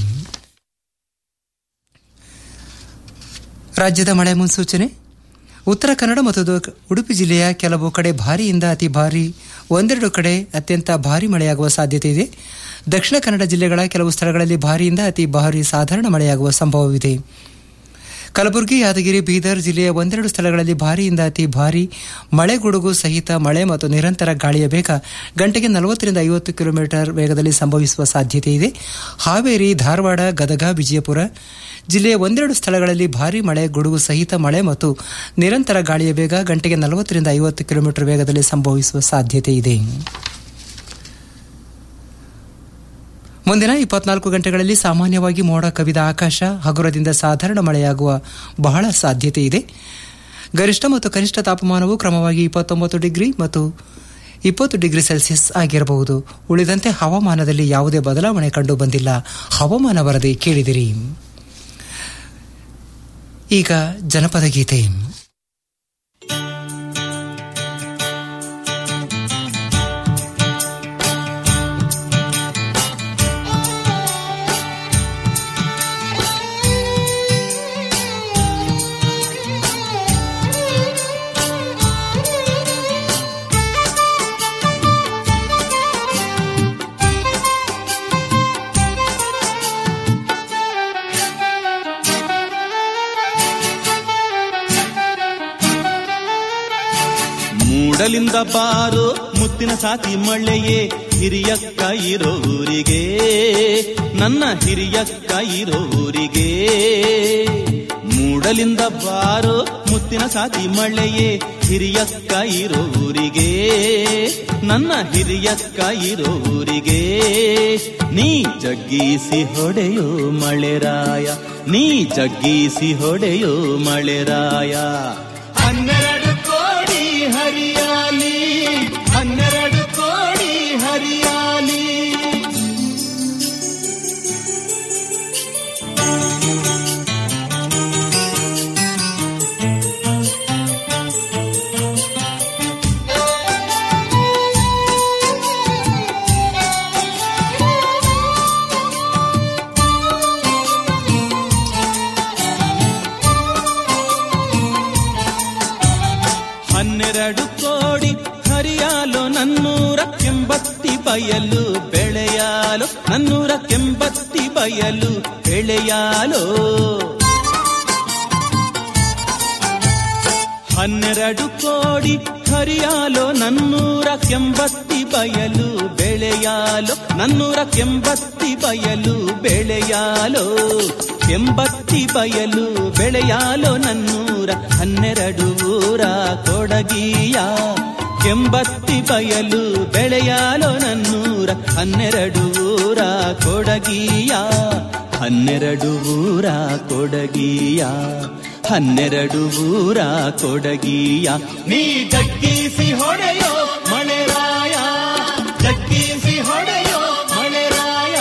ರಾಜ್ಯದ ಮಳೆ ಮುನ್ಸೂಚನೆ ಉತ್ತರ ಕನ್ನಡ ಮತ್ತು ದ- ಉಡುಪಿ ಜಿಲ್ಲೆಯ ಕೆಲವು ಕಡೆ ಭಾರಿಯಿಂದ ಅತಿ ಭಾರಿ ಒಂದೆರಡು ಕಡೆ ಅತ್ಯಂತ ಭಾರಿ ಮಳೆಯಾಗುವ ಸಾಧ್ಯತೆ ಇದೆ ದಕ್ಷಿಣ ಕನ್ನಡ ಜಿಲ್ಲೆಗಳ ಕೆಲವು ಸ್ಥಳಗಳಲ್ಲಿ ಭಾರಿಯಿಂದ ಅತಿ ಭಾರಿ ಸಾಧಾರಣ ಮಳೆಯಾಗುವ ಸಂಭವವಿದೆ ಕಲಬುರಗಿ ಯಾದಗಿರಿ ಬೀದರ್ ಜಿಲ್ಲೆಯ ಒಂದೆರಡು ಸ್ಥಳಗಳಲ್ಲಿ ಭಾರಿಯಿಂದ ಅತಿ ಭಾರಿ ಮಳೆ ಗುಡುಗು ಸಹಿತ ಮಳೆ ಮತ್ತು ನಿರಂತರ ಗಾಳಿಯ ವೇಗ ಗಂಟೆಗೆ ನಲವತ್ತರಿಂದ ಐವತ್ತು ಕಿಲೋಮೀಟರ್ ವೇಗದಲ್ಲಿ ಸಂಭವಿಸುವ ಸಾಧ್ಯತೆ ಇದೆ ಹಾವೇರಿ ಧಾರವಾಡ ಗದಗ ವಿಜಯಪುರ ಜಿಲ್ಲೆಯ ಒಂದೆರಡು ಸ್ಥಳಗಳಲ್ಲಿ ಭಾರೀ ಮಳೆ ಗುಡುಗು ಸಹಿತ ಮಳೆ ಮತ್ತು ನಿರಂತರ ಗಾಳಿಯ ವೇಗ ಗಂಟೆಗೆ ನಲವತ್ತರಿಂದ ಐವತ್ತು ಕಿಲೋಮೀಟರ್ ವೇಗದಲ್ಲಿ ಸಂಭವಿಸುವ ಸಾಧ್ಯತೆ ಇದೆ ಮುಂದಿನ ಇಪ್ಪತ್ನಾಲ್ಕು ಗಂಟೆಗಳಲ್ಲಿ ಸಾಮಾನ್ಯವಾಗಿ ಮೋಡ ಕವಿದ ಆಕಾಶ ಹಗುರದಿಂದ ಸಾಧಾರಣ ಮಳೆಯಾಗುವ ಬಹಳ ಸಾಧ್ಯತೆ ಇದೆ ಗರಿಷ್ಠ ಮತ್ತು ಕನಿಷ್ಠ ತಾಪಮಾನವು ಕ್ರಮವಾಗಿ ಇಪ್ಪತ್ತೊಂಬತ್ತು ಡಿಗ್ರಿ ಮತ್ತು ಇಪ್ಪತ್ತು ಡಿಗ್ರಿ ಸೆಲ್ಸಿಯಸ್ ಆಗಿರಬಹುದು ಉಳಿದಂತೆ ಹವಾಮಾನದಲ್ಲಿ ಯಾವುದೇ ಬದಲಾವಣೆ ಕಂಡು ಬಂದಿಲ್ಲ ಹವಾಮಾನ ವರದಿ ಕೇಳಿದಿರಿ ಈಗ ಜನಪದ ಗೀತೆ ಮೂಡಲಿಂದ ಬಾರೋ ಮುತ್ತಿನ ಸಾತಿ ಮಳ್ಳೆಯೇ ಹಿರಿಯಕ್ಕ ಇರೋ ಊರಿಗೆ ನನ್ನ ಹಿರಿಯಕ್ಕ ಇರೋ ಊರಿಗೆ ಮೂಡಲಿಂದ ಬಾರೋ ಮುತ್ತಿನ ಸಾತಿ ಮಳ್ಳೆಯೇ ಹಿರಿಯಕ್ಕ ಇರೋ ಊರಿಗೆ ನನ್ನ ಹಿರಿಯಕ್ಕ ಇರೋ ಊರಿಗೆ ನೀ ಜಗ್ಗೀಸಿ ಹೊಡೆಯೋ ಮಳೆರಾಯ ನೀ ಜಗ್ಗೀಸಿ ಹೊಡೆಯೋ ಮಳೆರಾಯ ಹನ್ನೆರಡು ಕೋಡಿ ಹರಿಯಾಲಿ ಹನ್ನೆರಡು ಕೋಡಿ ಹರಿಯಾಲಿ ಹನ್ನೆರಡು ಕೋಡಿ ಹರಿಯಾಲು ನನ್ನೂರ ಕೆಂಬತ್ತಿ ಬಯಲು ಬೆಳೆಯಾಲು ನನ್ನೂರ ಕೆಂಬತ್ತಿ ಬಯಲು ಬೆಳೆಯಾಲು ಹನ್ನೆರಡು ಕೋಡಿ ಹರಿಯಾಲು ನನ್ನೂರ ಕೆಂಬತ್ತಿ ಬಯಲು ಬೆಳೆಯಾಲು ನನ್ನೂರ ಕೆಂಬತ್ತಿ ಬಯಲು ಬೆಳೆಯಾಲು ಕೆಂಬತ್ತಿ ಬಯಲು ಬೆಳೆಯಾಲು ನನ್ನೂರ ಹನ್ನೆರಡು ಊರ ಕೊಡಗಿಯ ಕೆಂಬತ್ತಿ ಬಯಲು ಬೆಳೆಯಾಲು ನನ್ನೂರ ಹನ್ನೆರಡು ಊರ ಕೊಡಗಿಯ ಹನ್ನೆರಡು ಊರ ಕೊಡಗಿಯ ಹನ್ನೆರಡು ಊರ ಕೊಡಗಿಯ ನೀ ಜಗ್ಗೀಸಿ ಹೊಡೆಯೋ ಮಳೆರಾಯ ಜಗ್ಗೀಸಿ ಹೊಡೆಯೋ ಮಳೆರಾಯ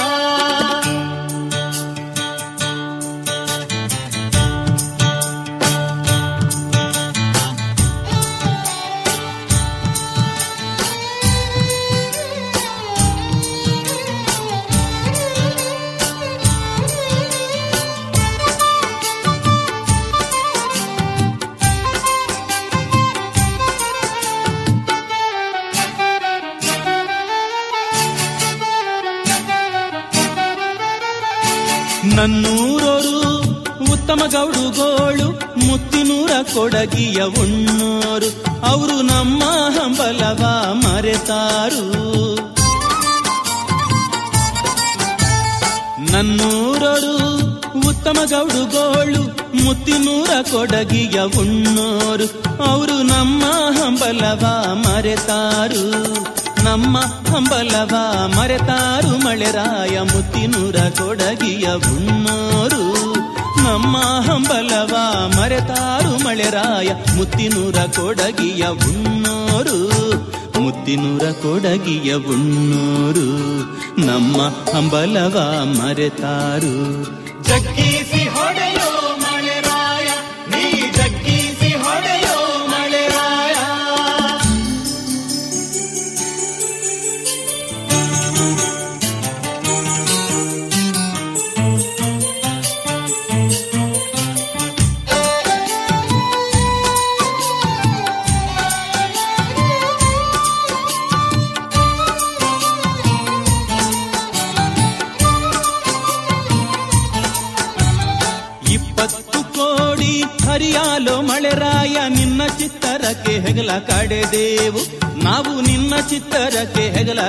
ನನ್ನೂರರು ಉತ್ತಮ ಗೌಡುಗೋಳು ಮುತ್ತಿನೂರ ಕೊಡಗಿಯ ಉಣ್ಣೋರು ಅವರು ನಮ್ಮ ಹಂಬಲವ ಮರೆತಾರು ನನ್ನೂರರು ಉತ್ತಮ ಗೌಡುಗೋಳು ಮುತ್ತಿನೂರ ಕೊಡಗಿಯ ಉಣ್ಣೋರು ಅವರು ನಮ್ಮ ಹಂಬಲವ ಮರೆತಾರು ನಮ್ಮ ಹಂಬಲವ ಮರೆತಾರು ಮಳೆರಾಯ ಮುತ್ತಿನೂರ ಕೊಡಗಿಯ ಉಣ್ಣೋರು ನಮ್ಮ ಹಂಬಲವ ಮರೆತಾರು ಮಳೆರಾಯ ಮುತ್ತಿನೂರ ಕೊಡಗಿಯ ಉಣ್ಣೋರು ಮುತ್ತಿನೂರ ಕೊಡಗಿಯ ಉಣ್ಣೋರು ನಮ್ಮ ಹಂಬಲವ ಮರೆತಾರು ಜಗ್ಗೀಸಿ ಹೊಡೆಯೋ ಮಳೆರಾಯ ನೀ ಜಗ್ಗೀಸಿ ಹೊಡೆಯೋ ಮಳೆರಾಯ ಇಪ್ಪತ್ತು ಕೋಡಿ ಹರಿಯಾಲೋ ಮಳೆರಾಯ ನಿನ್ನ ಚಿತ್ತರಕ್ಕೆ ಹೆಗಲ ಕಡೆದೇವು ನಾವು ನಿನ್ನ ಚಿತ್ತರಕ್ಕೆ ಹೆಗಲ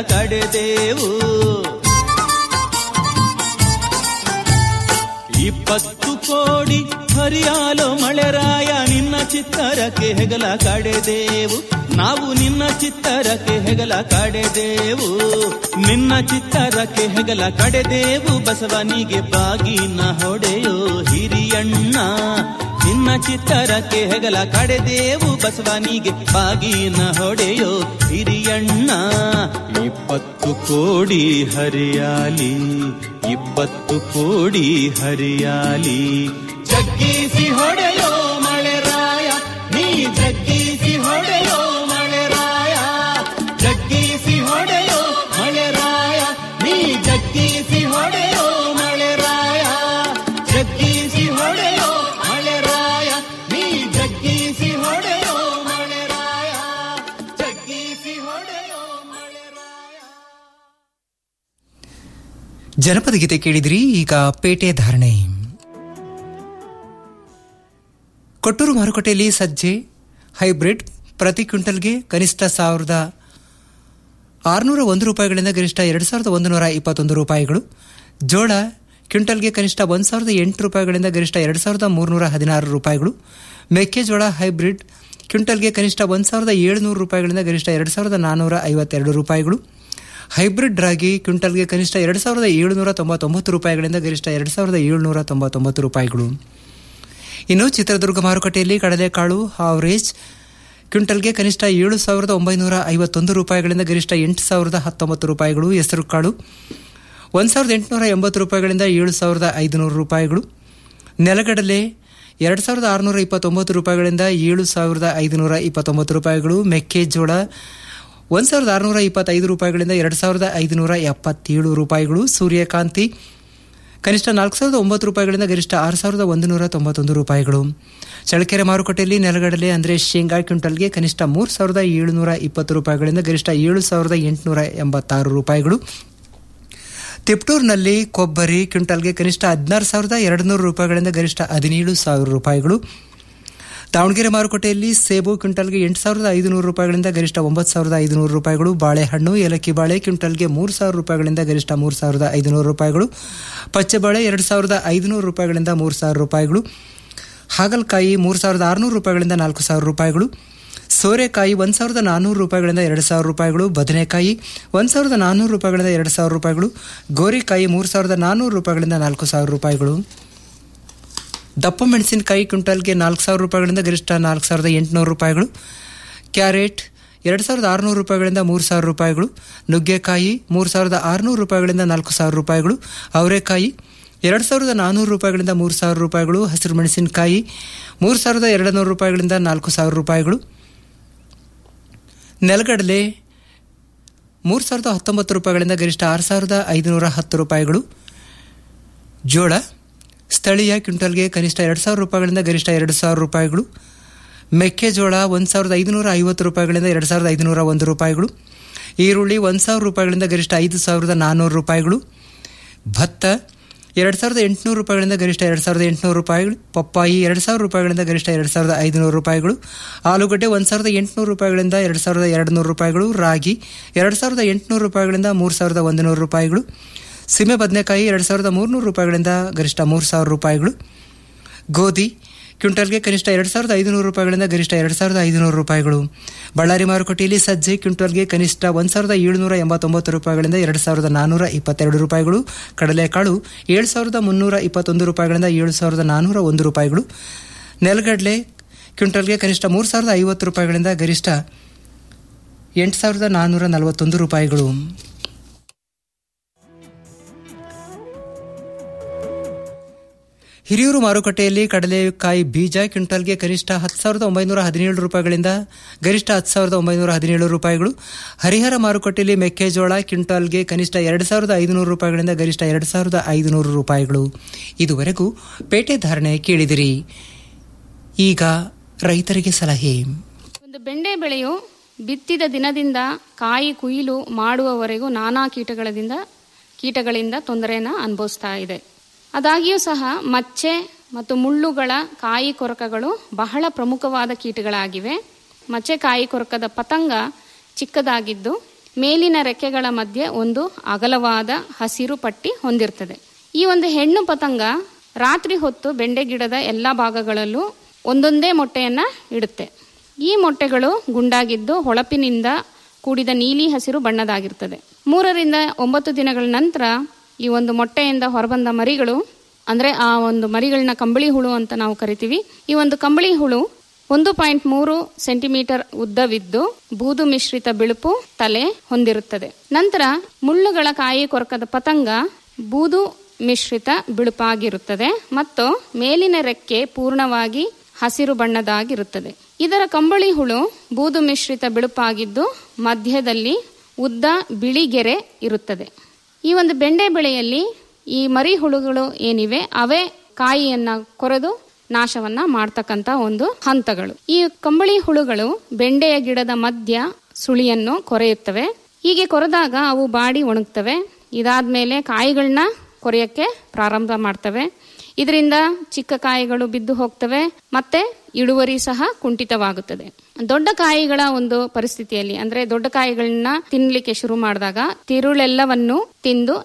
ಕಡೆದೇವು ಇಪ್ಪತ್ತು ಕೋಡಿ ಹರಿಯಾಲೋ ಮಳೆರಾಯ ನಿನ್ನ ಚಿತ್ತರಕ್ಕೆ ಹೆಗಲ ಕಡೆದೇವು ನಾವು ನಿನ್ನ ಚಿತ್ತರಕ್ಕೆ ಹೆಗಲ ಕಡೆದೇವು ನಿನ್ನ ಚಿತ್ತರಕ್ಕೆ ಹೆಗಲ ಕಡೆದೇವು ಬಸವನಿಗೆ ಬಾಗಿನ ಹೊಡೆಯೋ ಹಿರಿಯಣ್ಣ ನಿನ್ನ ಚಿತ್ತರಕ್ಕೆ ಹೆಗಲ ಕಡೆದೇವು ಬಸವನಿಗೆ ಬಾಗಿನ ಹೊಡೆಯೋ ಹಿರಿಯಣ್ಣ ಇಪ್ಪತ್ತು ಕೋಡಿ ಹರಿಯಾಲಿ ಇಪ್ಪತ್ತು ಕೋಡಿ ಹರಿಯಾಲಿ ಜಗ್ಗಿಸಿ ಹೊಡೆಯೋ ಮಳೆರಾಯ ನೀ ಜಗ್ಗಿಸಿ ಹೊಡೆಯೋ ಮಳೆರಾಯ ಜಗ್ಗಿಸಿ ಹೊಡೆಯೋ ಮಳೆರಾಯ ನೀ ಜಗ್ಗಿಸಿ ಹೊಡೆಯೋ ಮಳೆರಾಯ ಜಗ್ಗಿಸಿ ಹೊಡೆಯೋ ಮಳೆರಾಯ ನೀ ಜಗ್ಗಿಸಿ ಹೊಡೆಯೋ ಮಳೆರಾಯ ಜಗ್ಗಿಸಿ ಹೊಡೆಯೋ ಮಳೆರಾಯ ಜನಪದ ಗೀತೆ ಕೇಳಿದ್ರಿ ಈಗ ಪೇಟೆ ಧಾರಣೆ ಕೊಟ್ಟೂರು ಮಾರುಕಟ್ಟೆಯಲ್ಲಿ ಸಜ್ಜೆ ಹೈಬ್ರಿಡ್ ಪ್ರತಿ ಕ್ವಿಂಟಲ್ಗೆ ಕನಿಷ್ಠ ಸಾವಿರದ ಆರುನೂರ ಒಂದು ರೂಪಾಯಿಗಳಿಂದ ಗರಿಷ್ಠ ಎರಡು ಸಾವಿರದ ಒಂದು ನೂರ ಇಪ್ಪತ್ತೊಂದು ರೂಪಾಯಿಗಳು ಜೋಳ ಕ್ವಿಂಟಲ್ಗೆ ಕನಿಷ್ಠ ಒಂದು ಸಾವಿರದ ಎಂಟು ರೂಪಾಯಿಗಳಿಂದ ಗರಿಷ್ಠ ಎರಡು ಸಾವಿರದ ಮೂರುನೂರ ಹದಿನಾರು ರೂಪಾಯಿಗಳು ಮೆಕ್ಕೆಜೋಳ ಹೈಬ್ರಿಡ್ ಕ್ವಿಂಟಲ್ಗೆ ಕನಿಷ್ಠ ಒಂದು ಸಾವಿರದ ಏಳುನೂರು ರೂಪಾಯಿಗಳಿಂದ ಗರಿಷ್ಠ ಎರಡು ಸಾವಿರದ ನಾನ್ನೂರ ಐವತ್ತೆರಡು ರೂಪಾಯಿಗಳು ಹೈಬ್ರಿಡ್ ರಾಗಿ ಕ್ವಿಂಟಲ್ಗೆ ಕನಿಷ್ಠ ಎರಡು ಸಾವಿರದ ಏಳುನೂರ ತೊಂಬತ್ತೊಂಬತ್ತು ರೂಪಾಯಿಗಳಿಂದ ಗರಿಷ್ಠ ಎರಡು ಸಾವಿರದ ಏಳುನೂರ ತೊಂಬತ್ತೊಂಬತ್ತು ರೂಪಾಯಿಗಳು ಇನ್ನು ಚಿತ್ರದುರ್ಗ ಮಾರುಕಟ್ಟೆಯಲ್ಲಿ ಕಡಲೆಕಾಳು ಹಾವರೇಜ್ ಕ್ವಿಂಟಲ್ಗೆ ಕನಿಷ್ಠ ಏಳು ಸಾವಿರದ ಒಂಬೈನೂರ ಐವತ್ತೊಂದು ರೂಪಾಯಿಗಳಿಂದ ಗರಿಷ್ಠ ಎಂಟು ಸಾವಿರದ ಹತ್ತೊಂಬತ್ತು ರೂಪಾಯಿಗಳು ಹೆಸರುಕಾಳು ಒಂದು ಸಾವಿರದ ಎಂಟುನೂರ ಎಂಬತ್ತು ರೂಪಾಯಿಗಳಿಂದ ಏಳು ಸಾವಿರದ ಐದುನೂರು ರೂಪಾಯಿಗಳು ನೆಲಗಡಲೆ ಎರಡು ಸಾವಿರದ ಆರುನೂರ ಇಪ್ಪತ್ತೊಂಬತ್ತು ರೂಪಾಯಿಗಳಿಂದ ಏಳು ಸಾವಿರದ ಐದುನೂರ ಇಪ್ಪತ್ತೊಂಬತ್ತು ರೂಪಾಯಿಗಳು ಮೆಕ್ಕೆಜೋಳ ಒಂದು ಸಾವಿರದ ಆರುನೂರ ಇಪ್ಪತ್ತೈದು ರೂಪಾಯಿಗಳಿಂದ ಎರಡು ಸಾವಿರದ ಐದುನೂರ ಎಪ್ಪತ್ತೇಳು ರೂಪಾಯಿಗಳು ಸೂರ್ಯಕಾಂತಿ ಕನಿಷ್ಠ ನಾಲ್ಕು ಸಾವಿರದ ಒಂಬತ್ತು ರೂಪಾಯಿಗಳಿಂದ ಗರಿಷ್ಠ ಆರು ಸಾವಿರದ ಒಂದು ನೂರ ತೊಂಬತ್ತೊಂದು ರೂಪಾಯಿಗಳು ಚಳ್ಳಕೆರೆ ಮಾರುಕಟ್ಟೆಯಲ್ಲಿ ನೆಲಗಡಲೆ ಅಂದರೆ ಶೇಂಗಾ ಕ್ವಿಂಟಲ್ಗೆ ಕನಿಷ್ಠ ಮೂರು ಸಾವಿರದ ಏಳುನೂರ ಇಪ್ಪತ್ತು ರೂಪಾಯಿಗಳಿಂದ ಗರಿಷ್ಠ ಏಳು ಸಾವಿರದ ಎಂಟುನೂರ ಎಂಬತ್ತಾರು ರೂಪಾಯಿಗಳು ತಿಪ್ಟೂರಿನಲ್ಲಿ ಕೊಬ್ಬರಿ ಕ್ವಿಂಟಲ್ಗೆ ಕನಿಷ್ಠ ಹದಿನಾರು ಸಾವಿರದ ಎರಡು ನೂರು ರೂಪಾಯಿಗಳಿಂದ ಗರಿಷ್ಠ ಹದಿನೇಳು ಸಾವಿರ ರೂಪಾಯಿಗಳು ದಾವಣಗೆರೆ ಮಾರುಕಟ್ಟೆಯಲ್ಲಿ ಸೇಬು ಕ್ವಿಂಟಲ್ಗೆ ಎಂಟು ಸಾವಿರದ ಐದುನೂರು ರೂಪಾಯಿಗಳಿಂದ ಗರಿಷ್ಠ ಒಂಬತ್ತು ಸಾವಿರದ ಐದುನೂರು ರೂಪಾಯಿಗಳು ಬಾಳೆಹಣ್ಣು ಏಲಕ್ಕಿ ಬಾಳೆ ಕ್ವಿಂಟಲ್ಗೆ ಮೂರು ಸಾವಿರ ರೂಪಾಯಿಗಳಿಂದ ಗರಿಷ್ಠ ಮೂರು ಸಾವಿರದ ಐದುನೂರು ರೂಪಾಯಿಗಳು ಪಚ್ಚೆ ಬಾಳೆ ಎರಡು ಸಾವಿರದ ಐದುನೂರು ರೂಪಾಯಿಗಳಿಂದ ಮೂರು ಸಾವಿರ ರೂಪಾಯಿಗಳು ಹಾಗಲಕಾಯಿ ಮೂರು ಸಾವಿರದ ಆರುನೂರು ರೂಪಾಯಿಗಳಿಂದ ನಾಲ್ಕು ಸಾವಿರ ರೂಪಾಯಿಗಳು ಸೋರೆಕಾಯಿ ಒಂದು ಸಾವಿರದ ನಾನ್ನೂರು ರೂಪಾಯಿಗಳಿಂದ ಎರಡು ಸಾವಿರ ರೂಪಾಯಿಗಳು ಬದನೆಕಾಯಿ ಒಂದು ಸಾವಿರದ ನಾನ್ನೂರು ರೂಪಾಯಿಗಳಿಂದ ಎರಡು ಸಾವಿರ ರೂಪಾಯಿಗಳು ಗೋರಿಕಾಯಿ ಮೂರು ಸಾವಿರದ ನಾನ್ನೂರು ರೂಪಾಯಿಗಳಿಂದ ನಾಲ್ಕು ಸಾವಿರ ರೂಪಾಯಿಗಳು ದಪ್ಪ ಮೆಣಸಿನಕಾಯಿ ಕ್ವಿಂಟಲ್ಗೆ ನಾಲ್ಕು ಸಾವಿರ ರೂಪಾಯಿಗಳಿಂದ ಗರಿಷ್ಠ ನಾಲ್ಕು ಸಾವಿರದ ಎಂಟುನೂರು ರೂಪಾಯಿಗಳು ಕ್ಯಾರೆಟ್ ಎರಡು ಸಾವಿರದ ಆರುನೂರು ರೂಪಾಯಿಗಳಿಂದ ಮೂರು ಸಾವಿರ ರೂಪಾಯಿಗಳು ನುಗ್ಗೆಕಾಯಿ ಮೂರು ಸಾವಿರದ ಆರುನೂರು ರೂಪಾಯಿಗಳಿಂದ ನಾಲ್ಕು ಸಾವಿರ ರೂಪಾಯಿಗಳು ಅವರೆಕಾಯಿ ಎರಡು ಸಾವಿರದ ನಾನ್ನೂರು ರೂಪಾಯಿಗಳಿಂದ ಮೂರು ಸಾವಿರ ರೂಪಾಯಿಗಳು ಹಸಿರು ಮೆಣಸಿನಕಾಯಿ ಮೂರು ಸಾವಿರದ ಎರಡು ನೂರು ರೂಪಾಯಿಗಳಿಂದ ನಾಲ್ಕು ಸಾವಿರ ರೂಪಾಯಿಗಳು ನೆಲಗಡಲೆ ಮೂರು ಸಾವಿರದ ಹತ್ತೊಂಬತ್ತು ರೂಪಾಯಿಗಳಿಂದ ಗರಿಷ್ಠ ಆರು ಸಾವಿರದ ಐದುನೂರ ಹತ್ತು ರೂಪಾಯಿಗಳು ಜೋಳ ಸ್ಥಳೀಯ ಕ್ವಿಂಟಲ್ಗೆ ಕನಿಷ್ಠ ಎರಡು ಸಾವಿರ ರೂಪಾಯಿಗಳಿಂದ ಗರಿಷ್ಠ ಎರಡು ಸಾವಿರ ರೂಪಾಯಿಗಳು ಮೆಕ್ಕೆಜೋಳ ಒಂದು ಸಾವಿರದ ಐದುನೂರ ಐವತ್ತು ರೂಪಾಯಿಗಳಿಂದ ಎರಡು ಸಾವಿರದ ಐದುನೂರ ಒಂದು ರೂಪಾಯಿಗಳು ಈರುಳ್ಳಿ ಒಂದು ಸಾವಿರ ರೂಪಾಯಿಗಳಿಂದ ಗರಿಷ್ಠ ಐದು ಸಾವಿರದ ನಾನ್ನೂರು ರೂಪಾಯಿಗಳು ಭತ್ತ ಎರಡು ಸಾವಿರದ ಎಂಟುನೂರು ರೂಪಾಯಿಗಳಿಂದ ಗರಿಷ್ಠ ಎರಡು ಸಾವಿರದ ಎಂಟುನೂರು ರೂಪಾಯಿಗಳು ಪಪ್ಪಾಯಿ ಎರಡು ಸಾವಿರ ರೂಪಾಯಿಗಳಿಂದ ಗರಿಷ್ಠ ಎರಡು ಸಾವಿರದ ಐದುನೂರು ರೂಪಾಯಿಗಳು ಆಲೂಗಡ್ಡೆ ಒಂದು ಸಾವಿರದ ಎಂಟುನೂರು ರೂಪಾಯಿಗಳಿಂದ ಎರಡು ಸಾವಿರದ ಎರಡು ನೂರು ರೂಪಾಯಿಗಳು ರಾಗಿ ಎರಡು ಸಾವಿರದ ಎಂಟುನೂರು ರೂಪಾಯಿಗಳಿಂದ ಮೂರು ಸಾವಿರದ ಒಂದು ನೂರು ರೂಪಾಯಿಗಳು ಸೀಮೆ ಬದನೆಕಾಯಿ ಎರಡು ಸಾವಿರದ ಮೂರುನೂರು ರೂಪಾಯಿಗಳಿಂದ ಗರಿಷ್ಠ ಮೂರು ಸಾವಿರ ರೂಪಾಯಿಗಳು ಗೋಧಿ ಕ್ವಿಂಟಲ್ಗೆ ಕನಿಷ್ಠ ಎರಡು ಸಾವಿರದ ಐದುನೂರು ರೂಪಾಯಿಗಳಿಂದ ಗರಿಷ್ಠ ಎರಡು ಸಾವಿರದ ಐದುನೂರು ರೂಪಾಯಿಗಳು ಬಳ್ಳಾರಿ ಮಾರುಕಟ್ಟೆಯಲ್ಲಿ ಸಜ್ಜೆ ಕ್ವಿಂಟಲ್ಗೆ ಕನಿಷ್ಠ ಒಂದು ಸಾವಿರದ ಏಳುನೂರ ಎಂಬತ್ತೊಂಬತ್ತು ರೂಪಾಯಿಗಳಿಂದ ಎರಡು ಸಾವಿರದ ನಾನ್ನೂರ ಇಪ್ಪತ್ತೆರಡು ರೂಪಾಯಿಗಳು ಕಡಲೆಕಾಳು ಏಳು ಸಾವಿರದ ಮುನ್ನೂರ ಇಪ್ಪತ್ತೊಂದು ರೂಪಾಯಿಗಳಿಂದ ಏಳು ಸಾವಿರದ ನಾನ್ನೂರ ಒಂದು ರೂಪಾಯಿಗಳು ನೆಲಗಡಲೆ ಕ್ವಿಂಟಲ್ಗೆ ಕನಿಷ್ಠ ಮೂರು ಸಾವಿರದ ಐವತ್ತು ರೂಪಾಯಿಗಳಿಂದ ಗರಿಷ್ಠ ಎಂಟು ಸಾವಿರದ ನಾನ್ನೂರ ನಲವತ್ತೊಂದು ರೂಪಾಯಿಗಳು ಹಿರಿಯೂರು ಮಾರುಕಟ್ಟೆಯಲ್ಲಿ ಕಡಲೆಕಾಯಿ ಬೀಜ ಕ್ವಿಂಟಲ್ಗೆ ಕನಿಷ್ಠ ಹತ್ತು ಸಾವಿರದ ಒಂಬೈನೂರ ಹದಿನೇಳು ರೂಪಾಯಿಗಳಿಂದ ಗರಿಷ್ಠ ಹತ್ತು ಸಾವಿರದ ಒಂಬೈನೂರ ಹದಿನೇಳು ರೂಪಾಯಿಗಳು ಹರಿಹರ ಮಾರುಕಟ್ಟೆಯಲ್ಲಿ ಮೆಕ್ಕೆಜೋಳ ಕ್ವಿಂಟಲ್ಗೆ ಕನಿಷ್ಠ ಎರಡು ಸಾವಿರದ ಐದುನೂರು ರೂಪಾಯಿಗಳಿಂದ ಗರಿಷ್ಠ ಎರಡು ಸಾವಿರದ ಐದುನೂರು ರೂಪಾಯಿಗಳು ಇದುವರೆಗೂ ಪೇಟೆ ಧಾರಣೆ ಕೇಳಿದಿರಿ ಈಗ ರೈತರಿಗೆ ಸಲಹೆ ಒಂದು ಬೆಂಡೆ ಬೆಳೆಯು ಬಿತ್ತಿದ ದಿನದಿಂದ ಕಾಯಿ ಕುಯಿಲು ಮಾಡುವವರೆಗೂ ನಾನಾ ಕೀಟಗಳಿಂದ ಕೀಟಗಳಿಂದ ತೊಂದರೆಯನ್ನು ಅನುಭವಿಸ್ತಾ ಇದೆ ಆದಾಗ್ಯೂ ಸಹ ಮಚ್ಚೆ ಮತ್ತು ಮುಳ್ಳುಗಳ ಕಾಯಿ ಕೊರಕಗಳು ಬಹಳ ಪ್ರಮುಖವಾದ ಕೀಟಗಳಾಗಿವೆ ಮಚ್ಚೆ ಕಾಯಿ ಕೊರಕದ ಪತಂಗ ಚಿಕ್ಕದಾಗಿದ್ದು ಮೇಲಿನ ರೆಕ್ಕೆಗಳ ಮಧ್ಯೆ ಒಂದು ಅಗಲವಾದ ಹಸಿರು ಪಟ್ಟಿ ಹೊಂದಿರ್ತದೆ ಈ ಒಂದು ಹೆಣ್ಣು ಪತಂಗ ರಾತ್ರಿ ಹೊತ್ತು ಬೆಂಡೆ ಗಿಡದ ಎಲ್ಲ ಭಾಗಗಳಲ್ಲೂ ಒಂದೊಂದೇ ಮೊಟ್ಟೆಯನ್ನ ಇಡುತ್ತೆ ಈ ಮೊಟ್ಟೆಗಳು ಗುಂಡಾಗಿದ್ದು ಹೊಳಪಿನಿಂದ ಕೂಡಿದ ನೀಲಿ ಹಸಿರು ಬಣ್ಣದಾಗಿರ್ತದೆ ಮೂರರಿಂದ ಒಂಬತ್ತು ದಿನಗಳ ನಂತರ ಈ ಒಂದು ಮೊಟ್ಟೆಯಿಂದ ಹೊರಬಂದ ಮರಿಗಳು ಅಂದ್ರೆ ಆ ಒಂದು ಮರಿಗಳನ್ನ ಕಂಬಳಿ ಹುಳು ಅಂತ ನಾವು ಕರಿತೀವಿ ಈ ಒಂದು ಕಂಬಳಿ ಹುಳು ಒಂದು ಪಾಯಿಂಟ್ ಮೂರು ಸೆಂಟಿಮೀಟರ್ ಉದ್ದವಿದ್ದು ಬೂದು ಮಿಶ್ರಿತ ಬಿಳುಪು ತಲೆ ಹೊಂದಿರುತ್ತದೆ ನಂತರ ಮುಳ್ಳುಗಳ ಕಾಯಿ ಕೊರಕದ ಪತಂಗ ಬೂದು ಮಿಶ್ರಿತ ಬಿಳುಪಾಗಿರುತ್ತದೆ ಮತ್ತು ಮೇಲಿನ ರೆಕ್ಕೆ ಪೂರ್ಣವಾಗಿ ಹಸಿರು ಬಣ್ಣದಾಗಿರುತ್ತದೆ ಇದರ ಕಂಬಳಿ ಹುಳು ಬೂದು ಮಿಶ್ರಿತ ಬಿಳುಪಾಗಿದ್ದು ಮಧ್ಯದಲ್ಲಿ ಉದ್ದ ಬಿಳಿ ಗೆರೆ ಇರುತ್ತದೆ ಈ ಒಂದು ಬೆಂಡೆ ಬೆಳೆಯಲ್ಲಿ ಈ ಮರಿ ಹುಳುಗಳು ಏನಿವೆ ಅವೇ ಕಾಯಿಯನ್ನ ಕೊರೆದು ನಾಶವನ್ನ ಮಾಡ್ತಕ್ಕಂತ ಒಂದು ಹಂತಗಳು ಈ ಕಂಬಳಿ ಹುಳುಗಳು ಬೆಂಡೆಯ ಗಿಡದ ಮಧ್ಯ ಸುಳಿಯನ್ನು ಕೊರೆಯುತ್ತವೆ ಹೀಗೆ ಕೊರೆದಾಗ ಅವು ಬಾಡಿ ಒಣಗ್ತವೆ ಇದಾದ್ಮೇಲೆ ಕಾಯಿಗಳನ್ನ ಕೊರೆಯಕ್ಕೆ ಪ್ರಾರಂಭ ಮಾಡ್ತವೆ ಇದರಿಂದ ಚಿಕ್ಕ ಕಾಯಿಗಳು ಬಿದ್ದು ಹೋಗ್ತವೆ ಮತ್ತೆ ಇಳುವರಿ ಸಹ ಕುಂಠಿತವಾಗುತ್ತದೆ ದೊಡ್ಡ ಕಾಯಿಗಳ ಒಂದು ಪರಿಸ್ಥಿತಿಯಲ್ಲಿ ಅಂದ್ರೆ ದೊಡ್ಡ ಕಾಯಿಗಳನ್ನ ತಿನ್ಲಿಕ್ಕೆ ಶುರು ಮಾಡಿದಾಗ ತಿರುಳೆಲ್ಲವನ್ನು ತಿಂದು